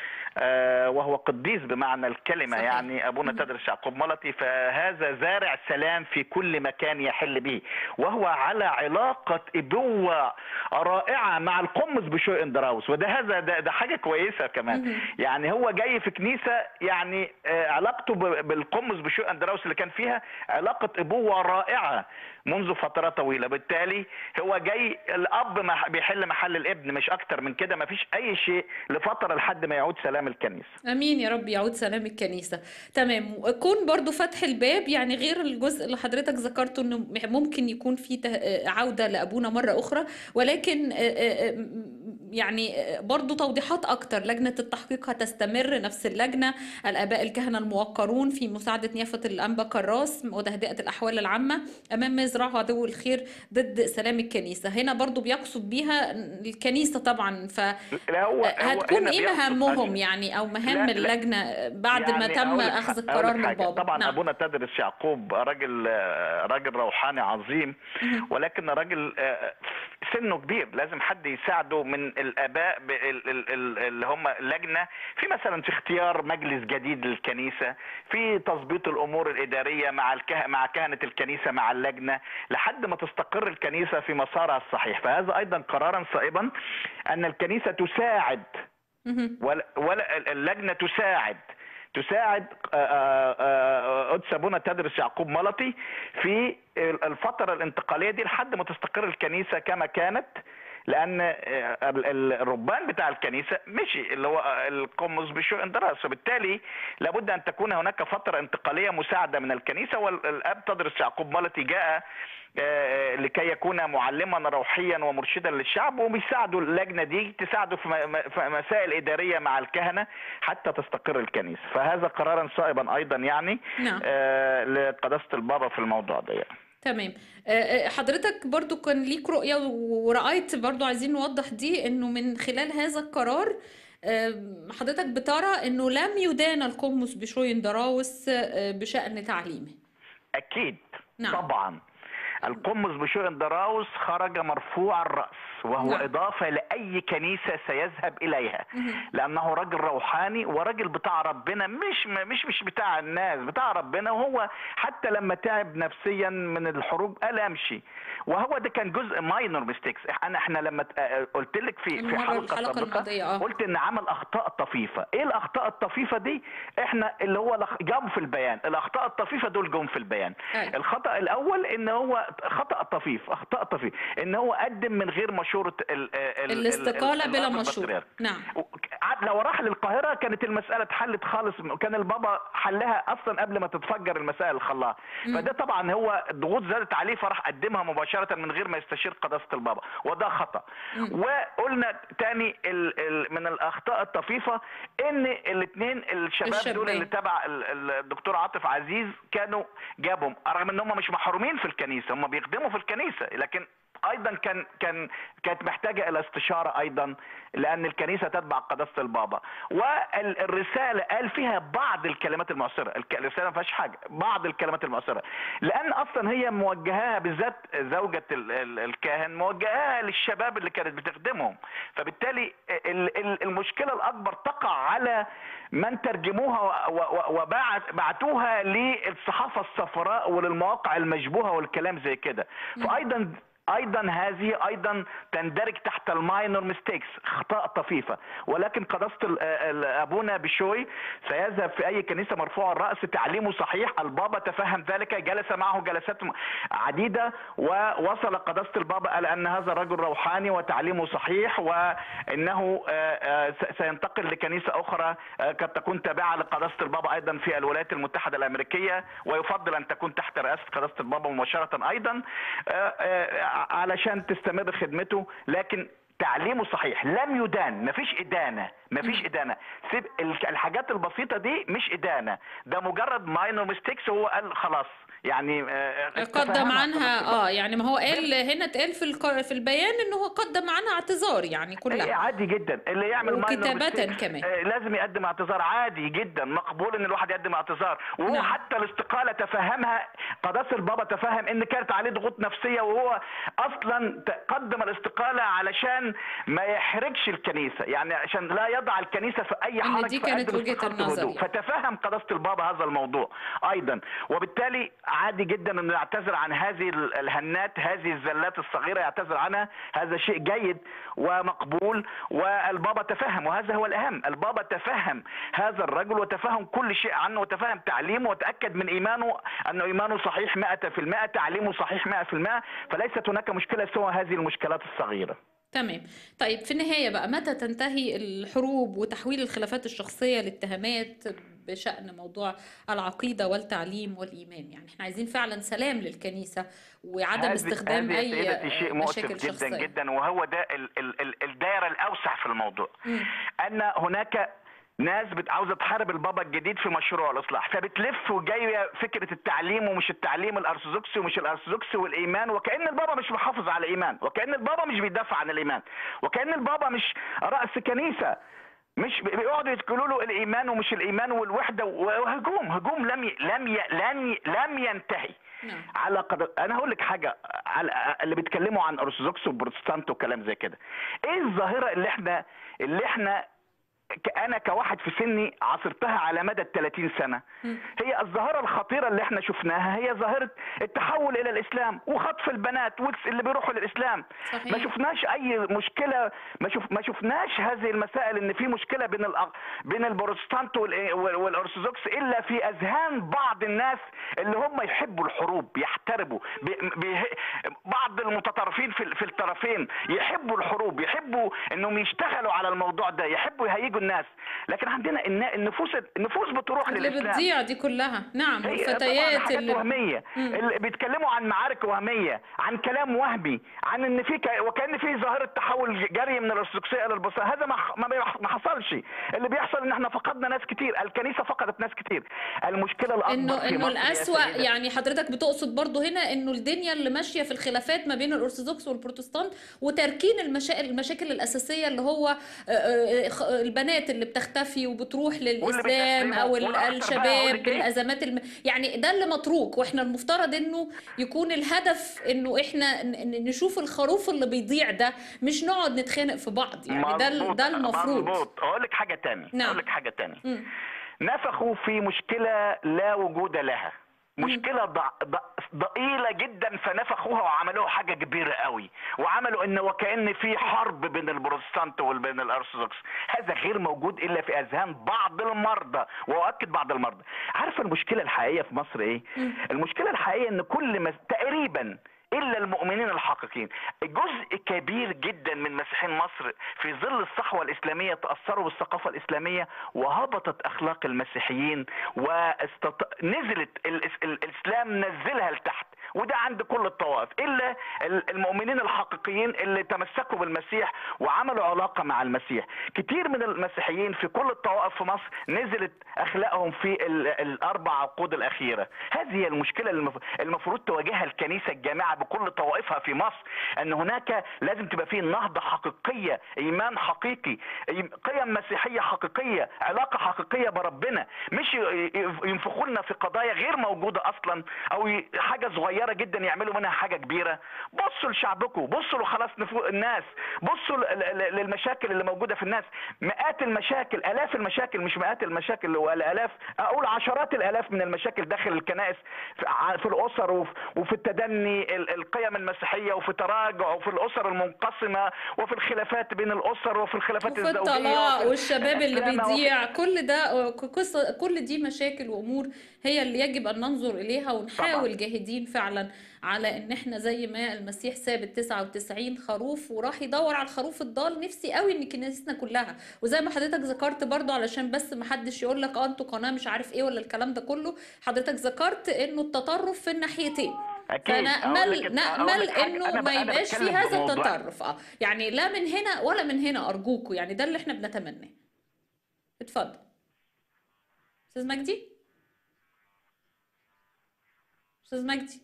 آه، وهو قديس بمعنى الكلمة صحيح. يعني أبونا تدرس يعقوب ملطي فهذا زارع سلام في كل مكان يحل به وهو على علاقة أبوة رائعة مع القمص بشوي اندراوس وده هذا ده, ده حاجة كويسة كمان يعني هو جاي في كنيسة يعني آه، علاقته ب- بالقمص بشوي اندراوس اللي كان فيها علاقة أبوة رائعة منذ فترة طويلة بالتالي هو جاي الأب مح- بيحل محل الابن مش أكتر من كده مفيش أي شيء لفترة لحد ما يعود سلام الكنيسة امين يا رب يعود سلام الكنيسه تمام كون برضو فتح الباب يعني غير الجزء اللي حضرتك ذكرته انه ممكن يكون في ته- عوده لابونا مره اخرى ولكن آه، آه، آه، يعني آه، برضو توضيحات اكتر لجنه التحقيق هتستمر نفس اللجنه الاباء الكهنه الموقرون في مساعده نيافه الانبا كراس وتهدئه الاحوال العامه امام مزرعه عدو الخير ضد سلام الكنيسه هنا برضو بيقصد بيها الكنيسه طبعا ف لا هو هو هتكون هنا ايه بيقصد مهمهم أن- يعني او مهام لا، لا. اللجنه بعد ما يعني تم أقول لك اخذ ح- القرار أقول لك من حاجة. البابا طبعا نعم. ابونا تدرس يعقوب راجل آه، راجل روحاني عظيم ولكن راجل آه، سنه كبير لازم حد يساعده من الاباء ب- ال- ال- ال- اللي هم لجنه في مثلا في اختيار مجلس جديد للكنيسه في تظبيط الامور الاداريه مع الكه... مع كهنه الكنيسه مع اللجنه لحد ما تستقر الكنيسه في مسارها الصحيح فهذا ايضا قرارا صائبا ان الكنيسه تساعد مهم. ولا ولا اللجنه تساعد تساعد آه، آه، آه، قدس ابونا تدرس يعقوب ملطي في الفتره الانتقاليه دي لحد ما تستقر الكنيسه كما كانت لان آه، ال- ال- الربان بتاع الكنيسه مشي اللي هو القمص بشو اندراس فبالتالي لابد ان تكون هناك فتره انتقاليه مساعده من الكنيسه والاب تدرس يعقوب مالتي جاء آه، لكي يكون معلما روحيا ومرشدا للشعب وبيساعدوا اللجنه دي تساعده في م- م- في مسائل اداريه مع الكهنه حتى تستقر الكنيسه فهذا قرارا صائبا ايضا يعني نعم. آه، لقداسه البابا في الموضوع ده يعني. تمام آه، آه، حضرتك برضو كان ليك رؤية ورأيت برضو عايزين نوضح دي انه من خلال هذا القرار آه، حضرتك بترى انه لم يدان القمص بشوين دراوس آه، بشأن تعليمه اكيد نعم. طبعا القمص بشوي اندراوس خرج مرفوع الراس وهو نعم. اضافه لاي كنيسه سيذهب اليها لانه راجل روحاني وراجل بتاع ربنا مش مش مش بتاع الناس بتاع ربنا وهو حتى لما تعب نفسيا من الحروب قال امشي وهو ده كان جزء ماينور ميستيكس انا احنا لما ت- قلت لك في في المرة حلقه الحلقة سابقه الماضية، آه. قلت ان عمل اخطاء طفيفه ايه الاخطاء الطفيفه دي احنا اللي هو لخ- جابوا في البيان الاخطاء الطفيفه دول جم في البيان أيوة. الخطا الاول ان هو خطا طفيف اخطاء طفيف ان هو قدم من غير مشوره ال ال الاستقالة ال- بلا الأب مشورة البطريرك. نعم عاد لو راح للقاهره كانت المساله اتحلت خالص كان البابا حلها اصلا قبل ما تتفجر المسائل اللي خلاها فده طبعا هو الضغوط زادت عليه فراح قدمها مباشره من غير ما يستشير قداسه البابا وده خطا وقلنا تاني ال ال من الاخطاء الطفيفه ان الاثنين الشباب دول الشابين. اللي تبع ال- ال- الدكتور عاطف عزيز كانوا جابهم رغم ان هم مش محرومين في الكنيسه هم بيخدموا في الكنيسه لكن ايضا كان كان كانت محتاجه الى استشاره ايضا لان الكنيسه تتبع قداسه البابا والرساله قال فيها بعض الكلمات المؤثره الك- الرساله ما فيهاش حاجه بعض الكلمات المؤثره لان اصلا هي موجهاها بالذات زوجه ال- ال- الكاهن موجهاها للشباب اللي كانت بتخدمهم فبالتالي ال- ال- المشكله الاكبر تقع على من ترجموها وبعتوها للصحافه الصفراء وللمواقع المشبوهه والكلام زي كده فايضا ايضا هذه ايضا تندرج تحت الماينور ميستيكس اخطاء طفيفه ولكن قداسه ال- ال- ابونا بشوي سيذهب في اي كنيسه مرفوع الراس تعليمه صحيح البابا تفهم ذلك جلس معه جلسات م- عديده ووصل قداسه البابا الى ان هذا الرجل روحاني وتعليمه صحيح وانه آه، آه، س- سينتقل لكنيسه اخرى آه، قد تكون تابعه لقداسه البابا ايضا في الولايات المتحده الامريكيه ويفضل ان تكون تحت رئاسه قداسه البابا مباشره ايضا آه، آه، علشان تستمر خدمته لكن تعليمه صحيح لم يدان مفيش ادانه مفيش ادانه سيب ال- الحاجات البسيطه دي مش ادانه ده مجرد ماينور ميستيكس هو قال خلاص يعني آه، قدم تفهمها عنها قداسة البابا. اه يعني ما هو قال هنا اتقال في الق- في البيان انه هو قدم عنها اعتذار يعني إيه كلها عادي جدا اللي يعمل minor وكتابة mistakes، كمان. آه، لازم يقدم اعتذار عادي جدا مقبول ان الواحد يقدم اعتذار وهو نعم. حتى الاستقاله تفهمها قداسه البابا تفهم ان كانت عليه ضغوط نفسيه وهو اصلا ت- قدم الاستقاله علشان ما يحرجش الكنيسه يعني عشان لا يضع الكنيسه في اي إن حرج دي فقدم كانت وجهة استقالته النظر بهدوء. يعني. فتفهم قداسه البابا هذا الموضوع ايضا وبالتالي عادي جدا انه يعتذر عن هذه ال- الهنات هذه الزلات الصغيره يعتذر عنها هذا شيء جيد ومقبول والبابا تفهم وهذا هو الاهم البابا تفهم هذا الرجل وتفهم كل شيء عنه وتفهم تعليمه وتاكد من ايمانه انه ايمانه صحيح 100% تعليمه صحيح 100% فليست هناك مشكله سوى هذه المشكلات الصغيره تمام طيب في النهاية بقى متى تنتهي الحروب وتحويل الخلافات الشخصية لاتهامات بشأن موضوع العقيدة والتعليم والإيمان يعني احنا عايزين فعلا سلام للكنيسة وعدم هذه- استخدام هذه أي سيدتي شيء مؤسف مشاكل جدا شخصية جدا وهو ده ال- ال- ال- الدائره الاوسع في الموضوع مم. ان هناك ناس بت- عاوزه تحارب البابا الجديد في مشروع الاصلاح فبتلف وجايه فكره التعليم ومش التعليم الارثوذكسي ومش الارثوذكسي والايمان وكان البابا مش محافظ على الايمان وكان البابا مش بيدافع عن الايمان وكان البابا مش راس كنيسه مش بي- بيقعدوا يتقولوا له الايمان ومش الايمان والوحده وهجوم هجوم لم ي... لم ي... لن ي... لم ينتهي نعم. على قدر انا هقول لك حاجه على اللي بيتكلموا عن ارثوذكس وبروتستانت وكلام زي كده ايه الظاهره اللي احنا اللي احنا ك- انا كواحد في سني عاصرتها على مدى ال 30 سنه هي الظاهره الخطيره اللي احنا شفناها هي ظاهره التحول الى الاسلام وخطف البنات والس- اللي بيروحوا للاسلام صحيح. ما شفناش اي مشكله ما شوف ما شفناش هذه المسائل ان في مشكله بين الأ... بين البروتستانت وال... وال- والارثوذكس الا في اذهان بعض الناس اللي هم يحبوا الحروب يحتربوا بي... بي... بعض المتطرفين في, ال- في الطرفين يحبوا الحروب يحبوا انهم يشتغلوا على الموضوع ده يحبوا يهيجوا الناس لكن عندنا الن- النفوس النفوس بتروح اللي للاسلام بتضيع دي كلها نعم هي طبعاً والفتيات حاجات اللي وهميه مم. اللي بيتكلموا عن معارك وهميه عن كلام وهمي عن ان في ك... وكان في ظاهره تحول جري من الارثوذكسيه الى البوذيه هذا ما ح- ما بيح- ما حصلش اللي بيحصل ان احنا فقدنا ناس كتير الكنيسه فقدت ناس كتير المشكله الاكبر انه في انه مصر يا الاسوأ سيدة. يعني حضرتك بتقصد برضو هنا انه الدنيا اللي ماشيه في الخلافات ما بين الارثوذكس والبروتستانت وتركين المشاكل المشاكل الاساسيه اللي هو آه، آه، خ- البنات اللي بتختفي وبتروح للاسلام بتسلموا او ال- والأكتر بقى الشباب أقول لك إيه؟ بالازمات الم... يعني ده اللي متروك واحنا المفترض انه يكون الهدف انه احنا ن- ن- نشوف الخروف اللي بيضيع ده مش نقعد نتخانق في بعض يعني ده ال- مظبوط، ده المفروض مظبوط اقول لك حاجه تاني نعم. اقول لك حاجه تاني مم. نفخوا في مشكلة لا وجود لها مشكلة ض- ض- ضئيلة جدا فنفخوها وعملوها حاجة كبيرة قوي وعملوا ان وكأن في حرب بين البروتستانت وبين الارثوذكس هذا غير موجود الا في اذهان بعض المرضى واؤكد بعض المرضى عارفة المشكلة الحقيقية في مصر ايه المشكلة الحقيقية ان كل ما تقريبا الا المؤمنين الحقيقيين جزء كبير جدا من مسيحيين مصر في ظل الصحوه الاسلاميه تاثروا بالثقافه الاسلاميه وهبطت اخلاق المسيحيين ونزلت الاسلام نزلها لتحت وده عند كل الطوائف الا ال- المؤمنين الحقيقيين اللي تمسكوا بالمسيح وعملوا علاقه مع المسيح كتير من المسيحيين في كل الطوائف في مصر نزلت اخلاقهم في ال- الاربع عقود الاخيره هذه هي المشكله اللي المف- المفروض تواجهها الكنيسه الجامعه بكل طوائفها في مصر ان هناك لازم تبقى فيه نهضه حقيقيه ايمان حقيقي قيم مسيحيه حقيقيه علاقه حقيقيه بربنا مش ي- ي- ينفخوا لنا في قضايا غير موجوده اصلا او ي- حاجه صغيره جدا يعملوا منها حاجه كبيره بصوا لشعبكم بصوا لخلاص نفو- الناس بصوا ل- ل- للمشاكل اللي موجوده في الناس مئات المشاكل الاف المشاكل مش مئات المشاكل والالاف اقول عشرات الالاف من المشاكل داخل الكنائس في ع- في الاسر وف- وفي التدني ال- القيم المسيحيه وفي تراجع وفي الاسر المنقسمه وفي الخلافات بين الاسر وفي الخلافات وفي الزوجيه الطلاق وفي والشباب اللي الأسلامة وفي- بيضيع كل ده قصة كل دي مشاكل وامور هي اللي يجب ان ننظر اليها ونحاول طبعاً. جاهدين فعلا على ان احنا زي ما المسيح ساب ال 99 خروف وراح يدور على الخروف الضال نفسي قوي ان كنيستنا كلها وزي ما حضرتك ذكرت برضو علشان بس ما حدش يقول لك اه انتوا قناه مش عارف ايه ولا الكلام ده كله حضرتك ذكرت انه التطرف في الناحيتين أكيد. أقول فنأمل لك- أقول نأمل لك حاجة. انه أنا ب- ما أنا يبقاش في بتكلم هذا بموضوع- التطرف اه يعني لا من هنا ولا من هنا ارجوكوا يعني ده اللي احنا بنتمناه اتفضل استاذ مجدي استاذ مجدي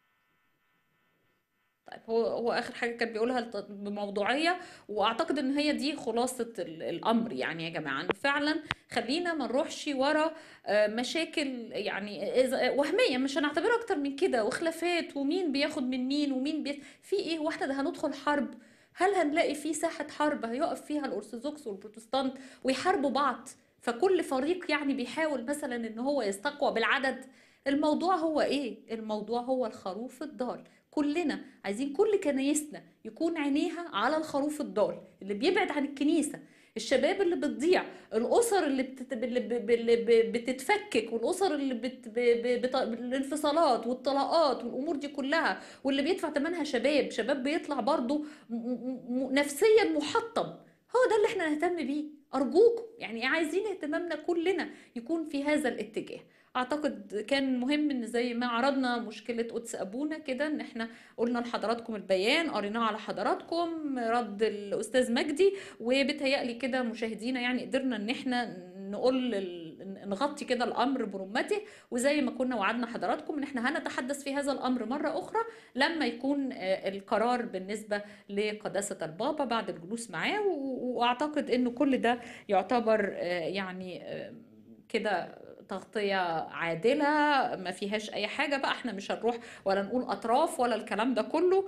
طيب هو هو اخر حاجه كان بيقولها الت- بموضوعيه واعتقد ان هي دي خلاصه ال- الامر يعني يا جماعه إنه فعلا خلينا ما نروحش ورا آه، مشاكل يعني إذا- وهميه مش هنعتبرها اكتر من كده وخلافات ومين بياخد من مين ومين بي... في ايه واحنا ده هندخل حرب هل هنلاقي في ساحه حرب هيقف فيها الارثوذكس والبروتستانت ويحاربوا بعض فكل فريق يعني بيحاول مثلا ان هو يستقوى بالعدد الموضوع هو ايه الموضوع هو الخروف الضال كلنا عايزين كل كنايسنا يكون عينيها على الخروف الضال اللي بيبعد عن الكنيسة الشباب اللي بتضيع الأسر اللي, بتت... اللي, ب... ب- اللي ب... بتتفكك والأسر اللي بت... ب... ب... بت... الانفصالات والطلاقات والأمور دي كلها واللي بيدفع ثمنها شباب شباب بيطلع برضو م... م... نفسيا محطم هو ده اللي احنا نهتم بيه أرجوكم يعني عايزين اهتمامنا كلنا يكون في هذا الاتجاه اعتقد كان مهم ان زي ما عرضنا مشكله قدس ابونا كده ان احنا قلنا لحضراتكم البيان قريناه على حضراتكم رد الاستاذ مجدي وبتهيألي كده مشاهدينا يعني قدرنا ان احنا نقول ال- نغطي كده الامر برمته وزي ما كنا وعدنا حضراتكم ان احنا هنتحدث في هذا الامر مره اخرى لما يكون آه، القرار بالنسبه لقداسه البابا بعد الجلوس معاه و- واعتقد انه كل ده يعتبر آه، يعني آه، كده تغطية عادلة ما فيهاش أي حاجة بقى احنا مش هنروح ولا نقول أطراف ولا الكلام ده كله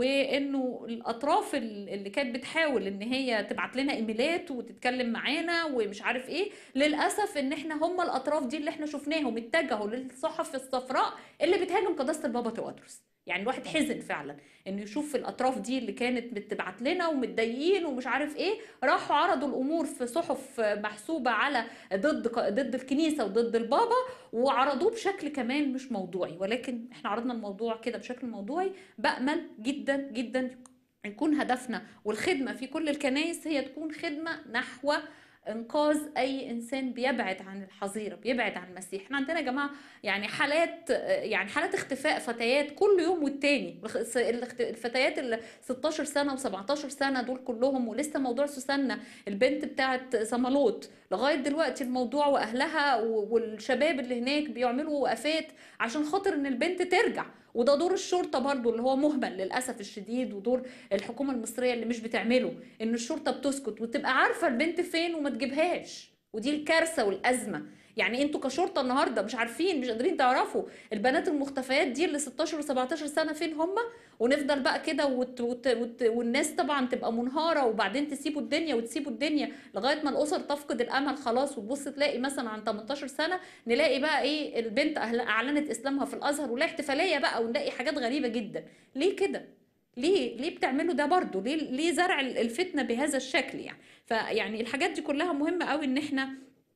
وإنه الأطراف ال- اللي كانت بتحاول إن هي تبعت لنا إيميلات وتتكلم معانا ومش عارف إيه للأسف إن احنا هم الأطراف دي اللي احنا شفناهم اتجهوا للصحف الصفراء اللي بتهاجم قداسة البابا تيوادروس يعني الواحد حزن فعلا انه يشوف الاطراف دي اللي كانت بتبعت لنا ومتضايقين ومش عارف ايه راحوا عرضوا الامور في صحف محسوبه على ضد ضد الكنيسه وضد البابا وعرضوه بشكل كمان مش موضوعي ولكن احنا عرضنا الموضوع كده بشكل موضوعي بامل جدا جدا يكون هدفنا والخدمه في كل الكنائس هي تكون خدمه نحو انقاذ اي انسان بيبعد عن الحظيره بيبعد عن المسيح احنا عندنا يا جماعه يعني حالات يعني حالات اختفاء فتيات كل يوم والتاني الخ- الاخت- الفتيات اللي 16 سنه و17 سنه دول كلهم ولسه موضوع سوسنة البنت بتاعت صمالوت لغايه دلوقتي الموضوع واهلها و- والشباب اللي هناك بيعملوا وقفات عشان خاطر ان البنت ترجع وده دور الشرطه برضو اللي هو مهمل للاسف الشديد ودور الحكومه المصريه اللي مش بتعمله ان الشرطه بتسكت وتبقى عارفه البنت فين وما تجيبهاش ودي الكارثه والازمه يعني انتوا كشرطه النهارده مش عارفين مش قادرين تعرفوا البنات المختفيات دي اللي 16 و17 سنه فين هم ونفضل بقى كده وت... وت... وت... والناس طبعا تبقى منهاره وبعدين تسيبوا الدنيا وتسيبوا الدنيا لغايه ما الاسر تفقد الامل خلاص وتبص تلاقي مثلا عن 18 سنه نلاقي بقى ايه البنت أهل... اعلنت اسلامها في الازهر ولا احتفاليه بقى ونلاقي حاجات غريبه جدا ليه كده ليه ليه بتعملوا ده برضو ليه ليه زرع الفتنه بهذا الشكل يعني فيعني الحاجات دي كلها مهمه قوي ان احنا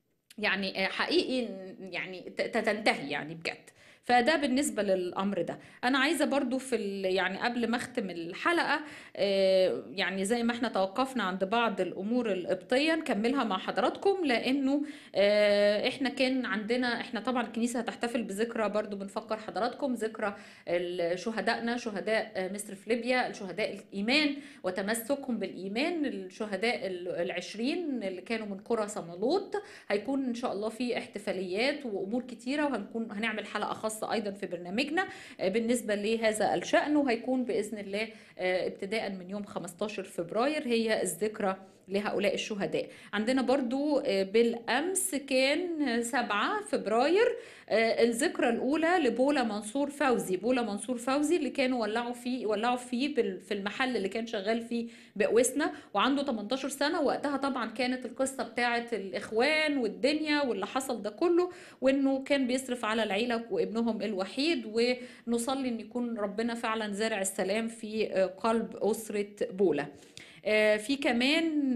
يعني حقيقي يعني ت- تنتهي يعني بجد فده بالنسبة للأمر ده أنا عايزة برضو في ال- يعني قبل ما أختم الحلقة آه، يعني زي ما احنا توقفنا عند بعض الأمور القبطية نكملها مع حضراتكم لأنه آه، احنا كان عندنا احنا طبعا الكنيسة هتحتفل بذكرى برضو بنفكر حضراتكم ذكرى ال- شهدائنا شهداء آه، مصر في ليبيا الشهداء الإيمان وتمسكهم بالإيمان الشهداء ال- العشرين اللي كانوا من قرى صمالوط هيكون ان شاء الله في احتفاليات وامور كتيره وهنكون هنعمل حلقه خاصه ايضا في برنامجنا آه، بالنسبه لهذا الشان وهيكون باذن الله آه، ابتداء من يوم 15 فبراير هي الذكرى لهؤلاء الشهداء عندنا برضو آه، بالامس كان آه، 7 فبراير آه، الذكرى الاولى لبولا منصور فوزي بولا منصور فوزي اللي كانوا ولعوا فيه ولعوا فيه بال- في المحل اللي كان شغال فيه بقوسنا وعنده 18 سنة وقتها طبعا كانت القصة بتاعة الإخوان والدنيا واللي حصل ده كله وإنه كان بيصرف على العيلة وابنهم الوحيد ونصلي إن يكون ربنا فعلا زارع السلام في آه، قلب أسرة بولا آه، في كمان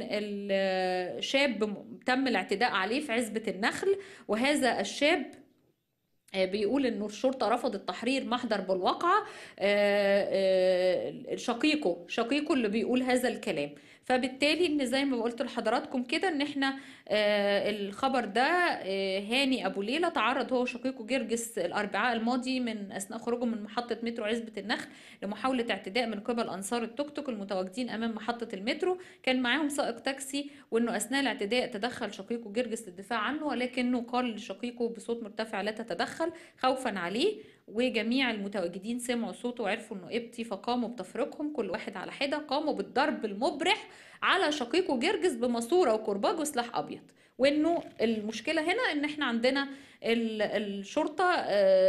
الشاب م- تم الاعتداء عليه في عزبة النخل وهذا الشاب آه، بيقول انه الشرطه رفضت تحرير محضر بالواقعه آه، آه، شقيقه شقيقه اللي بيقول هذا الكلام فبالتالي ان زي ما قلت لحضراتكم كده ان احنا آه، الخبر ده آه، هاني ابو ليلى تعرض هو وشقيقه جرجس الاربعاء الماضي من اثناء خروجهم من محطه مترو عزبه النخل لمحاوله اعتداء من قبل انصار التوك توك المتواجدين امام محطه المترو كان معاهم سائق تاكسي وانه اثناء الاعتداء تدخل شقيقه جرجس للدفاع عنه ولكنه قال لشقيقه بصوت مرتفع لا تتدخل خوفا عليه وجميع المتواجدين سمعوا صوته وعرفوا انه ابتي فقاموا بتفريقهم كل واحد على حده قاموا بالضرب المبرح على شقيقه جرجس بماسوره وكرباج وسلاح ابيض وانه المشكله هنا ان احنا عندنا ال- الشرطه آه،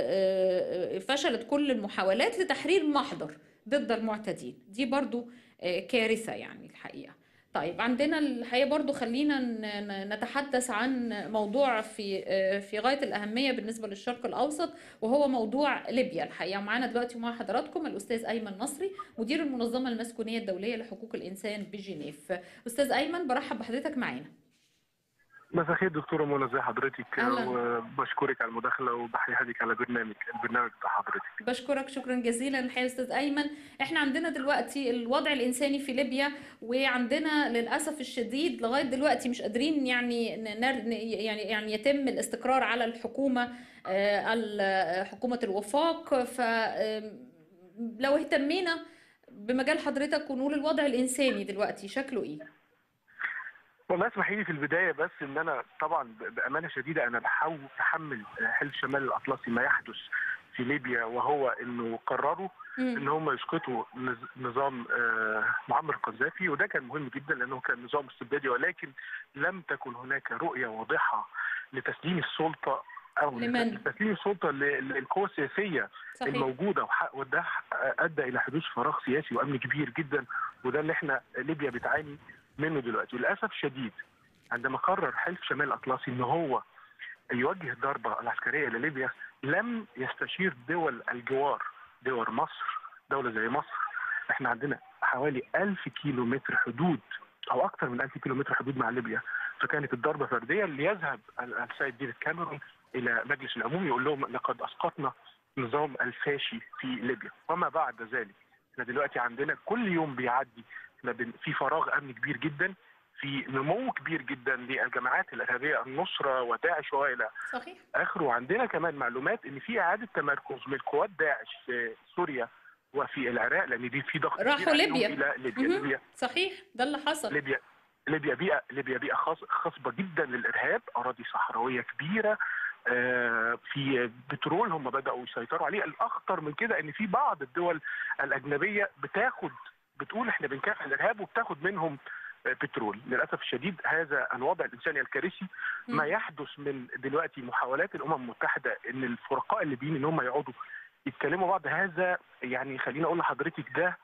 آه، فشلت كل المحاولات لتحرير محضر ضد المعتدين دي برضو آه، كارثه يعني الحقيقه طيب عندنا الحقيقه برضو خلينا ن- ن- نتحدث عن موضوع في آه، في غايه الاهميه بالنسبه للشرق الاوسط وهو موضوع ليبيا الحقيقه معانا دلوقتي مع حضراتكم الاستاذ ايمن نصري مدير المنظمه المسكونيه الدوليه لحقوق الانسان بجنيف استاذ ايمن برحب بحضرتك معانا مساء الخير دكتورة منى ازي حضرتك أهلاً. وبشكرك على المداخلة وبحيي حضرتك على برنامج البرنامج بتاع حضرتك بشكرك شكرا جزيلا الحقيقه يا استاذ ايمن احنا عندنا دلوقتي الوضع الانساني في ليبيا وعندنا للاسف الشديد لغايه دلوقتي مش قادرين يعني ن- نر- يعني يعني يتم الاستقرار على الحكومه آه، ال- حكومه الوفاق ف آم، لو اهتمينا بمجال حضرتك ونقول الوضع الانساني دلوقتي شكله ايه والله اسمحي لي في البداية بس ان انا طبعا ب- بأمانة شديدة انا بحاول بحمل حلف شمال الاطلسي ما يحدث في ليبيا وهو انه قرروا ان مم. هم يسقطوا نز- نظام آه، معمر القذافي وده كان مهم جدا لانه كان نظام استبدادي ولكن لم تكن هناك رؤية واضحة لتسليم السلطة او لمن؟ تسليم السلطه ل- للقوى السياسيه صحيح الموجوده وح- وده ادى الى حدوث فراغ سياسي وامني كبير جدا وده اللي احنا ليبيا بتعاني منه دلوقتي وللاسف الشديد عندما قرر حلف شمال الاطلسي ان هو يوجه الضربه العسكريه لليبيا لم يستشير دول الجوار دول مصر دوله زي مصر احنا عندنا حوالي 1000 كيلو متر حدود او اكثر من 1000 كيلو متر حدود مع ليبيا فكانت الضربه فرديه ليذهب ال- السيد ديفيد كاميرون الى مجلس العموم يقول لهم لقد اسقطنا نظام الفاشي في ليبيا وما بعد ذلك احنا دلوقتي عندنا كل يوم بيعدي احنا بن- في فراغ امني كبير جدا في نمو كبير جدا للجماعات الارهابيه النصره وداعش والى صحيح اخره وعندنا كمان معلومات ان في اعاده تمركز من قوات داعش في سوريا وفي العراق لان دي في ضغط راحوا كبير عليهم ليبيا. الى ليبيا مهم. ليبيا صحيح ده اللي حصل ليبيا ليبيا بيئه ليبيا بيئه خاص خصبه جدا للارهاب اراضي صحراويه كبيره آه، في بترول هم بداوا يسيطروا عليه الاخطر من كده ان في بعض الدول الاجنبيه بتاخد بتقول احنا بنكافح الارهاب وبتاخد منهم آه، بترول للاسف الشديد هذا الوضع الانساني الكارثي مم. ما يحدث من دلوقتي محاولات الامم المتحده ان الفرقاء الليبيين ان هم يقعدوا يتكلموا بعض هذا يعني خليني اقول لحضرتك ده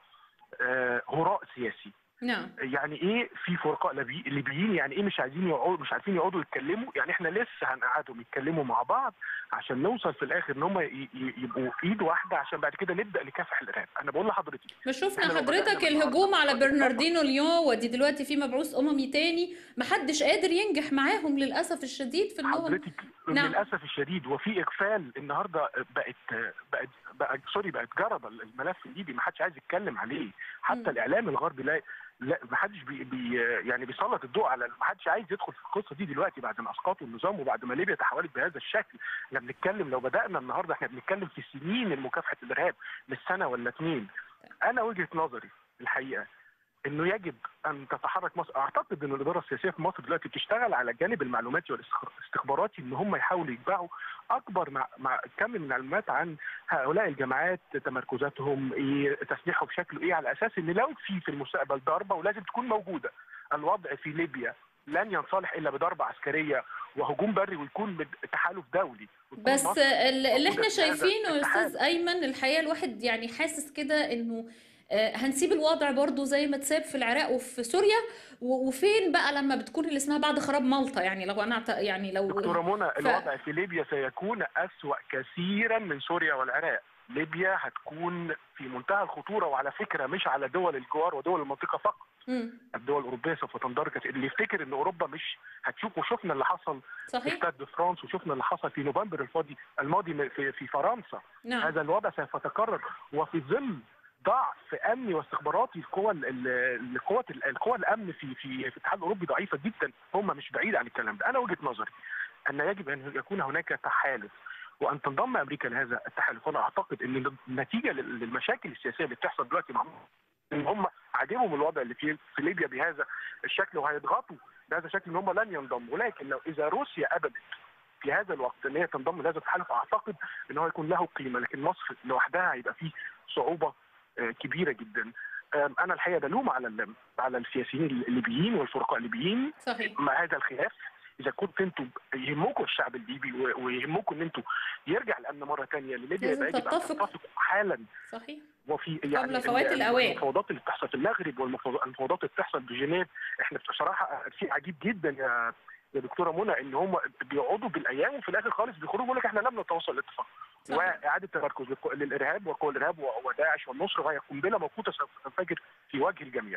آه، هراء سياسي نعم يعني ايه في فرقاء ليبي- ليبيين يعني ايه مش عايزين يقعدوا مش عارفين يقعدوا يتكلموا يعني احنا لسه هنقعدهم يتكلموا مع بعض عشان نوصل في الاخر ان هم ي- ي- يبقوا ايد واحده عشان بعد كده نبدا نكافح الارهاب انا بقول لحضرتك ما شفنا إحنا لو حضرتك بدأنا الهجوم على بالنهاردة- برناردينو اليوم ودي دلوقتي في مبعوث اممي تاني محدش قادر ينجح معاهم للاسف الشديد في انهم حضرتك نعم. للاسف الشديد وفي اقفال النهارده بقت بقت بقت سوري بقت جرب الملف الليبي ما حدش عايز يتكلم عليه حتى مم. الاعلام الغربي لا لا ما حدش بي بي يعني بيسلط الضوء على ما حدش عايز يدخل في القصه دي دلوقتي بعد ما اسقطوا النظام وبعد ما ليبيا تحولت بهذا الشكل احنا بنتكلم لو بدانا النهارده احنا بنتكلم في سنين لمكافحه الارهاب مش سنه ولا اتنين انا وجهه نظري الحقيقه انه يجب ان تتحرك مصر اعتقد ان الاداره السياسيه في مصر دلوقتي بتشتغل على الجانب المعلوماتي والاستخباراتي ان هم يحاولوا يجمعوا اكبر مع, مع كم من المعلومات عن هؤلاء الجماعات تمركزاتهم ايه تسليحهم بشكل ايه على اساس ان لو في في المستقبل ضربه ولازم تكون موجوده الوضع في ليبيا لن ينصلح الا بضربه عسكريه وهجوم بري ويكون بد- تحالف دولي وتكون بس مصر ال- اللي موجودة احنا في هذا شايفينه يا الاتحاد. استاذ ايمن الحقيقه الواحد يعني حاسس كده انه آه، هنسيب الوضع برضو زي ما اتساب في العراق وفي سوريا و- وفين بقى لما بتكون اللي اسمها بعد خراب مالطا يعني لو انا أعت- يعني لو دكتورة منى الوضع في ليبيا سيكون أسوأ كثيرا من سوريا والعراق ليبيا هتكون في منتهى الخطورة وعلى فكرة مش على دول الجوار ودول المنطقة فقط مم، الدول الأوروبية سوف تنضرب كثير. اللي يفتكر إن أوروبا مش هتشوف وشفنا اللي حصل في صحيح استاد دو فرانس وشفنا اللي حصل في نوفمبر الفاضي الماضي في في فرنسا نعم هذا الوضع سوف يتكرر وفي ظل ضعف امني واستخباراتي القوى ال- ال- القوى القوى الامن في في في الاتحاد الاوروبي ضعيفه جدا هم مش بعيد عن الكلام ده انا وجهه نظري ان يجب ان يكون هناك تحالف وان تنضم امريكا لهذا التحالف وانا اعتقد ان نتيجه لل- للمشاكل السياسيه اللي بتحصل دلوقتي مع ان هم عاجبهم الوضع اللي في في ليبيا بهذا الشكل وهيضغطوا بهذا الشكل ان هم لن ينضموا ولكن لو اذا روسيا ابدت في هذا الوقت ان هي تنضم لهذا التحالف اعتقد ان هو يكون له قيمه لكن مصر لوحدها هيبقى فيه صعوبه آه، كبيره جدا آم، انا الحقيقه بلوم على ال- على السياسيين الليبيين والفرقاء الليبيين صحيح مع هذا الخلاف اذا كنت انتم يهمكم الشعب الليبي و- ويهمكم ان انتم يرجع الامن مره ثانيه لليبيا لازم يبقى يجب ان تتفقوا. تتفقوا حالا صحيح وفي يعني قبل فوات ال- الأوان. المفاوضات اللي بتحصل في المغرب والمفاوضات اللي بتحصل بجنيف احنا بصراحه شيء عجيب جدا يا يا دكتوره منى ان هم بيقعدوا بالايام وفي الاخر خالص بيخرجوا يقول لك احنا لم نتوصل لاتفاق صحيح واعاده تمركز للق- للارهاب وقوى الارهاب و- وداعش والنصر وهي قنبله موقوته سوف تنفجر في وجه الجميع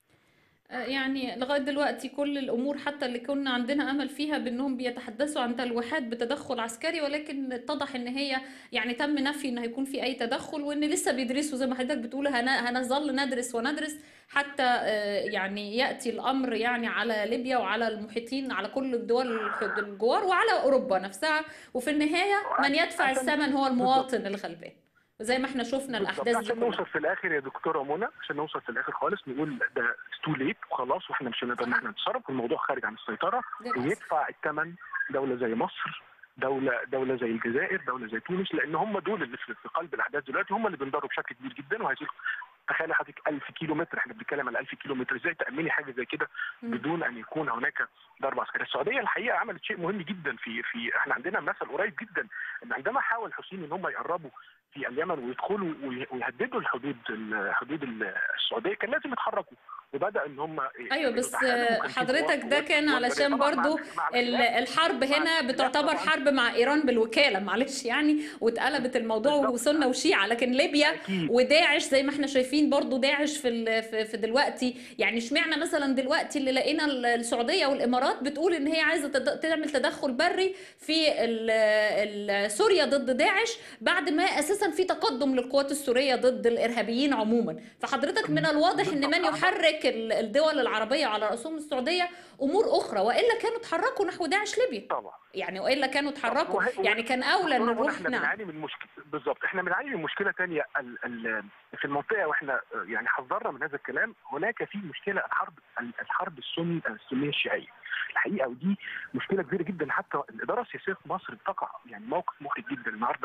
آه، يعني لغاية دلوقتي كل الأمور حتى اللي كنا عندنا أمل فيها بأنهم بيتحدثوا عن تلويحات بتدخل عسكري ولكن اتضح إن هي يعني تم نفي إن هيكون في أي تدخل وإن لسه بيدرسوا زي ما حضرتك بتقول هن- هنظل ندرس وندرس حتى آه، يعني يأتي الأمر يعني على ليبيا وعلى المحيطين على كل الدول الح- الجوار وعلى أوروبا نفسها وفي النهاية من يدفع عشان- الثمن هو المواطن الغلبان وزي ما احنا شفنا الأحداث دي عشان كلها نوصل في الاخر يا دكتوره منى عشان نوصل في الاخر خالص نقول ده تو ليت وخلاص واحنا مش هنقدر ان احنا نتصرف والموضوع خارج عن السيطره للأسف. ويدفع الثمن دوله زي مصر دوله دوله زي الجزائر دوله زي تونس لان هم دول اللي في في قلب الاحداث دلوقتي هم اللي بينضروا بشكل كبير جدا وهذه تخيل حضرتك 1000 كيلو متر احنا بنتكلم على 1000 كيلو متر ازاي تامني حاجه زي كده مم. بدون ان يكون هناك ضربه عسكريه السعوديه الحقيقه عملت شيء مهم جدا في في احنا عندنا مثل قريب جدا ان عندما حاول الحوثيين ان هم يقربوا في اليمن ويدخلوا وي- ويهددوا الحدود الحدود السعوديه كان لازم يتحركوا وبدا ان هم ايوه بس يتحالفوا، وكان في حضرتك ده قوات- كان قوات علشان طبعاً مع- برضو مع ال- الخلاف- الحرب مع هنا الخلاف بتعتبر طبعاً. حرب مع ايران بالوكاله معلش يعني واتقلبت الموضوع بالظبط. وسنه وشيعه لكن ليبيا أكيد. وداعش زي ما احنا شايفين برضو داعش في ال- في في دلوقتي يعني اشمعنى مثلا دلوقتي اللي لقينا ال- السعوديه والامارات بتقول ان هي عايزه تد- تعمل تدخل بري في ال- ال- سوريا ضد داعش بعد ما اساسا في تقدم للقوات السوريه ضد الارهابيين عموما فحضرتك من الواضح ان من يحرك ال- الدول العربيه على راسهم السعوديه امور اخرى والا كانوا اتحركوا نحو داعش ليبيا طبعا يعني والا كانوا اتحركوا وهي- يعني كان اولى ان دكتورة منى، نروح احنا نعم بنعاني من مشكله بالظبط احنا بنعاني من مشكله ثانيه ال... ال... في المنطقه واحنا يعني حذرنا من هذا الكلام هناك في مشكله الحرب الحرب السني السنيه الشيعيه الحقيقه ودي مشكله كبيره جدا حتى الاداره السياسيه في مصر بتقع يعني موقف محرج جدا النهارده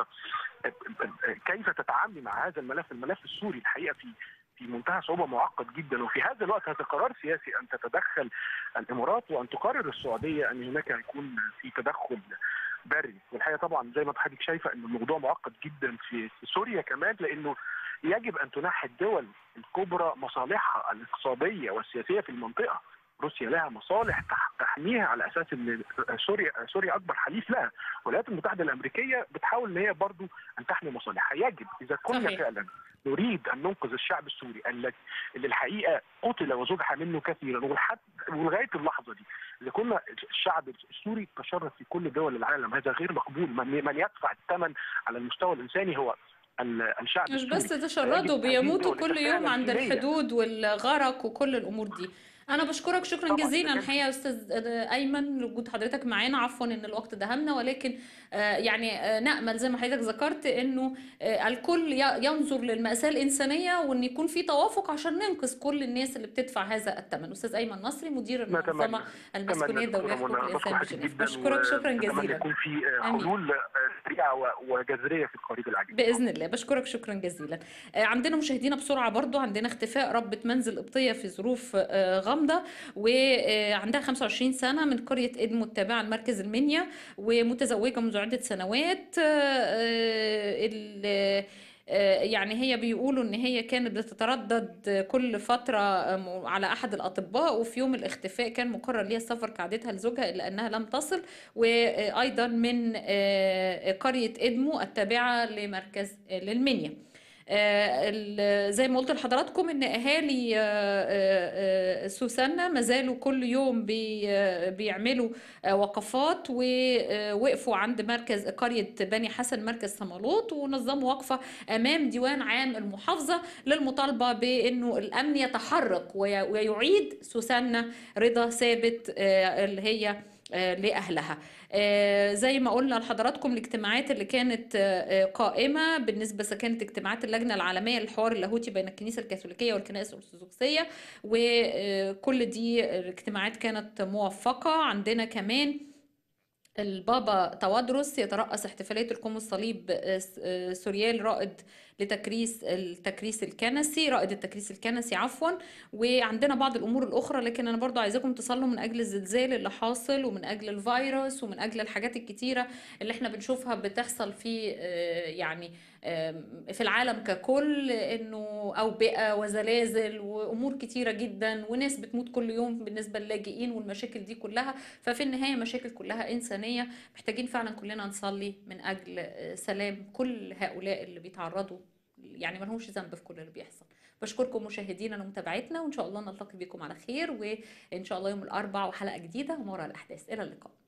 كيف تتعاملي مع هذا الملف الملف السوري الحقيقه في في منتهى صعوبه معقد جدا وفي هذا الوقت هذا قرار سياسي ان تتدخل الامارات وان تقرر السعوديه ان هناك هيكون في تدخل بري والحقيقه طبعا زي ما حضرتك شايفه ان الموضوع معقد جدا في في سوريا كمان لانه يجب ان تنحي الدول الكبرى مصالحها الاقتصاديه والسياسيه في المنطقه روسيا لها مصالح تح- تحميها على اساس ان سوريا سوريا اكبر حليف لها والولايات المتحده الامريكيه بتحاول ان هي برضو ان تحمي مصالحها يجب اذا كنا صحيح. فعلا نريد ان ننقذ الشعب السوري الذي اللي الحقيقه قتل وذبح منه كثيرا ولحد ولغايه اللحظه دي اذا كنا الشعب السوري تشرد في كل دول العالم هذا غير مقبول من, من يدفع الثمن على المستوى الانساني هو ال- الشعب مش السوري بس تشردوا يجب هذه بيموتوا الدول كل يوم فعلاً عند سورية. الحدود والغرق وكل الامور دي انا بشكرك شكرا طبعاً، جزيلا ده الحقيقه يا استاذ ايمن لوجود حضرتك معانا عفوا ان الوقت دهمنا ولكن آه، يعني آه، نامل زي ما حضرتك ذكرت انه آه، الكل ي- ينظر للماساه الانسانيه وان يكون في توافق عشان ننقذ كل الناس اللي بتدفع هذا الثمن استاذ ايمن نصري مدير نتمنى المنظمه المسكونيه الدوليه دكتورة لحقوق منى، الانسان بشكر بجنيف جداً بشكرك شكرا ونتمنى جزيلا يكون في آه، آمين. حلول آه، سريعه و- وجذريه في القريب العاجل باذن الله بشكرك شكرا جزيلا آه، عندنا مشاهدينا بسرعه برضو عندنا اختفاء ربة منزل قبطيه في ظروف آه، غامضه وعندها 25 سنه من قريه ادمو التابعه لمركز المنيا ومتزوجه منذ عده سنوات آه، آه، ال- آه، يعني هي بيقولوا ان هي كانت بتتردد كل فتره آه، على احد الاطباء وفي يوم الاختفاء كان مقرر ليها السفر كعادتها لزوجها الا انها لم تصل وايضا من آه، قريه ادمو التابعه لمركز آه، للمنيا آه، ال- زي ما قلت لحضراتكم ان اهالي آه، آه، آه، سوسنة ما زالوا كل يوم بي- آه، بيعملوا آه، وقفات ووقفوا عند مركز قرية بني حسن مركز صمالوط ونظموا وقفة امام ديوان عام المحافظة للمطالبة بانه الامن يتحرك وي- ويعيد سوسنة رضا ثابت آه، اللي هي آه، لأهلها آه، زي ما قلنا لحضراتكم الاجتماعات اللي كانت آه، آه، قائمة بالنسبة كانت اجتماعات اللجنة العالمية للحوار اللاهوتي بين الكنيسة الكاثوليكية والكنائس الأرثوذكسية وكل دي الاجتماعات كانت موفقة عندنا كمان البابا توادرس يترأس احتفالية ركوم الصليب آه، س- آه، سوريال رائد لتكريس التكريس الكنسي رائد التكريس الكنسي عفوا وعندنا بعض الامور الاخرى لكن انا برضو عايزاكم تصلوا من اجل الزلزال اللي حاصل ومن اجل الفيروس ومن اجل الحاجات الكتيره اللي احنا بنشوفها بتحصل في آه، يعني آم، في العالم ككل انه اوبئه وزلازل وامور كتيره جدا وناس بتموت كل يوم بالنسبه للاجئين والمشاكل دي كلها ففي النهايه مشاكل كلها انسانيه محتاجين فعلا كلنا نصلي من اجل آه، سلام كل هؤلاء اللي بيتعرضوا يعني ملهمش ذنب في كل اللي بيحصل بشكركم مشاهدينا ومتابعتنا وان شاء الله نلتقي بكم على خير وان شاء الله يوم الاربعاء وحلقه جديده وما وراء الاحداث الى اللقاء